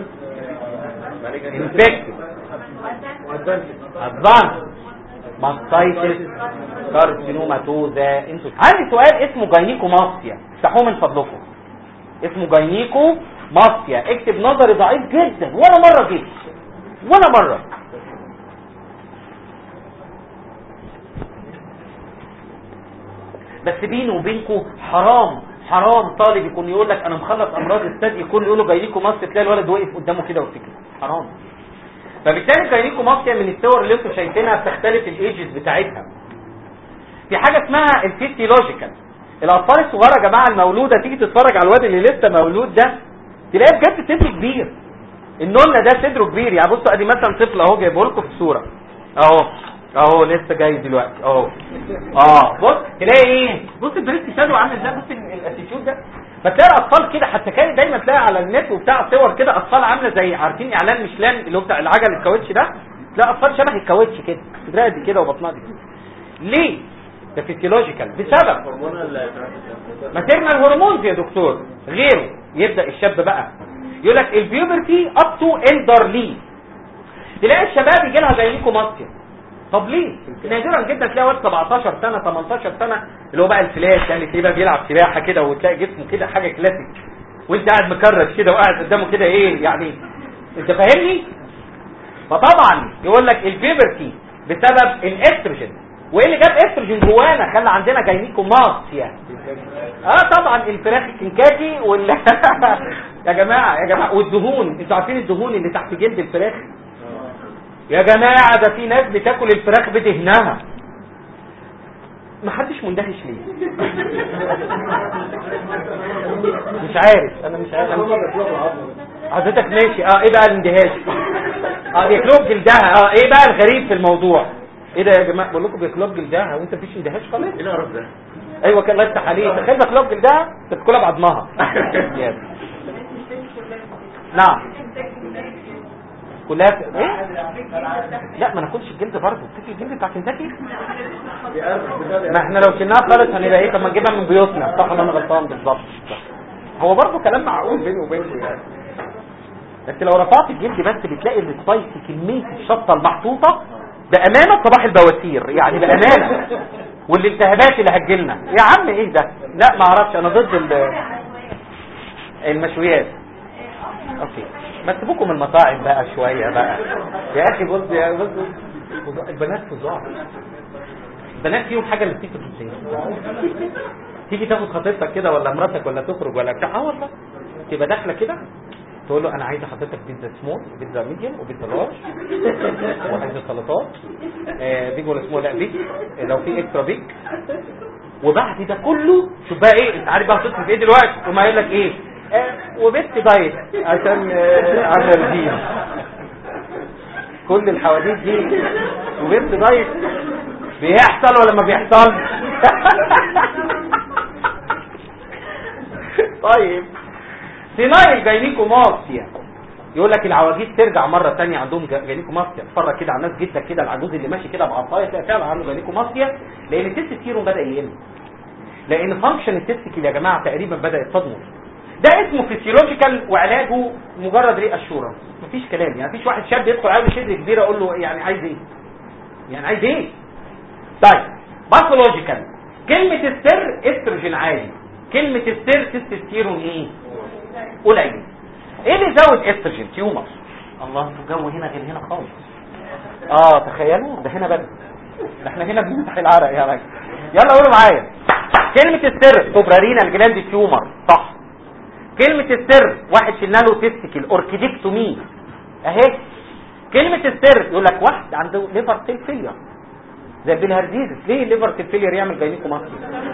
انفكتد ادفانس ماستايتس كارسينوماتوزا انتوا عندي سؤال اسمه جاينيكوماستيا افتحوه من فضلكم اسمه جاينيكو ماستيا اكتب نظري ضعيف جدا ولا مره جيت ولا مره بس بيني وبينكم حرام حرام طالب يكون يقول لك انا مخلص امراض الثدي يكون يقول له جاينيكو ماستيا تلاقي الولد واقف قدامه كده وسكت حرام فبالتالي جاينيكو ماستيا من الصور اللي انتم شايفينها بتختلف الايجز بتاعتها في حاجه اسمها الفيسيولوجيكال الاطفال الصغيره يا جماعه المولوده تيجي تتفرج على الواد اللي لسه مولود ده تلاقيه بجد صدره كبير النونه ده صدره كبير يعني بصوا ادي مثلا طفل اهو جايبه لكم في صوره اهو اهو لسه جاي دلوقتي اهو اه بص تلاقي ايه بص البريست شادو عامل ازاي بص ال- الاتيتيود ده فتلاقي اطفال كده حتى كان دايما تلاقي على النت وبتاع صور كده اطفال عامله زي عارفين اعلان ميشلان اللي هو بتاع العجل الكاوتش ده تلاقي اطفال شبه الكاوتش كده صدرها دي كده وبطنها دي كده ليه ده فيسيولوجيكال بسبب ماتيرنال هرمونز يا دكتور غيره يبدا الشاب بقى يقول لك البيوبرتي اب تو elderly تلاقي الشباب يجي لها زي ليكو ماسكي طب ليه نادرا جدا تلاقي واد 17 سنه 18 سنه اللي هو بقى الفلاش يعني تلاقيه بقى بيلعب سباحه كده وتلاقي جسمه كده حاجه كلاسيك وانت قاعد مكرش كده وقاعد قدامه كده ايه يعني انت فاهمني فطبعا يقول لك البيبرتي بسبب الاستروجين وايه اللي جاب استروجين جوانا خلى عندنا جاينيكو ماسيا اه طبعا الفراخ الكنكاكي وال يا جماعه يا جماعه والدهون انتوا عارفين الدهون اللي تحت جلد الفراخ يا جماعه ده في ناس بتاكل الفراخ بدهنها ما حدش مندهش ليه مش عارف انا مش عارف حضرتك ماشي اه ايه بقى الاندهاش اه بياكلوها بجلدها اه ايه بقى الغريب في الموضوع ايه ده يا جماعه بقول لكم بياكلوها بجلدها وانت مفيش اندهاش خالص ايه القرف ده؟ ايوه كان الله يفتح عليك تخيل بياكلوها بجلدها تاكلها بعضمها يس. نعم كلها في... ايه لا ما ناكلش الجلد برضه تاكل الجلد بتاع كنتاكي ما احنا لو شلناها خالص هنبقى ايه طب ما نجيبها من بيوتنا صح ولا انا غلطان بالظبط هو برضه كلام معقول بيني وبينكم يعني بس لو رفعت الجلد بس بتلاقي السبايسي كميه الشطه المحطوطه بامانه صباح البواسير يعني بامانه والالتهابات اللي هتجيلنا يا عم ايه ده لا ما اعرفش انا ضد ال- المشويات اوكي ما تسيبوكم المطاعم بقى شويه بقى يا اخي بص يا بص بص- البنات فظاع البنات فيهم حاجه اللي بتيجي في تيجي تاخد خطيبتك كده ولا مراتك ولا تخرج ولا بتاع اه والله تبقى داخله كده تقول له انا عايزه حضرتك بيتزا سمول وبيتزا ميديوم وبيتزا لارج وعايزه سلطات آه بيج ولا سمول لا بيج آه، لو في اكسترا بيج وبعد ده كله شوف بقى ايه انت عارف بقى هتصرف ايه دلوقتي وما يقول لك ايه آه وبيت دايت عشان آه عشان الدين كل الحواديت دي وبيت دايت بيحصل ولا ما بيحصل طيب سينايل جاينيكوماسيا يقول لك العواجيز ترجع مره ثانيه عندهم جا- جانيكوماستيا اتفرج كده على الناس جدا كده العجوز اللي ماشي كده بعصايه تلاقي فعلا عنده جانيكوماستيا لان التستيرون بدا يقل لان فانكشن التستيكل يا جماعه تقريبا بدات تضمر ده اسمه فيسيولوجيكال وعلاجه مجرد ري اشورنس مفيش كلام يعني مفيش واحد شاب يدخل عايز صدر كبير اقول له يعني عايز ايه يعني عايز ايه طيب باثولوجيكال كلمه السر استروجين عالي كلمه السر تستوستيرون ايه قليل ايه اللي يزود استروجين تيومر الله انتوا الجو هنا غير هنا خالص اه تخيلوا ده هنا بس ده احنا هنا بنمسح العرق يا راجل يلا قولوا معايا كلمة السر سوبرارينا الجلاند تيومر صح كلمة السر واحد شلنا له تستيكل اوركيديكتومي اهي كلمة السر يقول لك واحد عنده ليفر سيل فيلير زي البنهرديزس ليه الليفر سيل فيلير يعمل جاينيكوماستيا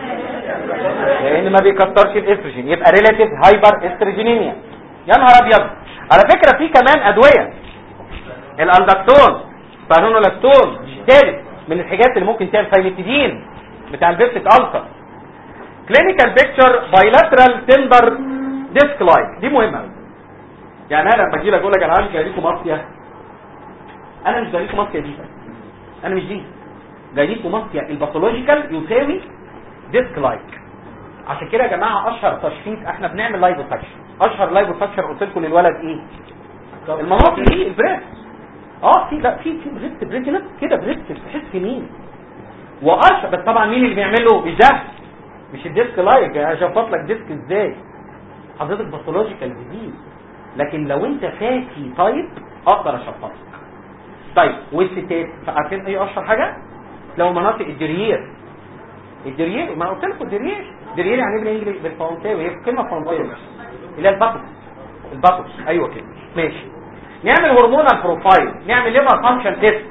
لان ما بيكترش الاستروجين يبقى ريلاتيف هايبر استروجينيميا يا نهار ابيض على فكره في كمان ادويه الالدكتون بانونولاكتون ثالث من الحاجات اللي ممكن تعمل فايميتيدين بتاع البيبتيك الفا كلينيكال بيكتشر بايلاترال تندر ديسك لايك دي مهمه أوي. يعني انا لما اجي لك اقول لك انا عندي جاينيكوماستيا انا مش جاينيكوماستيا دي انا مش دي جاينيكوماستيا الباثولوجيكال يساوي ديسك لايك عشان كده يا جماعه اشهر تشخيص احنا بنعمل لايبوسكشن اشهر لايبوسكشن قلت لكم للولد ايه المناطق دي البريست اه في لا في في بريست بريست هنا كده بريست تحس مين واشهر بس طبعا مين اللي بيعمله مش ده مش الديسك لايك اشفط لك ديسك ازاي حضرتك باثولوجيكال ديزيز لكن لو انت فاكي طيب اقدر اشفط لك طيب والستات عارفين ايه اشهر حاجه لو مناطق الدريير الدريير ما أنا قلت لكم الدريير الدريير يعني ايه بالانجليزي بالفرنساوي هي كلمه فرنساوي اللي هي الباتوكس الباتوكس ايوه كده ماشي نعمل هرمونال بروفايل نعمل ليفر فانكشن تيست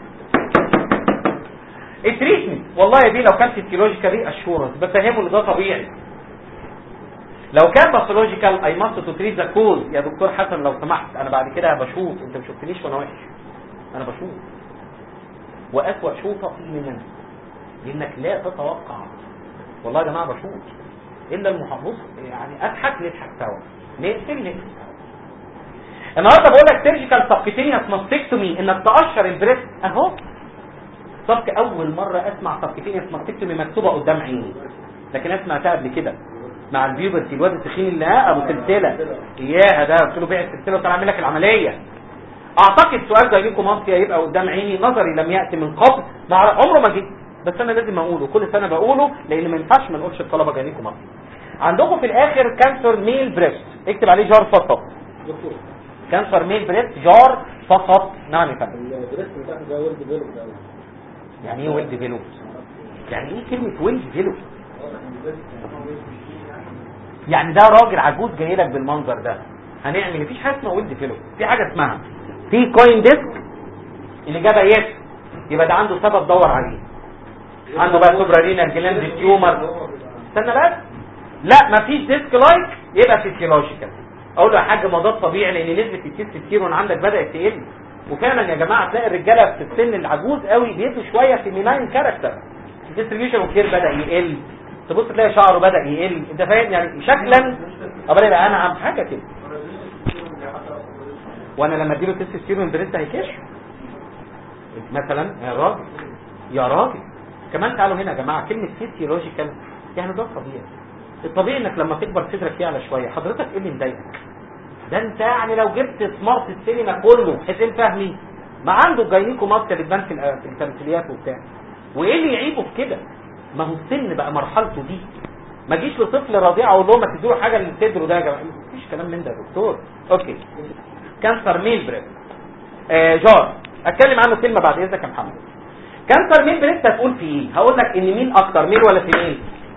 التريتمنت والله يا بيه لو كان فيسيولوجيكال اشورنس بفهمه ان ده طبيعي لو كان باثولوجيكال اي ماست تو تريت ذا كوز يا دكتور حسن لو سمحت انا بعد كده بشوف انت ما شفتنيش وانا وحش انا بشوف واسوأ شوطه في مننا لانك لا تتوقع والله يا جماعه بشوف الا المحافظ يعني اضحك نضحك سوا نقفل نقفل سوا النهارده بقول لك سيرجيكال سبكتينيوس ماستكتومي انك تقشر البريست اهو سبك اول مره اسمع سبكتينيوس ماستكتومي مكتوبه قدام عيني لكن انا سمعتها قبل كده مع البيوبرتي الواد التخين اللي ها ابو سلسله اياها ده قلت له بيع السلسله وطلع اعمل لك العمليه اعتقد سؤال جايلينكم مصري هيبقى قدام عيني نظري لم ياتي من قبل مع عمره ما جه بس انا لازم اقوله كل سنه بقوله لان ما ينفعش ما نقولش الطلبه جايلينكم مصري عندكم في الاخر كانسر ميل بريست اكتب عليه جار فقط دكتور كانسر ميل بريست جار فقط نعم يا فندم البريست بتاعك ده ويل ديفلوب ده يعني ايه ويل ديفلوب يعني ايه كلمه ويل ديفلوب يعني ده راجل عجوز جاي لك بالمنظر ده هنعمل مفيش حاجه اسمها ويل ديفلوب في حاجه اسمها في كوين ديسك الاجابه يس يبقى ده عنده سبب دور عليه عنده بقى سوبرارينال جلاند تيومر استنى بس لا مفيش ديسك لايك يبقى فيسيولوجيكال اقول له يا حاج ما ده الطبيعي لان نسبه التستوستيرون عندك بدات تقل وفعلا يا جماعه تلاقي الرجاله في السن العجوز قوي بيدوا شويه في ميلاين كاركتر الديستريبيوشن والكير بدا يقل تبص تلاقي شعره بدا يقل انت فاهم يعني شكلا قبل يبقى انا عم حاجه كده وانا لما اديله تستوستيرون بريست هيكش مثلا يا راجل يا راجل كمان تعالوا هنا يا جماعه كلمه فيسيولوجيكال يعني ده الطبيعي الطبيعي انك لما تكبر صدرك يعلى شويه حضرتك ايه اللي مضايقك ده انت يعني لو جبت سمارت السينما كله حسين فهمي ما عنده جاينيكو ماسكه بتبان في الأ- في التمثيليات وبتاع وايه اللي يعيبه في كده ما هو السن بقى مرحلته دي ما جيش لطفل رضيع اقول له ما تديله حاجه اللي صدره ده يا جماعه مفيش كلام من ده يا دكتور اوكي كانسر ميل بريست آه جار اتكلم عنه كلمه بعد اذنك يا محمد كانسر ميل بريست هتقول في ايه هقول لك ان مين اكتر ميل ولا فيميل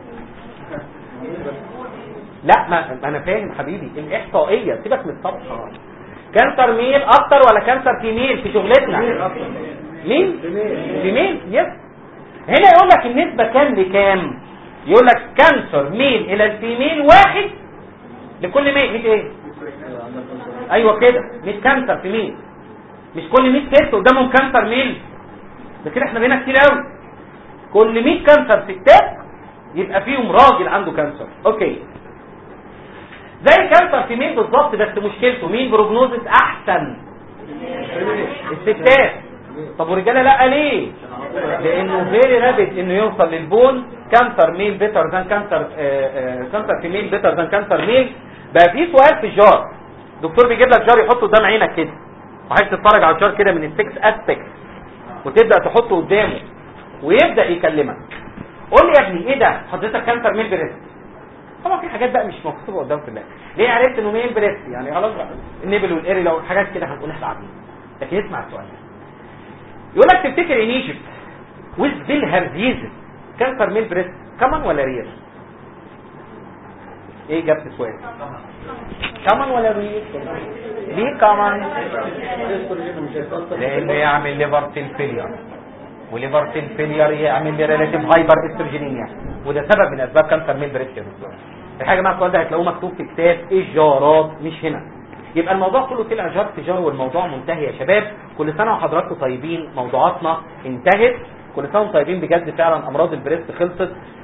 لا ما ما انا فاهم حبيبي الاحصائيه سيبك من الصفحه كانسر ميل اكتر ولا كانسر فيميل في شغلتنا مين فيميل يس هنا يقول لك النسبه كام لكام يقول لك كانسر ميل الى الفيميل واحد لكل ميل ميت ايه ايوه كده 100 كانسر في ميل مش كل 100 ست قدامهم كانسر ميل ده كده احنا بقينا كتير قوي كل 100 كانسر ستات يبقى فيهم راجل عنده كانسر اوكي زي كانسر في مين بالظبط بس مشكلته مين بروجنوزس احسن الستات طب والرجاله لا ليه لانه فيري رابid انه يوصل للبون كانسر ميل بيتر ذان كانسر كانسر في ميل بيتر ذان كانسر ميل بقى في سؤال في الجار دكتور بيجيب لك جار يحطه قدام عينك كده وعايز تتفرج على الجار كده من السكس اسبكت وتبدا تحطه قدامه ويبدا يكلمك قول لي يا ابني ايه ده حضرتك كانسر ميل بريست طبعا في حاجات بقى مش مكتوبه قدام في اللاب ليه عرفت انه ميل بريست يعني خلاص بقى النبل والاري لو حاجات كده هنقولها بعدين لكن اسمع السؤال ده يقول لك تفتكر ان ايجيبت ويز بيل هرزيزس كانسر ميل بريست كمان ولا رير ايه اجابه السؤال كمان ولا رير ليه كمان لانه يعمل ليفر سيل فيلير وليفر سيل فيلير يعمل لي ريلاتيف هايبر استروجينيميا وده سبب من اسباب كانسر ميل بريست يا دكتور الحاجه مع السؤال ده هتلاقوه مكتوب في كتاب الجارات مش هنا يبقى الموضوع كله طلع جار في جار والموضوع منتهي يا شباب كل سنه وحضراتكم طيبين موضوعاتنا انتهت كل سنه وانتم طيبين بجد فعلا امراض البريست خلصت